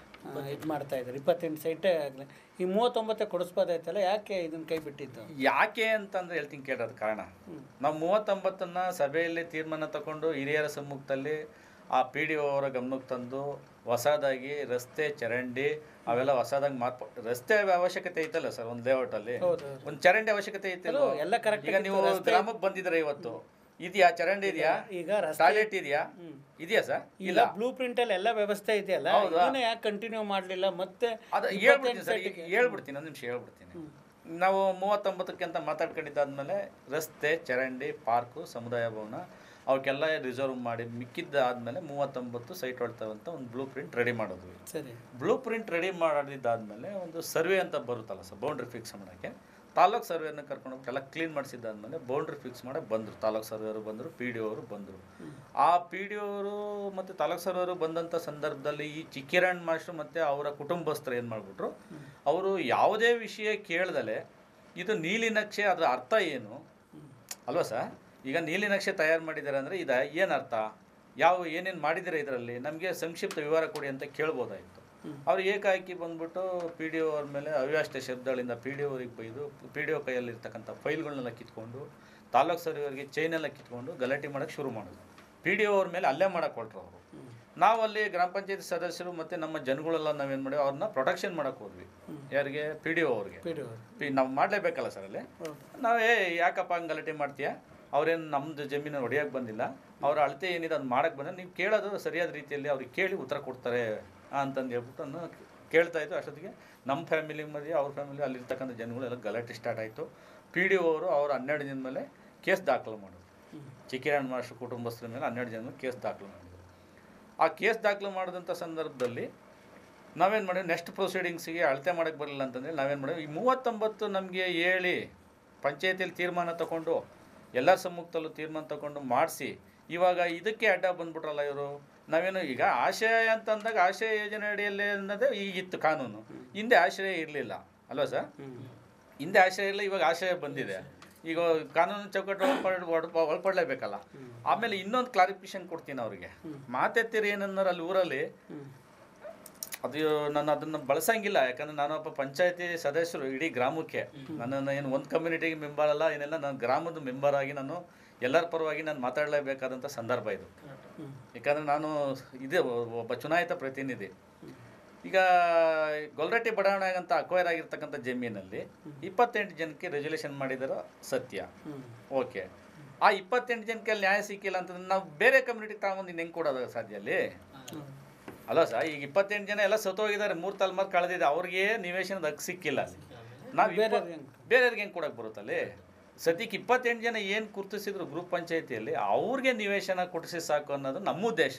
ಇದು ಮಾಡ್ತಾ ಇದ್ದೀರಿ ಇಪ್ಪತ್ತೆಂಟು ಸೈಟೇ ಆಗಲಿ ಈ ಮೂವತ್ತೊಂಬತ್ತೇ ಕೊಡಿಸ್ಬೋದಾಯ್ತಲ್ಲ ಯಾಕೆ ಇದನ್ನ ಕೈ ಬಿಟ್ಟಿದ್ದು
ಯಾಕೆ ಅಂತಂದ್ರೆ ಹೇಳ್ತೀನಿ ಕೇಳೋದು ಕಾರಣ ನಾವು ಮೂವತ್ತೊಂಬತ್ತನ್ನ ಸಭೆಯಲ್ಲಿ ತೀರ್ಮಾನ ತಗೊಂಡು ಹಿರಿಯರ ಸಮ್ಮುಖದಲ್ಲಿ ಆ ಪಿ ಡಿ ಅವರ ಗಮನಕ್ಕೆ ತಂದು ಹೊಸದಾಗಿ ರಸ್ತೆ ಚರಂಡಿ ಅವೆಲ್ಲ ಹೊಸದಾಗಿ ಮಾರ್ಪ ರಸ್ತೆ ಅವಶ್ಯಕತೆ ಐತಲ್ಲ ಸರ್ ಒಂದು ಲೇಔಟಲ್ಲಿ
ಹೌದು,
ಒಂದು ಚರಂಡಿ ಅವಶ್ಯಕತೆ ಐತಲ್ಲ
ಅದು ಎಲ್ಲ correct
ಈಗ
ಆಗಿತ್ತು,
ನೀವು
ರಸ್ತೆ-
ಗ್ರಾಮಕ್ಕೆ ಬಂದಿದ್ರೆ ಇವತ್ತು ಇದೆಯಾ ಚರಂಡಿ ಇದೆಯಾ
ಈಗ ರಸ್ತೆ-
ಟಾಯ್ಲೆಟ್ ಇದೆಯಾ ಇದೆಯಾ ಸರ್
ಇಲ್ಲ
ಇಲ್ಲ
ಬ್ಲೂ ಪ್ರಿಂಟ್ ಅಲ್ಲಿ ಎಲ್ಲ ವ್ಯವಸ್ಥೆ ಇದೆಯಲ್ಲ
ಹೌದಾ?
ಇದನ್ನ ಯಾಕೆ ಕಂಟಿನ್ಯೂ ಮಾಡಲಿಲ್ಲ ಮತ್ತೆ
ಅದು
ಇಪ್ಪತ್ತೆಂಟು
ಹೇಳ್ಬಿಡ್ತೀನಿ ಸರ್
ಸೈಟಿಗೆ-
ಹೇಳ್ಬಿಡ್ತೀನಿ ಒಂದು ನಿಮಿಷ ಹೇಳ್ಬಿಡ್ತೀನಿ ನಾವು ಮೂವತ್ತೊಂಬತ್ತಕ್ಕೆ ಅಂತ ಮಾತಾಡ್ಕೊಂಡಿದ್ದಾದ್ಮೇಲೆ ರಸ್ತೆ ಚರಂಡಿ ಪಾರ್ಕು ಸಮುದಾಯ ಭವನ ಅವಕ್ಕೆಲ್ಲ ರಿಸರ್ವ್ ಮಾಡಿ ಮಿಕ್ಕಿದ್ದಾದ್ಮೇಲೆ ಮೂವತ್ತೊಂಬತ್ತು ಸೈಟ್ ಹೊಡ್ತಾವಂತ ಒಂದು ಬ್ಲೂ ಪ್ರಿಂಟ್ ರೆಡಿ ಮಾಡಿದ್ವಿ
ಸರಿ
ಬ್ಲೂ ಪ್ರಿಂಟ್ ರೆಡಿ ಮಾಡಿದ್ದಾದ್ಮೇಲೆ ಒಂದು ಸರ್ವೆ ಅಂತ ಬರುತ್ತಲ್ಲ ಸರ್ ಬೌಂಡ್ರಿ ಫಿಕ್ಸ್ ಮಾಡೋಕ್ಕೆ ತಾಲೂಕ್ ಸರ್ವೆಯನ್ನು ಕರ್ಕೊಂಡು ಹೋಗ್ಬಿಟ್ಟು ಎಲ್ಲ ಕ್ಲೀನ್ ಮಾಡಿಸಿದ್ದಾದ್ಮೇಲೆ ಬೌಂಡ್ರಿ ಫಿಕ್ಸ್ ಮಾಡಕ್ಕೆ ಬಂದರು ತಾಲೂಕ್ ಸರ್ವೆಯವರು ಬಂದರು ಪಿ ಡಿ ಅವರು ಬಂದರು ಆ ಪಿ ಡಿ ಅವರು ಮತ್ತು ತಾಲೂಕ್ ಸರ್ವೆಯವರು ಬಂದಂಥ ಸಂದರ್ಭದಲ್ಲಿ ಈ ಚಿಕ್ಕಿರಣ್ ಮಾಸ್ಟ್ರು ಮತ್ತು ಅವರ ಕುಟುಂಬಸ್ಥರು ಏನು ಮಾಡಿಬಿಟ್ರು ಅವರು ಯಾವುದೇ ವಿಷಯ ಕೇಳ್ದಲೆ ಇದು ನೀಲಿ ನಕ್ಷೆ ಅದರ ಅರ್ಥ ಏನು ಅಲ್ವಾ ಸರ್ ಈಗ ನೀಲಿ ನಕ್ಷೆ ತಯಾರು ಮಾಡಿದ್ದಾರೆ ಅಂದರೆ ಇದು ಏನು ಅರ್ಥ ಯಾವ ಏನೇನು ಮಾಡಿದ್ದೀರಾ ಇದರಲ್ಲಿ ನಮಗೆ ಸಂಕ್ಷಿಪ್ತ ವಿವರ ಕೊಡಿ ಅಂತ ಕೇಳ್ಬೋದಾಯಿತು ಅವ್ರು ಏಕಾಏಕಿ ಬಂದ್ಬಿಟ್ಟು ಪಿ ಡಿ ಒ ಅವ್ರ ಮೇಲೆ ಅವ್ಯಾಷ್ಟ ಶಬ್ದಗಳಿಂದ ಪಿ ಡಿ ಅವ್ರಿಗೆ ಬೈದು ಪಿ ಡಿ ಒ ಕೈಯಲ್ಲಿರ್ತಕ್ಕಂಥ ಫೈಲ್ಗಳನ್ನೆಲ್ಲ ಕಿತ್ಕೊಂಡು ತಾಲೂಕ್ ಸರ್ವರ್ಗೆ ಚೈನೆಲ್ಲ ಕಿತ್ಕೊಂಡು ಗಲಾಟೆ ಮಾಡೋಕ್ಕೆ ಶುರು ಮಾಡಿದ್ರು ಪಿ ಡಿ ಒ ಅವ್ರ ಮೇಲೆ ಅಲ್ಲೇ ಮಾಡಕ್ಕೆ ಹೊರಟ್ರು ಅವರು ನಾವು ಅಲ್ಲಿ ಗ್ರಾಮ ಪಂಚಾಯತಿ ಸದಸ್ಯರು ಮತ್ತು ನಮ್ಮ ಜನಗಳೆಲ್ಲ ನಾವೇನು ಮಾಡಿ ಅವ್ರನ್ನ ಪ್ರೊಟೆಕ್ಷನ್ ಮಾಡಕ್ಕೆ ಹೋದ್ವಿ ಯಾರಿಗೆ ಪಿ ಡಿ ಒ ಅವ್ರಿಗೆ
PDO.
ಪಿ ನಾವು ಮಾಡಲೇಬೇಕಲ್ಲ ಸರ್ ಅಲ್ಲಿ ನಾವು ಏ ಯಾಕಪ್ಪ ಹಂಗೆ ಗಲಾಟೆ ಮಾಡ್ತೀಯಾ ಅವ್ರೇನು ನಮ್ಮದು ಜಮೀನು ಹೊಡೆಯೋಕೆ ಬಂದಿಲ್ಲ ಅವ್ರ ಅಳತೆ ಏನಿದೆ ಅದು ಮಾಡಕ್ಕೆ ಬಂದರೆ ನೀವು ಕೇಳೋದು ಸರಿಯಾದ ರೀತಿಯಲ್ಲಿ ಅವ್ರಿಗೆ ಕೇಳಿ ಉತ್ತರ ಕೊಡ್ತಾರೆ ಅಂತಂದು ಹೇಳ್ಬಿಟ್ಟು ನಾನು ಕೇಳ್ತಾ ಇದ್ದು ಅಷ್ಟೊತ್ತಿಗೆ ನಮ್ಮ ಫ್ಯಾಮಿಲಿ ಮಧ್ಯೆ ಅವ್ರ ಫ್ಯಾಮಿಲಿ ಅಲ್ಲಿರ್ತಕ್ಕಂಥ ಜನಗಳೆಲ್ಲ ಗಲಾಟೆ ಸ್ಟಾರ್ಟ್ ಆಯಿತು ಪಿ ಡಿ ಒ ಅವರು ಅವ್ರು ಹನ್ನೆರಡು ದಿನದ ಮೇಲೆ ಕೇಸ್ ದಾಖಲು ಮಾಡೋದು ಚಿಕ್ಕಿರಣ್ ಮಾಸ್ಟರ್ ಕುಟುಂಬಸ್ಥರ ಮೇಲೆ ಹನ್ನೆರಡು ಜನ ಮೇಲೆ ಕೇಸ್ ದಾಖಲು ಮಾಡಿದ್ರು ಆ ಕೇಸ್ ದಾಖಲು ಮಾಡಿದಂಥ ಸಂದರ್ಭದಲ್ಲಿ ನಾವೇನು ಮಾಡಿದ್ವಿ ನೆಕ್ಸ್ಟ್ ಪ್ರೊಸೀಡಿಂಗ್ಸಿಗೆ ಅಳತೆ ಮಾಡೋಕ್ಕೆ ಬರಲಿಲ್ಲ ಅಂತಂದರೆ ನಾವೇನು ಮಾಡಿದ್ವಿ ಈ ಮೂವತ್ತೊಂಬತ್ತು ನಮಗೆ ಹೇಳಿ ಪಂಚಾಯತಿಯಲ್ಲಿ ತೀರ್ಮಾನ ತಗೊಂಡು ಎಲ್ಲ ಸಮ್ಮುಖದಲ್ಲೂ ತೀರ್ಮಾನ ತಗೊಂಡು ಮಾಡಿಸಿ ಇವಾಗ ಇದಕ್ಕೆ ಅಡ್ಡ ಬಂದ್ಬಿಟ್ರಲ್ಲ ಇವರು ನಾವೇನು ಈಗ ಆಶಯ ಅಂತಂದಾಗ ಆಶಯ ಯೋಜನೆ ಅಡಿಯಲ್ಲಿ ಅನ್ನೋದೇ ಈಗಿತ್ತು ಕಾನೂನು ಹಿಂದೆ ಆಶ್ರಯ ಇರಲಿಲ್ಲ ಅಲ್ವಾ ಸರ್ ಹಿಂದೆ ಆಶ್ರಯ ಇಲ್ಲ ಇವಾಗ ಆಶ್ರಯ ಬಂದಿದೆ ಈಗ ಕಾನೂನು ಚೌಕಟ್ಟು ಒಳಪಡ್ ಒಳಪ ಒಳಪಡಲೇಬೇಕಲ್ಲ ಆಮೇಲೆ ಇನ್ನೊಂದು ಕ್ಲಾರಿಫಿಕೇಶನ್ ಕೊಡ್ತೀನಿ ಅವ್ರಿಗೆ ಮಾತೆತ್ತಿರಿ ಏನಂದ್ರೆ ಅಲ್ಲಿ ಊರಲ್ಲಿ ಅದು ನಾನು ಅದನ್ನು ಬಳಸಂಗಿಲ್ಲ ಯಾಕಂದ್ರೆ ನಾನೊಬ್ಬ ಪಂಚಾಯತಿ ಸದಸ್ಯರು ಇಡೀ ಗ್ರಾಮಕ್ಕೆ ನನ್ನನ್ನು ಏನು ಒಂದು ಕಮ್ಯುನಿಟಿಗೆ ಮೆಂಬರ್ ಅಲ್ಲ ಏನೆಲ್ಲ ನಾನು ಗ್ರಾಮದ ಮೆಂಬರ್ ಆಗಿ ನಾನು ಎಲ್ಲರ ಪರವಾಗಿ ನಾನು ಮಾತಾಡಲೇಬೇಕಾದಂಥ ಸಂದರ್ಭ ಇದು ಯಾಕಂದರೆ ನಾನು ಇದೇ ಒಬ್ಬ ಚುನಾಯಿತ ಪ್ರತಿನಿಧಿ ಈಗ ಗೊಲ್ರಟ್ಟಿ ಬಡಾವಣೆ ಅಂತ ಅಕ್ವೈರ್ ಆಗಿರ್ತಕ್ಕಂಥ ಜಮೀನಲ್ಲಿ ಇಪ್ಪತ್ತೆಂಟು ಜನಕ್ಕೆ ರೆಜುಲೇಷನ್ ಮಾಡಿದಾರೋ ಸತ್ಯ ಓಕೆ ಆ ಇಪ್ಪತ್ತೆಂಟು ಜನಕ್ಕೆ ಅಲ್ಲಿ ನ್ಯಾಯ ಸಿಕ್ಕಿಲ್ಲ ಅಂತಂದ್ರೆ ನಾವು ಬೇರೆ ಕಮ್ಯುನಿಟಿಗೆ ತಗೊಂಡು ಇನ್ನು ಹೆಂಗೆ ಕೊಡೋದು ಸಾಧ್ಯ ಅಲ್ಲಿ ಅಲ್ಲ ಸರ್ ಈಗ ಇಪ್ಪತ್ತೆಂಟು ಜನ ಎಲ್ಲ ಸತ್ತೋಗಿದ್ದಾರೆ ಮೂರು ತಲೆಮಾರು ಕಳೆದಿದೆ ಅವ್ರಿಗೆ ನಿವೇಶನದ ಹಕ್ಕು ಸಿಕ್ಕಿಲ್ಲ ಅಲ್ಲಿ ನಾವು ಬೇರೆಯವ್ರಿಗೆ ಹೆಂಗೆ ಕೊಡಕ್ಕೆ ಬರುತ್ತಲ್ಲಿ ಸದ್ಯಕ್ಕೆ ಇಪ್ಪತ್ತೆಂಟು ಜನ ಏನು ಗುರುತಿಸಿದ್ರು ಗ್ರೂಪ್ ಪಂಚಾಯತಿಯಲ್ಲಿ ಅವ್ರಿಗೆ ನಿವೇಶನ ಕೊಡಿಸಿ ಸಾಕು ಅನ್ನೋದು ನಮ್ಮ ಉದ್ದೇಶ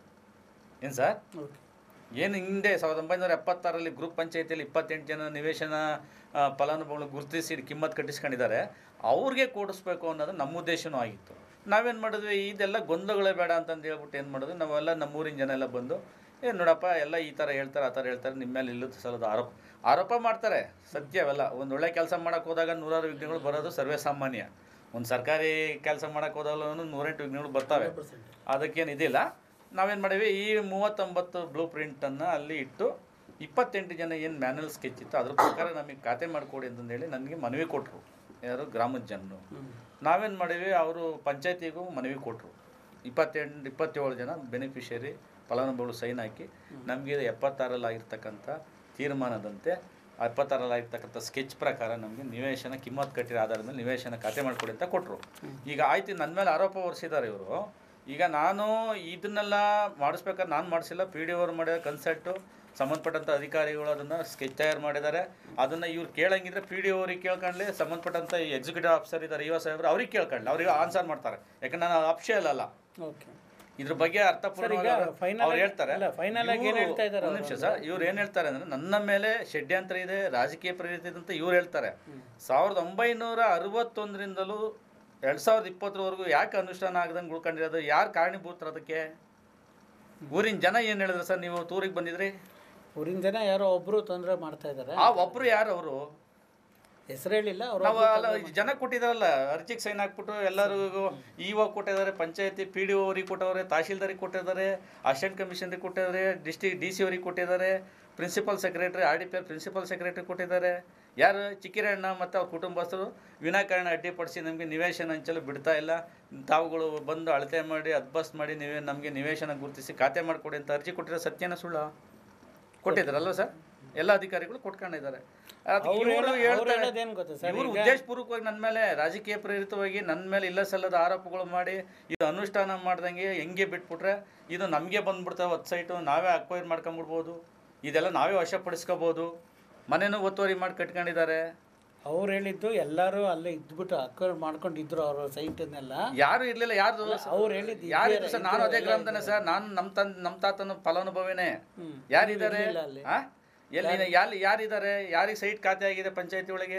ಏನು ಸರ್ ಏನು ಹಿಂದೆ ಸಾವಿರದ ಒಂಬೈನೂರ ಎಪ್ಪತ್ತಾರಲ್ಲಿ ಗ್ರೂಪ್ ಪಂಚಾಯತಿಯಲ್ಲಿ ಇಪ್ಪತ್ತೆಂಟು ಜನ ನಿವೇಶನ ಆ, ಫಲಾನುಭವಿಗಳು ಗುರುತಿಸಿ ಕಿಮ್ಮತ್ತು ಕಟ್ಟಿಸ್ಕೊಂಡಿದ್ದಾರೆ ಅವ್ರಿಗೆ ಕೊಡಿಸ್ಬೇಕು ಅನ್ನೋದು ನಮ್ಮ ಉದ್ದೇಶನೂ ಆಗಿತ್ತು ನಾವೇನು ಮಾಡಿದ್ವಿ ಇದೆಲ್ಲ ಗೊಂದಲಗಳೇ ಬೇಡ ಅಂತಂದು ಹೇಳ್ಬಿಟ್ಟು ಏನು ಮಾಡಿದ್ವಿ ನಾವೆಲ್ಲ ನಮ್ಮೂರಿನ ಜನ ಎಲ್ಲ ಬಂದು ಏನು ನೋಡಪ್ಪ ಎಲ್ಲ ಈ ಥರ ಹೇಳ್ತಾರೆ ಆ ಥರ ಹೇಳ್ತಾರೆ ನಿಮ್ಮ ಮೇಲೆ ಇಲ್ಲದ ಸಲದ ಆರೋಪ ಆರೋಪ ಮಾಡ್ತಾರೆ ಸತ್ಯವೆಲ್ಲ ಒಂದು ಒಳ್ಳೆ ಕೆಲಸ ಮಾಡೋಕೆ ಹೋದಾಗ ನೂರಾರು ವಿಘ್ನಗಳು ಬರೋದು ಸರ್ವೇ ಸಾಮಾನ್ಯ ಒಂದು ಸರ್ಕಾರಿ ಕೆಲಸ ಮಾಡೋಕೆ ಹೋದಾಗಲೂ ನೂರೆಂಟು ವಿಘ್ನಗಳು ಬರ್ತವೆ ಅದಕ್ಕೇನು ಇದಿಲ್ಲ ನಾವೇನು ಮಾಡೀವಿ ಈ ಮೂವತ್ತೊಂಬತ್ತು ಬ್ಲೂ ಪ್ರಿಂಟನ್ನು ಅಲ್ಲಿ ಇಟ್ಟು ಇಪ್ಪತ್ತೆಂಟು ಜನ ಏನು ಮ್ಯಾನುವಲ್ ಸ್ಕೆಚ್ ಇತ್ತು ಅದ್ರ ಪ್ರಕಾರ ನಮಗೆ ಖಾತೆ ಮಾಡಿಕೊಡಿ ಅಂತಂದೇಳಿ ನನಗೆ ಮನವಿ ಕೊಟ್ಟರು ಯಾರು ಗ್ರಾಮದ ಜನರು ನಾವೇನು ಮಾಡೀವಿ ಅವರು ಪಂಚಾಯತಿಗೂ ಮನವಿ ಕೊಟ್ಟರು ಇಪ್ಪತ್ತೆಂಟು ಇಪ್ಪತ್ತೇಳು ಜನ ಬೆನಿಫಿಷರಿ ಫಲಾನುಭವಿಗಳು ಸೈನ್ ಹಾಕಿ ನಮಗೆ ಎಪ್ಪತ್ತಾರಲ್ಲಿ ಆಗಿರ್ತಕ್ಕಂಥ ತೀರ್ಮಾನದಂತೆ ಎಪ್ಪತ್ತಾರಲ್ಲಿ ಆಗಿರ್ತಕ್ಕಂಥ ಸ್ಕೆಚ್ ಪ್ರಕಾರ ನಮಗೆ ನಿವೇಶನ ಕಿಮ್ಮತ್ತು ಕಟ್ಟಿರೋ ಆಧಾರದ ಮೇಲೆ ನಿವೇಶನ ಖಾತೆ ಮಾಡಿಕೊಡಿ ಅಂತ ಕೊಟ್ಟರು ಈಗ ಆಯ್ತು ನನ್ನ ಮೇಲೆ ಆರೋಪ ಹೊರಿಸಿದ್ದಾರೆ ಇವರು ಈಗ ನಾನು ಇದನ್ನೆಲ್ಲ ಮಾಡಿಸ್ಬೇಕಾದ್ರೆ ನಾನು ಮಾಡಿಸಿಲ್ಲ ಪಿ ಡಿ ಅವ್ರು ಮಾಡಿದ ಕನ್ಸಲ್ಟು ಸಂಬಂಧಪಟ್ಟಂಥ ಅಧಿಕಾರಿಗಳು ಅದನ್ನು ಸ್ಕೆಚ್ ತಯಾರು ಮಾಡಿದ್ದಾರೆ ಅದನ್ನು ಇವ್ರು ಕೇಳಂಗಿದ್ರೆ ಪಿ ಡಿ ಅವ್ರಿಗೆ ಕೇಳ್ಕೊಂಡ್ಲಿ ಸಂಬಂಧಪಟ್ಟಂಥ ಈ ಎಕ್ಸಿಕ್ಯೂಟಿವ್ ಆಫೀಸರ್ ಇದ್ದಾರೆ ಇವ ಸಾಹೇಬ್ರು ಅವ್ರಿಗೆ ಕೇಳ್ಕೊಂಡ್ಲಿ ಅವ್ರಿಗೆ ಆನ್ಸರ್ ಮಾಡ್ತಾರೆ ಯಾಕಂದ್ರೆ ನಾನು ಅಫ್ಷಿಯಲ್ ಅಲ್ಲ
ಓಕೆ
ಇದ್ರ ಬಗ್ಗೆ ಅರ್ಥಪೂರ್ಣವಾಗಿ
ಸರ್, ಈಗ
ಅವ್ರು-
final
ಅವ್ರು
ಆಗಿ-
ಹೇಳ್ತಾರೆ
ಅಲ್ಲ, final ಆಗಿ ಏನ್
ಇವ್ರು-
ಹೇಳ್ತಾ ಇದ್ದಾರೆ
ಒಂದ್ ನಿಮಿಷ ಸರ್ ಇವ್ರು ಏನು ಹೇಳ್ತಾರೆ ಅಂದ್ರೆ ನನ್ನ ಮೇಲೆ ಷಡ್ಯಂತ್ರ ಇದೆ ರಾಜಕೀಯ ಪ್ರೇರಿತ ಇದೆ ಅಂತ ಇವ್ರು ಹೇಳ್ತಾರೆ ಸಾವಿರದ ಒಂಬೈನೂರ ಅರವತ್ತೊಂದರಿಂದಲೂ ಎರಡ್ ಸಾವಿರದ ಇಪ್ಪತ್ತರವರೆಗೂ ಯಾಕೆ ಅನುಷ್ಠಾನ ಆಗದಂಗೆ ಉಳ್ಕೊಂಡಿರೋದು ಯಾರು ಕಾರಣೀಭೂತರು ಅದಕ್ಕೆ ಊರಿನ ಜನ ಏನು ಹೇಳಿದ್ರು ಸರ್ ನೀವು ಟೂರಿಗೆ ಬಂದಿದ್ರಿ
ಊರಿನ ಜನ ಯಾರೋ ಒಬ್ರು ತೊಂದರೆ ಮಾಡ್ತಾ ಇದ್ದಾರೆ
ಆ ಒಬ್ರು ಯಾರು ಅವರು
ಹೆಸರು ಹೇಳಿಲ್ಲ ಅವರು
ನಾವು ಅಲ್ಲ ಈ ಜನ ಕೊಟ್ಟಿದಾರಲ್ಲ ಅರ್ಜಿಗೆ ಸೈನ್ ಹಾಕ್ಬಿಟ್ಟು ಎಲ್ಲರಿಗೂ ಇವಾಗ ಕೊಟ್ಟಿದ್ದಾರೆ ಪಂಚಾಯತಿ ಪಿ ಡಿ ಅವ್ರಿಗೆ ಕೊಟ್ಟವ್ರೆ ತಹಶೀಲ್ದಾರಿಗೆ ಕೊಟ್ಟಿದ್ದಾರೆ ಅಸಿಸ್ಟೆಂಟ್ ಕಮಿಷನರಿಗೆ ಕೊಟ್ಟಿದ್ದಾರೆ ಡಿಸ್ಟಿಕ್ ಡಿ ಸಿ ಅವ್ರಿಗೆ ಕೊಟ್ಟಿದ್ದಾರೆ principal secretary R D P principal secretary ಕೊಟ್ಟಿದ್ದಾರೆ ಯಾರು ಚಿಕ್ಕಿರಣ್ಣ ಮತ್ತು ಅವ್ರ ಕುಟುಂಬಸ್ಥರು ವಿನಾಕಾರಣ ಅಡ್ಡಿಪಡಿಸಿ ನಮಗೆ ನಿವೇಶನ ಹಂಚಲು ಬಿಡ್ತಾ ಇಲ್ಲ ತಾವುಗಳು ಬಂದು ಅಳತೆ ಮಾಡಿ ಅದ್ಬಸ್ ಮಾಡಿ ನೀವೇ ನಮಗೆ ನಿವೇಶನ ಗುರುತಿಸಿ ಖಾತೆ ಮಾಡಿಕೊಡಿ ಅಂತ ಅರ್ಜಿ ಕೊಟ್ಟಿರೋ ಸತ್ಯನ ಸುಳ್ಳ ಕೊಟ್ಟಿದ್ದಾರಲ್ವ ಸರ್ ಎಲ್ಲ ಅಧಿಕಾರಿಗಳು ಕೊಟ್ಕೊಂಡಿದ್ದಾರೆ ಅದು
ಅವ್ರು
ಇವ್ರು
ಹೇಳೋ- ಅವ್ರು
ಹೇಳ್ತಾರೆ
ಹೇಳೋದೇನ್ ಗೊತ್ತಾ ಸರ್,
ಇವರು
ಈಗ-
ಉದ್ದೇಶಪೂರ್ವಕವಾಗಿ ನನ್ನ ಮೇಲೆ ರಾಜಕೀಯ ಪ್ರೇರಿತವಾಗಿ ನನ್ನ ಮೇಲೆ ಇಲ್ಲ ಸಲ್ಲದ ಆರೋಪಗಳು ಮಾಡಿ ಇದು ಅನುಷ್ಠಾನ ಮಾಡ್ದಂಗೆ ಹೆಂಗೆ ಬಿಟ್ಬಿಟ್ರೆ ಇದು ನಮಗೆ ಬಂದ್ಬಿಡ್ತಾವೆ ಹತ್ತು ಸೈಟು ನಾವೇ ಅಕ್ವೈರ್ ಮಾಡ್ಕೊಂಬಿಡ್ಬೋದು ಇದೆಲ್ಲ ನಾವೇ ವಶಪಡಿಸ್ಕೋಬೋದು ಮನೆನೂ ಒತ್ತುವರಿ ಮಾಡಿ ಕಟ್ಕೊಂಡಿದ್ದಾರೆ
ಅವ್ರು ಹೇಳಿದ್ದು ಎಲ್ಲರೂ ಅಲ್ಲೇ ಇದ್ಬಿಟ್ಟು ಅಕ್ವೈರ್ ಮಾಡ್ಕೊಂಡಿದ್ರು ಅವ್ರ ಸೈಟನ್ನೆಲ್ಲ
ಯಾರು ಇರ್ಲಿಲ್ಲ ಯಾರು
ಅವ್ರು ಹೇಳಿದ್ದು
ಯಾರು
ಇದೇ-
ಸರ್ ನಾನು
ಇದೇ
ಅದೇ
ಎಲ್ಲ
ಗ್ರಾಮದನೇ ಸರ್ ನಾನು ನಮ್ಮ ತನ್ ನಮ್ಮ ತಾತನ ಫಲಾನುಭವಿನೇ ಯಾರಿದ್ದಾರೆ
ಇರ್ಲಿಲ್ಲ ಅಲ್ಲಿ.
ಆ? ಎಲ್ಲಿ ಯಾರು ಯಾರಿದ್ದಾರೆ ಯಾರಿಗೆ ಸೈಟ್ ಖಾತೆ ಆಗಿದೆ ಪಂಚಾಯತಿ ಒಳಗೆ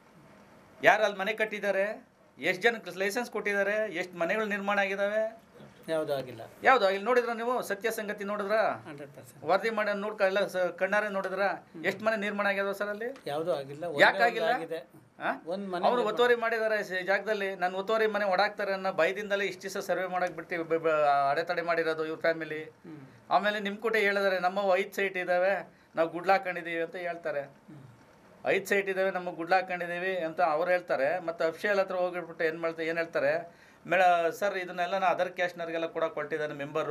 ಯಾರು ಅಲ್ಲಿ ಮನೆ ಕಟ್ಟಿದ್ದಾರೆ ಎಷ್ಟು ಜನಕ್ಕೆ ಲೈಸೆನ್ಸ್ ಕೊಟ್ಟಿದ್ದಾರೆ ಎಷ್ಟು ಮನೆಗಳು ನಿರ್ಮಾಣ ಆಗಿದ್ದಾವೆ
ಯಾವುದೂ ಆಗಿಲ್ಲ
ಯಾವುದು ಇಲ್ಲಿ ನೋಡಿದ್ರ ನೀವು ಸತ್ಯ ಸಂಗತಿ ನೋಡಿದ್ರ
ಹಂಡ್ರೆಡ್ ಪರ್ಸೆಂಟ್
ವರದಿ ಮಾಡಿ ನೋಡ್ಕ ಎಲ್ಲ ಸ- ಕಣ್ಣಾರೆ ನೋಡಿದ್ರ ಎಷ್ಟು ಮನೆ ನಿರ್ಮಾಣ ಆಗ್ಯಾವ ಸರ್ ಅಲ್ಲಿ
ಯಾವುದೂ ಆಗಿಲ್ಲ
ಯಾಕೆ ಆಗಿಲ್ಲ
ಆಗಿದೆ ಒಂದ್ ಮನೆ
ಅವರು
ನಿರ್ಮಾಣ-
ಒತ್ತುವರಿ ಮಾಡಿದ್ದಾರೆ ಸ- ಜಾಗದಲ್ಲಿ ನಾನು ಒತ್ತುವರಿ ಮನೆ ಒಡಾಕ್ತಾರೆ ಅನ್ನೋ ಭಯದಿಂದಲೇ ಇಷ್ಟು ದಿವಸ ಸರ್ವೆ ಮಾಡಕ್ ಬಿಟ್ಟು ಬ- ಬ- ಅಡೆತಡೆ ಮಾಡಿರೋದು ಇವ್ರ ಫ್ಯಾಮಿಲಿ ಆಮೇಲೆ ನಿಮ್ಮ ಕೂಟ ಹೇಳಿದಾರೆ ನಮ್ಮ ಐದು ಸೈಟ್ ಇದ್ದಾವೆ ನಾವು ಗುಡ್ಲ ಹಾಕೊಂಡಿದ್ದೀವಿ ಅಂತ ಹೇಳ್ತಾರೆ ಐದು ಸೈಟ್ ಇದ್ದಾವೆ ನಮ್ಮ ಗುಡ್ಲ ಹಾಕೊಂಡಿದ್ದೀವಿ ಅಂತ ಅವ್ರು ಹೇಳ್ತಾರೆ ಮತ್ತು ಅಫಿಷಿಯಲ್ ಹತ್ರ ಹೋಗಿಬಿಟ್ಟು ಏನು ಮಾಡ್ತಾರೆ ಏನು ಹೇಳ್ತಾರೆ ಮೇಡ ಸರ್ ಇದನ್ನೆಲ್ಲ ನಾ ಅದರ್ ಕ್ಯಾಶ್ನವ್ರಿಗೆಲ್ಲ ಕೂಡ ಕೊಟ್ಟಿದ್ದಾರೆ ಮೆಂಬರು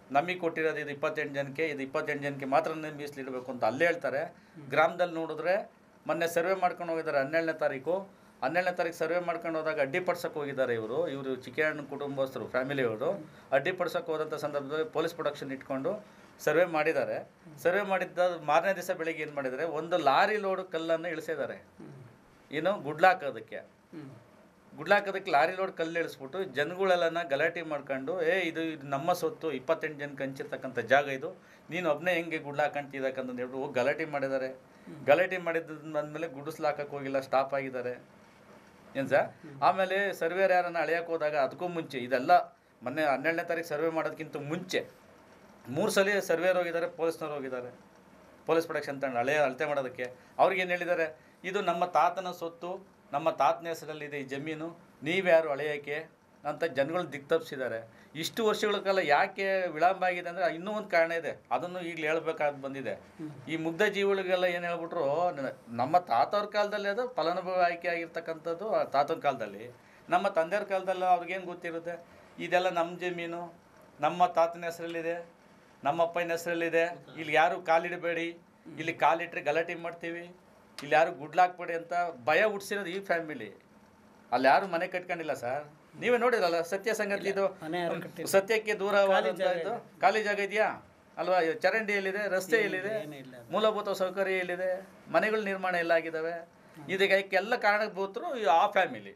ನಮಗೆ ಕೊಟ್ಟಿರೋದು ಇದು ಇಪ್ಪತ್ತೆಂಟು ಜನಕ್ಕೆ ಇದು ಇಪ್ಪತ್ತೆಂಟು ಜನಕ್ಕೆ ಮಾತ್ರ ಮೀಸಲಿಡಬೇಕು ಅಂತ ಅಲ್ಲೇ ಹೇಳ್ತಾರೆ ಗ್ರಾಮದಲ್ಲಿ ನೋಡಿದ್ರೆ ಮೊನ್ನೆ ಸರ್ವೆ ಮಾಡ್ಕೊಂಡು ಹೋಗಿದ್ದಾರೆ ಹನ್ನೆರಡನೇ ತಾರೀಕು ಹನ್ನೆರಡನೇ ತಾರೀಕು ಸರ್ವೆ ಮಾಡ್ಕೊಂಡು ಹೋದಾಗ ಅಡ್ಡಿಪಡ್ಸಕ್ಕೆ ಹೋಗಿದ್ದಾರೆ ಇವರು ಇವರು ಚಿಕ್ಕಣ್ಣ ಕುಟುಂಬಸ್ಥರು ಫ್ಯಾಮಿಲಿಯವರು ಅಡ್ಡಿಪಡ್ಸಕ್ಕೆ ಹೋದಂಥ ಸಂದರ್ಭದಲ್ಲಿ ಪೊಲೀಸ್ ಪ್ರೊಡಕ್ಷನ್ ಇಟ್ಕೊಂಡು ಸರ್ವೆ ಮಾಡಿದ್ದಾರೆ ಸರ್ವೆ ಮಾಡಿದ್ದ ಮಾರನೇ ದಿವಸ ಬೆಳಿಗ್ಗೆ ಏನು ಮಾಡಿದ್ದಾರೆ ಒಂದು ಲಾರಿ ಲೋಡು ಕಲ್ಲನ್ನು ಇಳಿಸಿದ್ದಾರೆ ಏನು ಗುಡ್ಲಾಕೋದಕ್ಕೆ ಗುಡ್ಲಾಕೋದಕ್ಕೆ ಲಾರಿ ಲೋಡ್ ಕಲ್ಲು ಇಳಿಸ್ಬಿಟ್ಟು ಜನಗಳೆಲ್ಲನ ಗಲಾಟೆ ಮಾಡ್ಕೊಂಡು ಏ ಇದು ಇದು ನಮ್ಮ ಸೊತ್ತು ಇಪ್ಪತ್ತೆಂಟು ಜನಕ್ಕೆ ಹಂಚಿರ್ತಕ್ಕಂಥ ಜಾಗ ಇದು ನೀನು ಒಬ್ಬನೇ ಹೆಂಗೆ ಗುಡ್ಲಾಕಂತಿದ್ದಕ್ಕಂತ ಹೇಳ್ಬಿಟ್ಟು ಹೋಗಿ ಗಲಾಟೆ ಮಾಡಿದ್ದಾರೆ ಗಲಾಟೆ ಮಾಡಿದ್ದು ಬಂದಮೇಲೆ ಗುಡಿಸ್ಲಾಕಕ್ಕೆ ಹೋಗಿಲ್ಲ ಸ್ಟಾಪ್ ಆಗಿದ್ದಾರೆ ಏನು ಸರ್ ಆಮೇಲೆ ಸರ್ವೇರ್ ಯಾರನ್ನ ಅಳೆಯಕ್ಕೆ ಹೋದಾಗ ಅದಕ್ಕೂ ಮುಂಚೆ ಇದೆಲ್ಲ ಮೊನ್ನೆ ಹನ್ನೆರಡನೇ ತಾರೀಕು ಸರ್ವೆ ಮಾಡೋದಕ್ಕಿಂತ ಮುಂಚೆ ಮೂರು ಸಲ ಸರ್ವೇರ್ ಹೋಗಿದ್ದಾರೆ ಪೊಲೀಸ್ನವ್ರು ಹೋಗಿದ್ದಾರೆ ಪೊಲೀಸ್ ಪ್ರೊಡಕ್ಷನ್ ತಂಡ ಹಳೆ ಅಳತೆ ಮಾಡೋದಕ್ಕೆ ಅವ್ರಿಗೆ ಏನು ಹೇಳಿದ್ದಾರೆ ಇದು ನಮ್ಮ ತಾತನ ಸೊತ್ತು ನಮ್ಮ ತಾತನ ಹೆಸರಲ್ಲಿದೆ ಈ ಜಮೀನು ನೀವ್ಯಾರು ಅಳೆಯೋಕ್ಕೆ ಅಂತ ಜನಗಳು ದಿಕ್ತಪ್ಪಿಸಿದ್ದಾರೆ ಇಷ್ಟು ವರ್ಷಗಳ ಕಾಲ ಯಾಕೆ ವಿಳಂಬ ಆಗಿದೆ ಅಂದರೆ ಇನ್ನೂ ಒಂದು ಕಾರಣ ಇದೆ ಅದನ್ನು ಈಗಲೇ ಹೇಳ್ಬೇಕಾದ್ ಬಂದಿದೆ ಈ ಮುಗ್ಧ ಜೀವಿಗಳಿಗೆಲ್ಲ ಏನು ಹೇಳ್ಬಿಟ್ರು ನ- ನಮ್ಮ ತಾತವ್ರ ಕಾಲದಲ್ಲಿ ಅದು ಫಲಾನುಭವಿ ಆಯ್ಕೆ ಆಗಿರ್ತಕ್ಕಂಥದ್ದು ಆ ತಾತನ ಕಾಲದಲ್ಲಿ ನಮ್ಮ ತಂದೆಯವ್ರ ಕಾಲದಲ್ಲಿ ಅವ್ರಿಗೇನು ಗೊತ್ತಿರುತ್ತೆ ಇದೆಲ್ಲ ನಮ್ಮ ಜಮೀನು ನಮ್ಮ ತಾತನ ಹೆಸರಲ್ಲಿದೆ ನಮ್ಮ ಅಪ್ಪನ ಹೆಸರಲ್ಲಿದೆ ಇಲ್ಲಿ ಯಾರು ಕಾಲಿಡಬೇಡಿ ಇಲ್ಲಿ ಕಾಲಿಟ್ರೆ ಗಲಾಟೆ ಮಾಡ್ತೀವಿ ಇಲ್ಲಿ ಯಾರು ಗುಡ್ಲಾಕ್ಬೇಡಿ ಅಂತ ಭಯ ಹುಟ್ಟಿಸಿರೋದು ಈ ಫ್ಯಾಮಿಲಿ ಅಲ್ಲಿ ಯಾರು ಮನೆ ಕಟ್ಕೊಂಡಿಲ್ಲ ಸರ್ ನೀವೇ ನೋಡಿರಲ್ಲ ಸತ್ಯ ಸಂಗತಿ ಇದು ಸತ್ಯಕ್ಕೆ ದೂರವಾದಂತ ಇದು ಖಾಲಿ ಜಾಗ ಇದೆಯಾ ಅಲ್ವಾ ಇದು ಚರಂಡಿ ಎಲ್ಲಿದೆ ರಸ್ತೆ ಎಲ್ಲಿದೆ ಮೂಲಭೂತ ಸೌಕರ್ಯ ಎಲ್ಲಿದೆ ಮನೆಗಳು ನಿರ್ಮಾಣ ಎಲ್ಲ ಆಗಿದ್ದಾವೆ ಇದಕ್ಕೆಲ್ಲ ಕಾರಣಭೂತರು ಈ ಆ ಫ್ಯಾಮಿಲಿ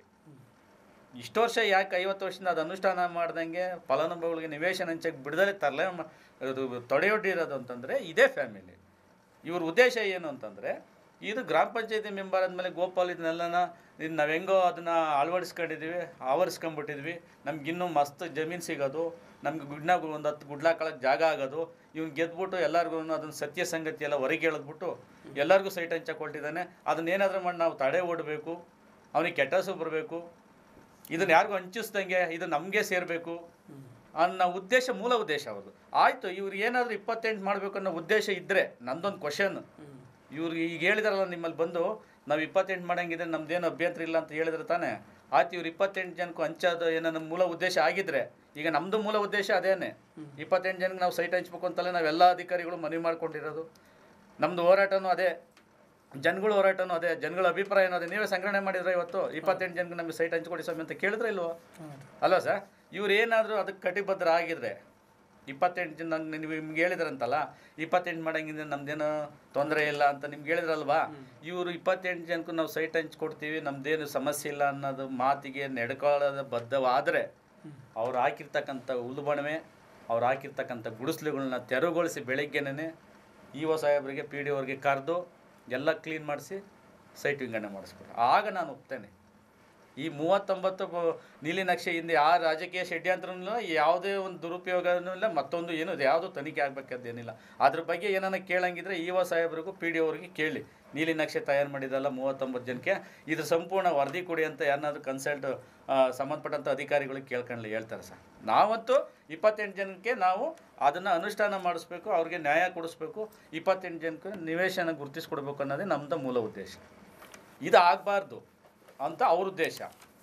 ಇಷ್ಟು ವರ್ಷ ಯಾಕೆ ಐವತ್ತು ವರ್ಷದಿಂದ ಅದು ಅನುಷ್ಠಾನ ಮಾಡ್ದಂಗೆ ಫಲಾನುಭವಿಗಳಿಗೆ ನಿವೇಶನ ಹಂಚಕ್ಕೆ ಬಿಡದಲ್ಲೇ ತರಲೆ ಅದು ತೊಡೆಯೊಡ್ಡಿರೋದು ಅಂತಂದರೆ ಇದೇ ಫ್ಯಾಮಿಲಿ ಇವ್ರ ಉದ್ದೇಶ ಏನು ಅಂತಂದರೆ ಇದು ಗ್ರಾಮ ಪಂಚಾಯತಿ ಮೆಂಬರ್ ಆದಮೇಲೆ ಗೋಪಾಲ್ ಇದನ್ನೆಲ್ಲನ ಇದು ನಾವು ಹೆಂಗೋ ಅದನ್ನು ಅಳವಡಿಸ್ಕೊಂಡಿದ್ದೀವಿ ಆವರಿಸ್ಕೊಂಡ್ಬಿಟ್ಟಿದ್ವಿ ನಮ್ಗಿನ್ನೂ ಮಸ್ತ್ ಜಮೀನು ಸಿಗೋದು ನಮ್ಗೆ ಗುಡ್ನಾಗ ಒಂದು ಹತ್ತು ಗುಡ್ಲಾಕಳಕ್ಕೆ ಜಾಗ ಆಗೋದು ಇವ್ನು ಗೆದ್ಬಿಟ್ಟು ಎಲ್ಲರಿಗೂ ಅದನ್ನು ಸತ್ಯ ಸಂಗತಿ ಎಲ್ಲ ಹೊರಗೆ ಎಳೆದ್ಬಿಟ್ಟು ಎಲ್ಲರಿಗೂ ಸೈಟ್ ಹಂಚಕ್ಕೆ ಹೊರಟಿದ್ದಾನೆ ಅದನ್ನೇನಾದ್ರೂ ಮಾಡಿ ನಾವು ತಡೆ ಓಡಬೇಕು ಅವನಿಗೆ ಕೆಟ್ಟ ಹೆಸರು ಬರಬೇಕು ಇದನ್ನ ಯಾರಿಗೂ ಹಂಚಿಸ್ದಂಗೆ ಇದು ನಮಗೆ ಸೇರಬೇಕು ಅನ್ನೋ ಉದ್ದೇಶ ಮೂಲ ಉದ್ದೇಶ ಅವ್ರದ್ದು ಆಯಿತು ಇವ್ರು ಏನಾದರೂ ಇಪ್ಪತ್ತೆಂಟು ಮಾಡಬೇಕು ಅನ್ನೋ ಉದ್ದೇಶ ಇದ್ದರೆ ನಂದೊಂದು ಕ್ವಶನ್ ಇವ್ರು ಈಗ ಹೇಳಿದಾರಲ್ಲ ನಿಮ್ಮಲ್ಲಿ ಬಂದು ನಾವು ಇಪ್ಪತ್ತೆಂಟು ಮಾಡಂಗಿದ್ರೆ ನಮ್ದೇನು ಅಭ್ಯಂತರ ಇಲ್ಲ ಅಂತ ಹೇಳಿದ್ರೆ ತಾನೇ ಆಯ್ತು ಇವ್ರು ಇಪ್ಪತ್ತೆಂಟು ಜನಕ್ಕೂ ಹಂಚೋದು ಏನೋ ನಮ್ಮ ಮೂಲ ಉದ್ದೇಶ ಆಗಿದ್ರೆ ಈಗ ನಮ್ಮದು ಮೂಲ ಉದ್ದೇಶ ಅದೇನೆ ಇಪ್ಪತ್ತೆಂಟು ಜನಕ್ಕೆ ನಾವು ಸೈಟ್ ಹಂಚ್ಬೇಕು ಅಂತಲೇ ನಾವೆಲ್ಲ ಅಧಿಕಾರಿಗಳು ಮನವಿ ಮಾಡ್ಕೊಂಡಿರೋದು ನಮ್ಮದು ಹೋರಾಟನೂ ಅದೇ ಜನಗಳ ಹೋರಾಟನೂ ಅದೇ ಜನಗಳ ಅಭಿಪ್ರಾಯ ಏನೋ ಅದೇ ನೀವೇ ಸಂಗ್ರಹಣೆ ಮಾಡಿದ್ರೆ ಇವತ್ತು ಇಪ್ಪತ್ತೆಂಟು ಜನಕ್ಕೆ ನಮಗೆ ಸೈಟ್ ಹಂಚ್ಕೊಡಿ ಸ್ವಾಮಿ ಅಂತ ಕೇಳಿದ್ರೆ ಇಲ್ವಾ ಅಲ್ವಾ ಸರ್ ಇವ್ರು ಏನಾದರೂ ಅದಕ್ಕೆ ಕಟಿಬದ್ಧ ಆಗಿದ್ರೆ ಇಪ್ಪತ್ತೆಂಟು ಜನ ನಂಗೆ ನೀವು ನಿಮ್ಗೆ ಹೇಳಿದ್ರಂತಲ್ಲ ಇಪ್ಪತ್ತೆಂಟು ಮಾಡಂಗಿದ್ರೆ ನಮ್ದೇನು ತೊಂದರೆ ಇಲ್ಲ ಅಂತ ನಿಮ್ಗೆ ಹೇಳಿದ್ರಲ್ವಾ ಇವರು ಇಪ್ಪತ್ತೆಂಟು ಜನಕ್ಕೂ ನಾವು ಸೈಟ್ ಹಂಚ್ಕೊಡ್ತೀವಿ ನಮ್ದೇನು ಸಮಸ್ಯೆ ಇಲ್ಲ ಅನ್ನೋದು ಮಾತಿಗೆ ನಡ್ಕೊಳ್ಳೋದ ಬದ್ಧವಾದರೆ ಅವ್ರು ಹಾಕಿರ್ತಕ್ಕಂಥ ಉಲ್ಬಣವೆ ಅವ್ರು ಹಾಕಿರ್ತಕ್ಕಂಥ ಗುಡಿಸ್ಲುಗಳನ್ನ ತೆರವುಗೊಳಿಸಿ ಬೆಳಗ್ಗೆನೇ ಇ ಒ ಸಾಹೇಬರಿಗೆ ಪಿ ಡಿ ಅವ್ರಿಗೆ ಕರೆದು ಎಲ್ಲ ಕ್ಲೀನ್ ಮಾಡಿಸಿ ಸೈಟ್ ವಿಂಗಡಣೆ ಮಾಡಿಸ್ಬಿಟ್ಟು ಆಗ ನಾನು ಒಪ್ತೇನೆ ಈ ಮೂವತ್ತೊಂಬತ್ತು ಬ- ನೀಲಿ ನಕ್ಷೆ ಹಿಂದೆ ಆ ರಾಜಕೀಯ ಷಡ್ಯಂತ್ರನೂ ಇಲ್ಲ ಯಾವುದೇ ಒಂದು ದುರುಪಯೋಗನೂ ಇಲ್ಲ ಮತ್ತೊಂದು ಏನು ಇದೆ ಯಾವುದು ತನಿಖೆ ಆಗಬೇಕದ್ದೇನಿಲ್ಲ ಅದ್ರ ಬಗ್ಗೆ ಏನಾನ ಕೇಳಂಗಿದ್ರೆ ಇ ಒ ಸಾಹೇಬ್ರಿಗೂ ಪಿ ಡಿ ಅವ್ರಿಗೆ ಕೇಳಿ ನೀಲಿ ನಕ್ಷೆ ತಯಾರು ಮಾಡಿದಲ್ಲ ಮೂವತ್ತೊಂಬತ್ತು ಜನಕ್ಕೆ ಇದ್ರ ಸಂಪೂರ್ಣ ವರದಿ ಕೊಡಿ ಅಂತ ಯಾರನ್ನಾದ್ರೂ ಕನ್ಸಲ್ಟ್ ಸಂಬಂಧಪಟ್ಟಂಥ ಅಧಿಕಾರಿಗಳಿಗೆ ಕೇಳ್ಕೊಳ್ಳಿ ಹೇಳ್ತಾರೆ ಸರ್ ನಾವಂತೂ ಇಪ್ಪತ್ತೆಂಟು ಜನಕ್ಕೆ ನಾವು ಅದನ್ನು ಅನುಷ್ಠಾನ ಮಾಡಿಸ್ಬೇಕು ಅವ್ರಿಗೆ ನ್ಯಾಯ ಕೊಡಿಸ್ಬೇಕು ಇಪ್ಪತ್ತೆಂಟು ಜನಕ್ಕೆ ನಿವೇಶನ ಗುರುತಿಸ್ಕೊಡ್ಬೇಕು ಅನ್ನೋದೇ ನಮ್ಮದು ಮೂಲ ಉದ್ದೇಶ ಇದು ಆಗಬಾರ್ದು ಅಂತ ಅವ್ರ ಉದ್ದೇಶ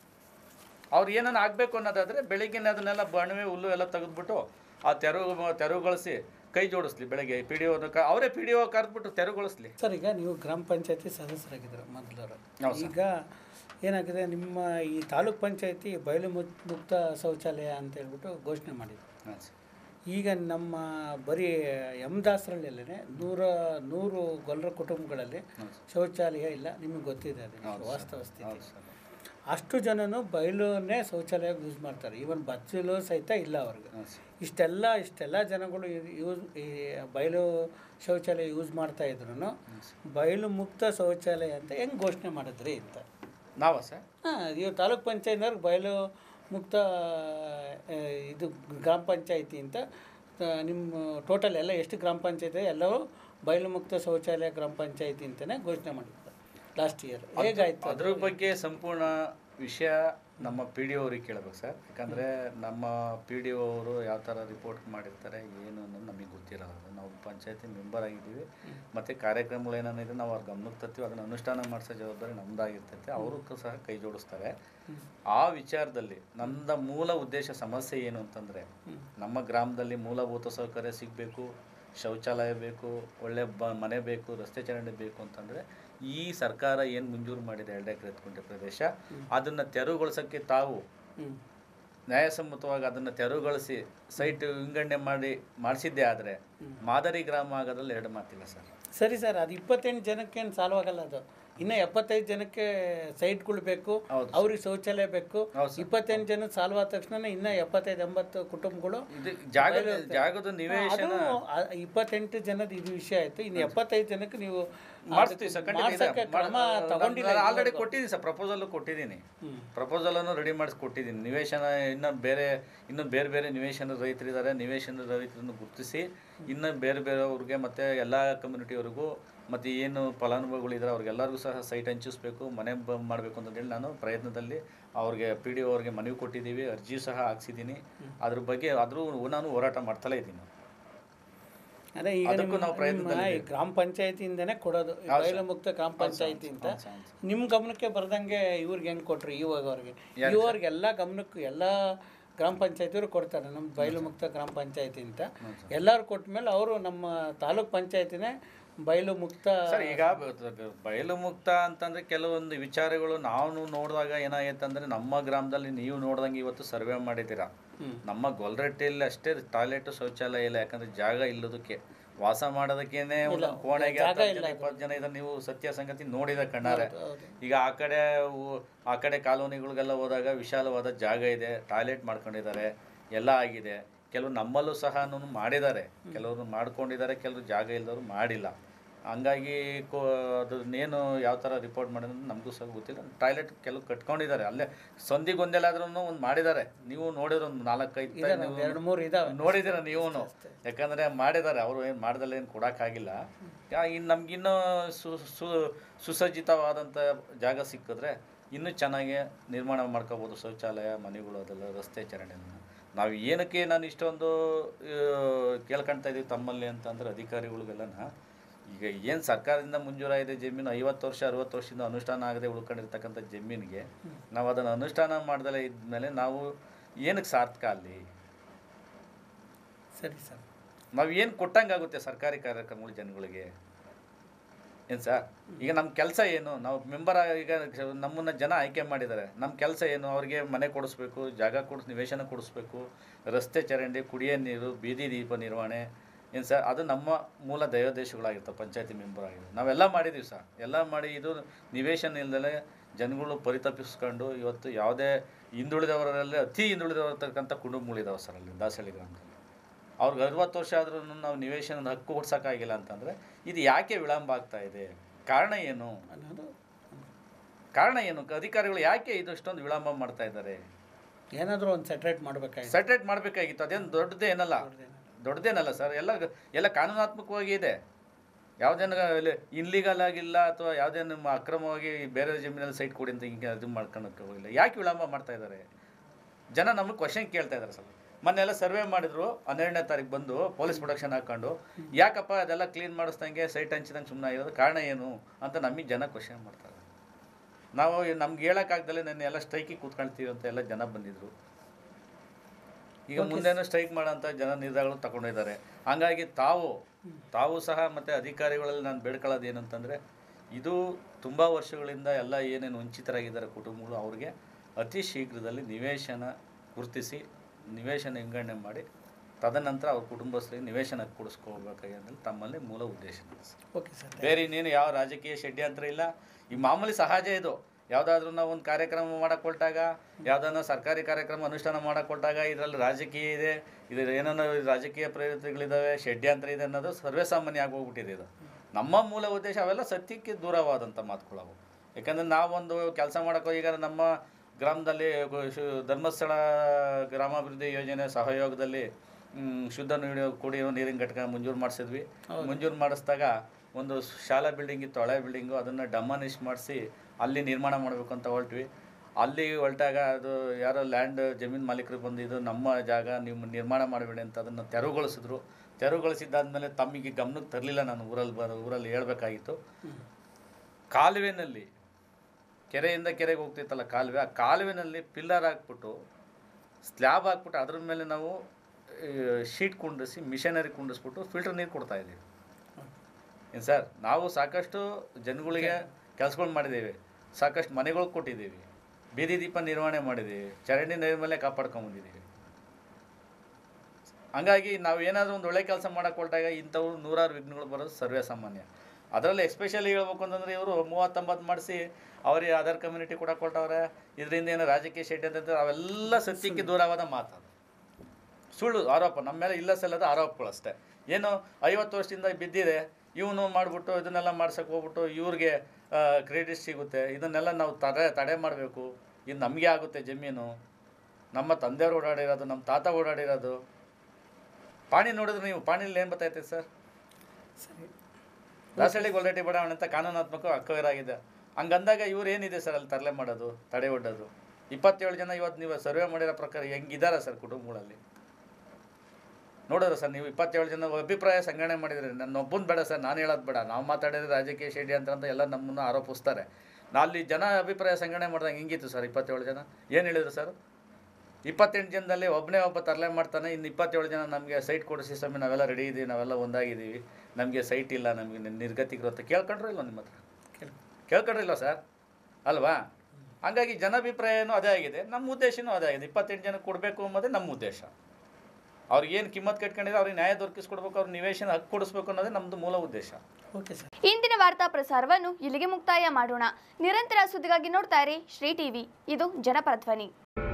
ಅವ್ರು ಏನನ್ನ ಆಗಬೇಕು ಅನ್ನೋದಾದರೆ ಬೆಳಿಗ್ಗೆನೇ ಅದನ್ನೆಲ್ಲ ಬಣವೆ ಹುಲ್ಲು ಎಲ್ಲ ತೆಗೆದ್ಬಿಟ್ಟು ಆ ತೆರವು ತೆರವುಗೊಳಿಸಿ ಕೈ ಜೋಡಿಸ್ಲಿ ಬೆಳಗ್ಗೆ ಪಿ ಡಿ ಒನ ಅವರೇ ಪಿ ಡಿ ಒ ಕರೆದ್ಬಿಟ್ಟು ತೆರವುಗೊಳಿಸ್ಲಿ
ಸರ್ ಈಗ ನೀವು ಗ್ರಾಮ ಪಂಚಾಯತಿ ಸದಸ್ಯರಾಗಿದ್ದರು ಮೊದಲವರು
ಹೌದು ಸರ್.
ಈಗ ಏನಾಗಿದೆ ನಿಮ್ಮ ಈ ತಾಲೂಕ್ ಪಂಚಾಯತಿ ಬಯಲು ಮುಕ್- ಮುಕ್ತ ಶೌಚಾಲಯ ಅಂತ ಹೇಳ್ಬಿಟ್ಟು ಘೋಷಣೆ ಮಾಡಿದ್ರು ಈಗ ನಮ್ಮ ಬರೀ ಎಮ್ ದಾಸರಳ್ಳಿಯಲ್ಲೇ ನೂರ ನೂರು ಗೊಲ್ಲರ ಕುಟುಂಬಗಳಲ್ಲಿ ಶೌಚಾಲಯ ಇಲ್ಲ ನಿಮಗೆ ಗೊತ್ತಿದೆ ಅದು ವಾಸ್ತವ ಸ್ಥಿತಿ ಅಷ್ಟು ಜನನು ಬಯಲನ್ನೇ ಶೌಚಾಲಯ ಯೂಸ್ ಮಾಡ್ತಾರೆ ಈವನ್ ಬಚ್ಚಲು ಸಹಿತ ಇಲ್ಲ ಅವ್ರಿಗೆ ಇಷ್ಟೆಲ್ಲ ಇಷ್ಟೆಲ್ಲ ಜನಗಳು ಯೂಸ್ ಈ ಬಯಲು ಶೌಚಾಲಯ ಯೂಸ್ ಮಾಡ್ತಾ ಇದ್ರು ಬಯಲು ಮುಕ್ತ ಶೌಚಾಲಯ ಅಂತ ಹೆಂಗೆ ಘೋಷಣೆ ಮಾಡಿದ್ರಿ ಅಂತ
ನಾವ ಸರ್
ಹಾಂ ಇವು ತಾಲೂಕ್ ಪಂಚಾಯತ್ನವ್ರಿಗೆ ಬಯಲು ಮುಕ್ತ ಆ, ಇದು ಗ್ರಾಮ ಪಂಚಾಯತಿ ಅಂತ ಆ, ನಿಮ್ಮ ಟೋಟಲ್ ಎಲ್ಲ ಎಷ್ಟು ಗ್ರಾಮ ಪಂಚಾಯತಿ ಎಲ್ಲವೂ ಬಯಲು ಮುಕ್ತ ಶೌಚಾಲಯ ಗ್ರಾಮ ಪಂಚಾಯತಿ ಅಂತಲೇ ಘೋಷಣೆ ಮಾಡಿದ್ದಾರೆ ಲಾಸ್ಟ್ ಇಯರ್ ಹೇಗಾಯ್ತು ಅದು?
ಅದ್ರ ಬಗ್ಗೆ ಸಂಪೂರ್ಣ ವಿಷಯ ನಮ್ಮ ಪಿ ಡಿ ಅವ್ರಿಗೆ ಕೇಳ್ಬೇಕು ಸರ್ ಯಾಕಂದರೆ ನಮ್ಮ ಪಿ ಡಿ ಅವರು ಯಾವ ಥರ ರಿಪೋರ್ಟ್ ಮಾಡಿರ್ತಾರೆ ಏನು ಅನ್ನೋದು ನಮಗೆ ಗೊತ್ತಿರಲ್ಲ ಅದು ನಾವು ಪಂಚಾಯತಿ ಮೆಂಬರ್ ಆಗಿದ್ದೀವಿ ಮತ್ತು ಕಾರ್ಯಕ್ರಮಗಳು ಏನೇನಿದೆ ನಾವು ಅವ್ರ ಗಮನಕ್ಕೆ ತರ್ತೀವಿ ಅದನ್ನು ಅನುಷ್ಠಾನ ಮಾಡಿಸೋ ಜವಾಬ್ದಾರಿ ನಮ್ಮದಾಗಿರ್ತೈತೆ ಅವರು ಸಹ ಕೈ ಜೋಡಿಸ್ತಾರೆ ಆ ವಿಚಾರದಲ್ಲಿ ನನ್ನ ಮೂಲ ಉದ್ದೇಶ ಸಮಸ್ಯೆ ಏನು ಅಂತಂದರೆ ನಮ್ಮ ಗ್ರಾಮದಲ್ಲಿ ಮೂಲಭೂತ ಸೌಕರ್ಯ ಸಿಗಬೇಕು ಶೌಚಾಲಯ ಬೇಕು ಒಳ್ಳೆ ಬ ಮನೆ ಬೇಕು ರಸ್ತೆ ಚರಂಡಿ ಬೇಕು ಅಂತಂದರೆ ಈ ಸರ್ಕಾರ ಏನು ಮಂಜೂರು ಮಾಡಿದೆ ಎರಡು ಎಕರೆ ಎತ್ಕೊಂಡೆ ಪ್ರದೇಶ ಅದನ್ನು ತೆರವುಗೊಳಿಸೋಕ್ಕೆ ತಾವು ನ್ಯಾಯಸಮ್ಮತವಾಗಿ ಅದನ್ನು ತೆರವುಗೊಳಿಸಿ ಸೈಟ್ ವಿಂಗಡಣೆ ಮಾಡಿ ಮಾಡಿಸಿದ್ದೇ ಆದರೆ ಮಾದರಿ ಗ್ರಾಮ ಆಗೋದ್ರಲ್ಲಿ ಎರಡು ಮಾತಿಲ್ಲ ಸರ್
ಸರಿ ಸರ್ ಅದು ಇಪ್ಪತ್ತೆಂಟು ಜನಕ್ಕೇನು ಸಾಲ್ವಾಗಲ್ಲ ಅದು ಇನ್ನು ಎಪ್ಪತ್ತೈದು ಜನಕ್ಕೆ ಸೈಟ್ಗಳು ಬೇಕು ಅವ್ರಿಗೆ ಶೌಚಾಲಯ ಬೇಕು ಇಪ್ಪತ್ತೆಂಟು ಜನ ಸಾಲ್ವ್ ಆದ ತಕ್ಷಣ ಇನ್ನು ಎಪ್ಪತ್ತೈದು ಎಂಬತ್ತು ಕುಟುಂಬಗಳು
ಜಾಗದ
ಬಯಲು-
ಜಾಗದ ನಿವೇಶನ
ಅದು ಆ ಇಪ್ಪತ್ತೆಂಟು ಜನದ ಇದು ವಿಷಯ ಆಯ್ತು ಇನ್ನು ಎಪ್ಪತ್ತೈದು ಜನಕ್ಕೆ ನೀವು
ಮಾಡಿಸ್ತೀವಿ ಸರ್
ಮಾಡ್ಸಕ್ಕೆ ಕ್ರಮ ತಗೊಂಡಿಲ್ಲ
ಆಲ್ರೆಡಿ
ಇದುವರೆಗೂ.
ಕೊಟ್ಟಿದ್ದೀನಿ ಸರ್ ಪ್ರಪೋಸಲ್ ಕೊಟ್ಟಿದ್ದೀನಿ ಪ್ರಪೋಸಲನ್ನು ರೆಡಿ ಮಾಡಿಸಿ ಕೊಟ್ಟಿದ್ದೀನಿ ನಿವೇಶನ ಇನ್ನು ಬೇರೆ ಇನ್ನು ಬೇರೆ ಬೇರೆ ನಿವೇಶನ ರೈತರಿದ್ದಾರೆ ನಿವೇಶನ ರೈತರನ್ನು ಗುರುತಿಸಿ ಇನ್ನು ಬೇರೆ ಬೇರೆಯವ್ರಿಗೆ ಮತ್ತು ಎಲ್ಲ ಕಮ್ಯುನಿಟಿಯವ್ರಿಗೂ ಮತ್ತು ಏನು ಫಲಾನುಭವಿಗಳಿದ್ದಾರೆ ಅವ್ರಿಗೆಲ್ಲರಿಗೂ ಸಹ ಸೈಟ್ ಹಂಚಿಸ್ಬೇಕು ಮನೆ ಬ ಮಾಡಬೇಕು ಅಂತಂದೇಳಿ ನಾನು ಪ್ರಯತ್ನದಲ್ಲಿ ಅವ್ರಿಗೆ ಪಿ ಡಿ ಅವ್ರಿಗೆ ಮನವಿ ಕೊಟ್ಟಿದ್ದೀವಿ ಅರ್ಜಿ ಸಹ ಹಾಕ್ಸಿದ್ದೀನಿ ಅದ್ರ ಬಗ್ಗೆ ಆದರೂ ನಾನು ಹೋರಾಟ ಮಾಡ್ತಲೇ ಇದ್ದೀನಿ
ಅದೇ ಈಗ
ಅದಕ್ಕೂ
ನಿಮ್ಮ-
ನಾವು ಪ್ರಯತ್ನದಲ್ಲಿ
ನಿಮ್ಮ ಈ ಗ್ರಾಮ ಪಂಚಾಯತಿಯಿಂದನೇ ಕೊಡೋದು ಈ
ಹೌದು
ಬಯಲು
ಸರ್.
ಮುಕ್ತ ಗ್ರಾಮ
ಹೌದು ಸರ್,
ಪಂಚಾಯತಿ ಅಂತ
ಹೌದು ಸರ್, ಹೌದು
ನಿಮ್ಮ ಗಮನಕ್ಕೆ ಬರ್ದಂಗೆ ಇವ್ರಿಗೆ ಹೆಂಗೆ ಕೊಟ್ರು ಇವಾಗ ಅವ್ರಿಗೆ
ಯಾರಿಗೆ
ಇವ್ರಿಗೆ ಎಲ್ಲ ಗಮನಕ್ಕೂ ಎಲ್ಲ ಗ್ರಾಮ ಪಂಚಾಯತಿಯವರು ಕೊಡ್ತಾರೆ ನಮ್ಮ ಬಯಲು ಮುಕ್ತ ಗ್ರಾಮ ಪಂಚಾಯತಿ ಅಂತ ಎಲ್ಲರೂ ಕೊಟ್ಟ ಮೇಲೆ ಅವರು ನಮ್ಮ ತಾಲೂಕ್ ಪಂಚಾಯತಿನೇ ಬಯಲು ಮುಕ್ತ
ಸರ್ ಈಗ ಬ- ಬಯಲು ಮುಕ್ತ ಅಂತಂದ್ರೆ ಕೆಲವೊಂದು ವಿಚಾರಗಳು ನಾವು ನೋಡಿದಾಗ ಏನಾಗೈತೆ ಅಂದ್ರೆ ನಮ್ಮ ಗ್ರಾಮದಲ್ಲಿ ನೀವು ನೋಡ್ದಂಗೆ ಇವತ್ತು ಸರ್ವೆ ಮಾಡಿದ್ದೀರಾ ನಮ್ಮ ಗೊಲ್ರಟ್ಟಿಯಲ್ಲಿ ಅಷ್ಟೇ ಟಾಯ್ಲೆಟ್ ಶೌಚಾಲಯ ಇಲ್ಲ ಯಾಕಂದ್ರೆ ಜಾಗ ಇಲ್ಲದಕ್ಕೆ ವಾಸ ಮಾಡೋದಕ್ಕೇನೆ ಒಂದು ಕೋಣೆಗೆ
ಜಾಗ
ಹತ್ತು
ಇಲ್ಲ
ಜನ ಇಪ್ಪತ್ತು ಜನ ಇದ್ದಾರೆ ನೀವು ಸತ್ಯ ಸಂಗತಿ ನೋಡಿದ ಕಣ್ಣಾರೆ
ಹೌದು, ಹೌದು.
ಈಗ ಆ ಕಡೆ ಊ- ಆ ಕಡೆ ಕಾಲೋನಿಗಳಿಗೆಲ್ಲ ಹೋದಾಗ ವಿಶಾಲವಾದ ಜಾಗ ಇದೆ ಟಾಯ್ಲೆಟ್ ಮಾಡ್ಕೊಂಡಿದ್ದಾರೆ ಎಲ್ಲ ಆಗಿದೆ ಕೆಲವು ನಮ್ಮಲ್ಲೂ ಸಹ ಮಾಡಿದ್ದಾರೆ ಕೆಲವರು ಮಾಡ್ಕೊಂಡಿದ್ದಾರೆ ಕೆಲವರು ಜಾಗ ಇಲ್ಲದವರು ಮಾಡಿಲ್ಲ ಹಂಗಾಗಿ ಕೋ ಅದನ್ನೇನು ಯಾವ ಥರ ರಿಪೋರ್ಟ್ ಮಾಡಿದ್ರೆ ನಮಗೂ ಸಹ ಗೊತ್ತಿಲ್ಲ ಟಾಯ್ಲೆಟ್ ಕೆಲವು ಕಟ್ಕೊಂಡಿದ್ದಾರೆ ಅಲ್ಲೇ ಸಂಧಿ ಗೊಂದೆಲಾದ್ರೂ ಒಂದು ಮಾಡಿದ್ದಾರೆ ನೀವು ನೋಡಿದ್ರೆ ಒಂದು ನಾಲ್ಕೈದು
ಇದೆ ನಮ್ದು ಎರಡು ಮೂರು ಇದಾವೆ
ನೋಡಿದ್ದೀರ ನೀವು ಯಾಕಂದರೆ ಮಾಡಿದ್ದಾರೆ ಅವರು ಏನು ಮಾಡ್ದಲ್ಲ ಏನು ಕೊಡೋಕ್ಕಾಗಿಲ್ಲ ಇನ್ನು ನಮಗಿನ್ನೂ ಸು ಸು ಸುಸಜ್ಜಿತವಾದಂಥ ಜಾಗ ಸಿಕ್ಕಿದ್ರೆ ಇನ್ನೂ ಚೆನ್ನಾಗಿ ನಿರ್ಮಾಣ ಮಾಡ್ಕೋಬೋದು ಶೌಚಾಲಯ ಮನೆಗಳು ಅದೆಲ್ಲ ರಸ್ತೆ ಚರಂಡಿಯನ್ನು ನಾವು ಏನಕ್ಕೆ ನಾನು ಇಷ್ಟೊಂದು ಆ, ಕೇಳ್ಕೊಳ್ತಾ ಇದ್ದೀವಿ ತಮ್ಮಲ್ಲಿ ಅಂತಂದ್ರೆ ಅಧಿಕಾರಿಗಳಿಗೆಲ್ಲನ ಈಗ ಏನು ಸರ್ಕಾರದಿಂದ ಮಂಜೂರಾಗಿದೆ ಜಮೀನು ಐವತ್ತು ವರ್ಷ ಅರುವತ್ತು ವರ್ಷದಿಂದ ಅನುಷ್ಠಾನ ಆಗದೆ ಉಳ್ಕೊಂಡಿರ್ತಕ್ಕಂಥ ಜಮೀನಿಗೆ ನಾವು ಅದನ್ನು ಅನುಷ್ಠಾನ ಮಾಡ್ದಲೇ ಇದ್ಮೇಲೆ ನಾವು ಏನಕ್ಕೆ ಸಾರ್ಥಕ ಅಲ್ಲಿ
ಸರಿ ಸರ್
ನಾವು ಏನು ಕೊಟ್ಟಂಗಾಗುತ್ತೆ ಸರ್ಕಾರಿ ಕಾರ್ಯಕ್ರಮಗಳು ಜನಗಳಿಗೆ ಏನು ಸರ್ ಈಗ ನಮ್ಮ ಕೆಲಸ ಏನು ನಾವು ಮೆಂಬರ್ ಈಗ ನಮ್ಮನ್ನ ಜನ ಆಯ್ಕೆ ಮಾಡಿದ್ದಾರೆ ನಮ್ಮ ಕೆಲಸ ಏನು ಅವ್ರಿಗೆ ಮನೆ ಕೊಡಿಸ್ಬೇಕು ಜಾಗ ಕೊಡಿಸ್ ನಿವೇಶನ ಕೊಡಿಸ್ಬೇಕು ರಸ್ತೆ ಚರಂಡಿ ಕುಡಿಯೋ ನೀರು ಬೀದಿ ದೀಪ ನಿರ್ವಹಣೆ ಏನು ಸರ್ ಅದು ನಮ್ಮ ಮೂಲ ದೈವದೇಶಗಳಾಗಿರ್ತವೆ ಪಂಚಾಯತಿ ಮೆಂಬರ್ ಆಗಿದೆ ನಾವೆಲ್ಲ ಮಾಡಿದ್ದೀವಿ ಸರ್ ಎಲ್ಲ ಮಾಡಿ ಇದು ನಿವೇಶನ ಇಲ್ದಲೆ ಜನಗಳು ಪರಿತಪಿಸ್ಕೊಂಡು ಇವತ್ತು ಯಾವುದೇ ಹಿಂದುಳಿದವರಲ್ಲಿ ಅತಿ ಹಿಂದುಳಿದವರ್ತಕ್ಕಂಥ ಕುಟುಂಬಗಳಿದಾವೆ ಸರ್ ಅಲ್ಲಿ ದಾಸಹಳ್ಳಿ ಗ್ರಾಮದಲ್ಲಿ ಅವ್ರಿಗೆ ಅರವತ್ತು ವರ್ಷ ಆದ್ರೂ ನಾವು ನಿವೇಶನದ ಹಕ್ಕು ಕೊಡ್ಸೋಕ್ಕಾಗಿಲ್ಲ ಅಂತಂದರೆ ಇದು ಯಾಕೆ ವಿಳಂಬ ಆಗ್ತಾ ಇದೆ ಕಾರಣ ಏನು ಕಾರಣ ಏನು ಅಧಿಕಾರಿಗಳು ಯಾಕೆ ಇದಷ್ಟೊಂದು ವಿಳಂಬ ಮಾಡ್ತಾ ಇದ್ದಾರೆ
ಏನಾದರೂ ಒಂದು ಸೆಟ್ರೇಟ್ ಮಾಡಬೇಕಾಗಿತ್ತು
ಸೆಟ್ರೇಟ್ ಮಾಡಬೇಕಾಗಿತ್ತು ಅದೇನು ದೊಡ್ಡದೇನಲ್ಲ ದೊಡ್ಡದೇನಲ್ಲ ಸರ್ ಎಲ್ಲ ಎಲ್ಲ ಕಾನೂನಾತ್ಮಕವಾಗಿ ಇದೆ ಯಾವುದೇನು ಇನ್ಲೀಗಲ್ ಆಗಿಲ್ಲ ಅಥವಾ ಯಾವುದೇನು ಅಕ್ರಮವಾಗಿ ಬೇರೆ ಜಮೀನಲ್ಲಿ ಸೈಟ್ ಕೊಡಿ ಅಂತ ಹಿಂಗೆ ಇದು ಮಾಡ್ಕೊಳಕ್ಕೆ ಹೋಗಿಲ್ಲ ಯಾಕೆ ವಿಳಂಬ ಮಾಡ್ತಾ ಇದ್ದಾರೆ ಜನ ನಮಗೆ ಕ್ವಶನ್ ಕೇಳ್ತಾ ಇದ್ದಾರೆ ಸರ್ ಮೊನ್ನೆ ಎಲ್ಲ ಸರ್ವೆ ಮಾಡಿದ್ರು ಹನ್ನೆರಡನೇ ತಾರೀಕು ಬಂದು ಪೊಲೀಸ್ ಪ್ರೊಡಕ್ಷನ್ ಹಾಕೊಂಡು ಯಾಕಪ್ಪ ಅದೆಲ್ಲ ಕ್ಲೀನ್ ಮಾಡಿಸ್ದಂಗೆ ಸೈಟ್ ಹಂಚಿದಂಗೆ ಸುಮ್ಮನೆ ಆಗಿರೋದು ಕಾರಣ ಏನು ಅಂತ ನಮಗೆ ಜನ ಕ್ವಶನ್ ಮಾಡ್ತಾರೆ ನಾವು ನಮ್ಗೆ ಹೇಳೋಕ್ಕಾಗ್ದಲೇ ನನ್ನ ಎಲ್ಲ ಸ್ಟ್ರೈಕಿಗೆ ಕೂತ್ಕೊಳ್ತೀವಿ ಅಂತ ಎಲ್ಲ ಜನ ಬಂದಿದ್ರು ಈಗ
Okay,
ಮುಂದೇನು ಸ್ಟ್ರೈಕ್ ಮಾಡೋಂಥ ಜನ ನಿರ್ಧಾರಗಳು ತಗೊಂಡಿದ್ದಾರೆ ಹಂಗಾಗಿ ತಾವು ತಾವು ಸಹ ಮತ್ತು ಅಧಿಕಾರಿಗಳಲ್ಲಿ ನಾನು ಬೇಡ್ಕೊಳ್ಳೋದು ಏನಂತಂದರೆ ಇದು ತುಂಬ ವರ್ಷಗಳಿಂದ ಎಲ್ಲ ಏನೇನು ವಂಚಿತರಾಗಿದ್ದಾರೆ ಕುಟುಂಬಗಳು ಅವ್ರಿಗೆ ಅತಿ ಶೀಘ್ರದಲ್ಲಿ ನಿವೇಶನ ಗುರುತಿಸಿ ನಿವೇಶನ ವಿಂಗಡಣೆ ಮಾಡಿ ತದನಂತರ ಅವ್ರ ಕುಟುಂಬಸ್ಥರಿಗೆ ನಿವೇಶನ ಕೊಡಿಸ್ಕೋಬೇಕಾಗಿ ತಮ್ಮಲ್ಲಿ ಮೂಲ ಉದ್ದೇಶ
ಓಕೆ ಸರ್
ಬೇರೆ ಇನ್ನೇನು ಯಾವ ರಾಜಕೀಯ ಷಡ್ಯಂತ್ರ ಇಲ್ಲ ಈ ಮಾಮೂಲಿ ಸಹಜ ಇದು ಯಾವುದಾದ್ರೂ ನಾವು ಒಂದು ಕಾರ್ಯಕ್ರಮ ಮಾಡಕ್ಕೆ ಕೊಟ್ಟಾಗ ಯಾವುದನ್ನ ಸರ್ಕಾರಿ ಕಾರ್ಯಕ್ರಮ ಅನುಷ್ಠಾನ ಮಾಡಕ್ಕೆ ಕೊಟ್ಟಾಗ ಇದರಲ್ಲಿ ರಾಜಕೀಯ ಇದೆ ಇದು ಏನೇನೋ ರಾಜಕೀಯ ಪ್ರಯತ್ನಗಳಿದ್ದಾವೆ ಷಡ್ಯಂತ್ರ ಇದೆ ಅನ್ನೋದು ಸರ್ವೇಸಾಮಾನ್ಯ ಆಗೋಗ್ಬಿಟ್ಟಿದೆ ಇದು ನಮ್ಮ ಮೂಲ ಉದ್ದೇಶ ಅವೆಲ್ಲ ಸತ್ಯಕ್ಕೆ ದೂರವಾದಂಥ ಮಾತುಗಳವು ಯಾಕಂದರೆ ನಾವೊಂದು ಕೆಲಸ ಮಾಡೋಕ್ಕೋ ಈಗ ನಮ್ಮ ಗ್ರಾಮದಲ್ಲಿ ಗು- ಶು- ಧರ್ಮಸ್ಥಳ ಗ್ರಾಮಾಭಿವೃದ್ಧಿ ಯೋಜನೆ ಸಹಯೋಗದಲ್ಲಿ ಮ್, ಶುದ್ಧ ನೀರು ಕುಡಿಯೋ ನೀರಿನ ಘಟಕ ಮಂಜೂರು ಮಾಡಿಸಿದ್ವಿ
ಹೌದು.
ಮಂಜೂರು ಮಾಡಿಸಿದಾಗ ಒಂದು ಶಾಲಾ ಬಿಲ್ಡಿಂಗ್ ಇತ್ತು ಹಳೆ ಬಿಲ್ಡಿಂಗು ಅದನ್ನು ಡಮಾನಿಷ್ ಮಾಡಿಸಿ ಅಲ್ಲಿ ನಿರ್ಮಾಣ ಮಾಡಬೇಕು ಅಂತ ಹೊರಟ್ವಿ ಅಲ್ಲಿ ಹೊರಟಾಗ ಅದು ಯಾರೋ ಲ್ಯಾಂಡ್ ಜಮೀನು ಮಾಲೀಕರು ಬಂದು ಇದು ನಮ್ಮ ಜಾಗ ನೀವು ನಿರ್ಮಾಣ ಮಾಡಬೇಡಿ ಅಂತ ಅದನ್ನು ತೆರವುಗೊಳಿಸಿದ್ರು ತೆರವುಗೊಳಿಸಿದ್ದಾದ್ಮೇಲೆ ತಮಗೆ ಗಮನಕ್ಕೆ ತರಲಿಲ್ಲ ನಾನು ಊರಲ್ಲಿ ಬರೋ ಊರಲ್ಲಿ ಹೇಳ್ಬೇಕಾಗಿತ್ತು ಕಾಲುವೆನಲ್ಲಿ ಕೆರೆಯಿಂದ ಕೆರೆಗೆ ಹೋಗ್ತಿತ್ತಲ್ಲ ಕಾಲುವೆ ಆ ಕಾಲುವೆನಲ್ಲಿ ಪಿಲ್ಲರ್ ಹಾಕ್ಬಿಟ್ಟು ಸ್ಲ್ಯಾಬ್ ಹಾಕ್ಬಿಟ್ಟು ಅದ್ರ ಮೇಲೆ ನಾವು ಶೀಟ್ ಕುಂಡಿಸಿ ಮಿಷನರಿ ಕುಂಡಿಸ್ಬಿಟ್ಟು ಫಿಲ್ಟರ್ ನೀರು ಕೊಡ್ತಾ ಇದ್ದೀವಿ ಏನು ಸರ್ ನಾವು ಸಾಕಷ್ಟು ಜನಗಳಿಗೆ ಕೆಲಸಗಳು ಮಾಡಿದ್ದೀವಿ ಸಾಕಷ್ಟು ಮನೆಗಳು ಕೊಟ್ಟಿದ್ದೀವಿ ಬೀದಿ ದೀಪ ನಿರ್ವಹಣೆ ಮಾಡಿದ್ದೀವಿ ಚರಂಡಿ ನೈರ್ಮಲ್ಯ ಕಾಪಾಡ್ಕೊಂಬಂದಿದ್ದೀವಿ ಹಂಗಾಗಿ ನಾವು ಏನಾದರೂ ಒಂದು ಒಳ್ಳೆ ಕೆಲಸ ಮಾಡಕ್ಕೆ ಹೊರಟಾಗ ಇಂಥವು ನೂರಾರು ವಿಘ್ನಗಳು ಬರೋದು ಸರ್ವೇ ಸಾಮಾನ್ಯ ಅದರಲ್ಲಿ ಎಸ್ಪೆಷಲಿ ಹೇಳ್ಬೇಕು ಅಂತಂದ್ರೆ ಇವರು ಮೂವತ್ತೊಂಬತ್ತು ಮಾಡಿಸಿ ಅವರಿಗೆ ಅದರ್ ಕಮ್ಯುನಿಟಿ ಕೂಡ ಕೊಟ್ಟವ್ರೆ ಇದರಿಂದ ಏನೋ ರಾಜಕೀಯ ಶೆಟ್ಟಿ ಅಂತ ಅವೆಲ್ಲ ಸತ್ಯಕ್ಕೆ ದೂರವಾದ ಮಾತು ಅದು. ಸುಳ್ಳು ಆರೋಪ ನಮ್ಮ ಮೇಲೆ ಇಲ್ಲ ಸಲ್ಲದ ಆರೋಪಗಳು ಅಷ್ಟೇ ಏನು ಐವತ್ತು ವರ್ಷದಿಂದ ಬಿದ್ದಿದೆ ಇವನು ಮಾಡಿಬಿಟ್ಟು ಇದನ್ನೆಲ್ಲ ಮಾಡ್ಸಕ್ಕೆ ಹೋಗ್ಬಿಟ್ಟು ಇವ್ರಿಗೆ ಕ್ರೆಡಿಟ್ ಸಿಗುತ್ತೆ ಇದನ್ನೆಲ್ಲ ನಾವು ತಡೆ ತಡೆ ಮಾಡಬೇಕು ಇದು ನಮಗೆ ಆಗುತ್ತೆ ಜಮೀನು ನಮ್ಮ ತಂದೆಯವರು ಓಡಾಡಿರೋದು ನಮ್ಮ ತಾತ ಓಡಾಡಿರೋದು ಪಾಣಿ ನೋಡಿದ್ರೆ ನೀವು ಪಾಣಿಲಿ ಏನು ಬರ್ತೈತೆ ಸರ್ ದಾಸಹಳ್ಳಿ ಗೊಲ್ರೆಡ್ಡಿ ಬಡಾವಣೆ ಅಂತ ಕಾನೂನಾತ್ಮಕ ಹಕ್ಕುವರಾಗಿದೆ ಹಂಗಂದಾಗ ಇವ್ರು ಏನಿದೆ ಸರ್ ಅಲ್ಲಿ ತರಲೆ ಮಾಡೋದು ತಡೆ ಒಡ್ಡೋದು ಇಪ್ಪತ್ತೇಳು ಜನ ಇವತ್ತು ನೀವು ಸರ್ವೆ ಮಾಡಿರೋ ಪ್ರಕಾರ ಹೆಂಗಿದ್ದಾರೆ ಸರ್ ಕುಟುಂಬಗಳಲ್ಲಿ ನೋಡಿದ್ರೆ ಸರ್ ನೀವು ಇಪ್ಪತ್ತೇಳು ಜನ ಅಭಿಪ್ರಾಯ ಸಂಗ್ರಹಣೆ ಮಾಡಿದ್ರಿ ನನ್ನ ಒಬ್ಬನ ಬೇಡ ಸರ್ ನಾನು ಹೇಳೋದು ಬೇಡ ನಾವು ಮಾತಾಡಿದ್ರೆ ರಾಜಕೀಯ ಶೆಡಿ ಅಂತ ಅಂತ ಎಲ್ಲ ನಮ್ಮನ್ನು ಆರೋಪಿಸ್ತಾರೆ ನಾ ಅಲ್ಲಿ ಜನ ಅಭಿಪ್ರಾಯ ಸಂಗ್ರಹಣೆ ಮಾಡಿದಾಗ ಹೆಂಗಿತ್ತು ಸರ್ ಇಪ್ಪತ್ತೇಳು ಜನ ಏನು ಹೇಳಿದ್ರು ಸರ್ ಇಪ್ಪತ್ತೆಂಟು ಜನದಲ್ಲಿ ಒಬ್ಬನೇ ಒಬ್ಬ ತರಲೆ ಮಾಡ್ತಾನೆ ಇನ್ನು ಇಪ್ಪತ್ತೇಳು ಜನ ನಮಗೆ ಸೈಟ್ ಕೊಡಿಸಿ ಸ್ವಾಮಿ ನಾವೆಲ್ಲ ರೆಡಿ ಇದ್ದೀವಿ ನಾವೆಲ್ಲ ಒಂದಾಗಿದ್ದೀವಿ ನಮಗೆ ಸೈಟ್ ಇಲ್ಲ ನಮಗೆ ನಿರ್ಗತಿಕರು ಅಂತ ಕೇಳ್ಕೊಂಡ್ರು ಇಲ್ಲ ನಿಮ್ಮ ಹತ್ರ ಕೇಳ್ಕೊಂಡ್ರಿಲ್ಲ ಸರ್ ಅಲ್ವಾ ಹಂಗಾಗಿ ಜನಾಭಿಪ್ರಾಯನೂ ಅದೇ ಆಗಿದೆ ನಮ್ಮ ಉದ್ದೇಶನೂ ಅದೇ ಆಗಿದೆ ಇಪ್ಪತ್ತೆಂಟು ಜನ ಕೊಡಬೇಕು ಅನ್ನೋದೇ ನಮ್ಮ ಉದ್ದೇಶ ಅವ್ರಿಗೆ ಏನು ಕಿಮ್ಮತ್ ಕಟ್ಕೊಂಡಿದ್ರೆ ಅವ್ರಿಗೆ ನ್ಯಾಯ ದೊರಕಿಸ್ಕೊಡ್ಬೇಕು ಅವ್ರ ನಿವೇಶನ ಹಕ್ಕು ಕೊಡಿಸ್ಬೇಕು ಅನ್ನೋದೇ ನಮ್ಮದು ಮೂಲ ಉದ್ದೇಶ
ಓಕೆ ಸರ್
ಇಂದಿನ ವಾರ್ತಾ ಪ್ರಸಾರವನ್ನು ಇಲ್ಲಿಗೆ ಮುಕ್ತಾಯ ಮಾಡೋಣ ನಿರಂತರ ಸುದ್ದಿಗಾಗಿ ನೋಡ್ತಾ ಇರಿ ಶ್ರೀ ಟಿವಿ ಇದು ಜನಪರ ಧ್ವನಿ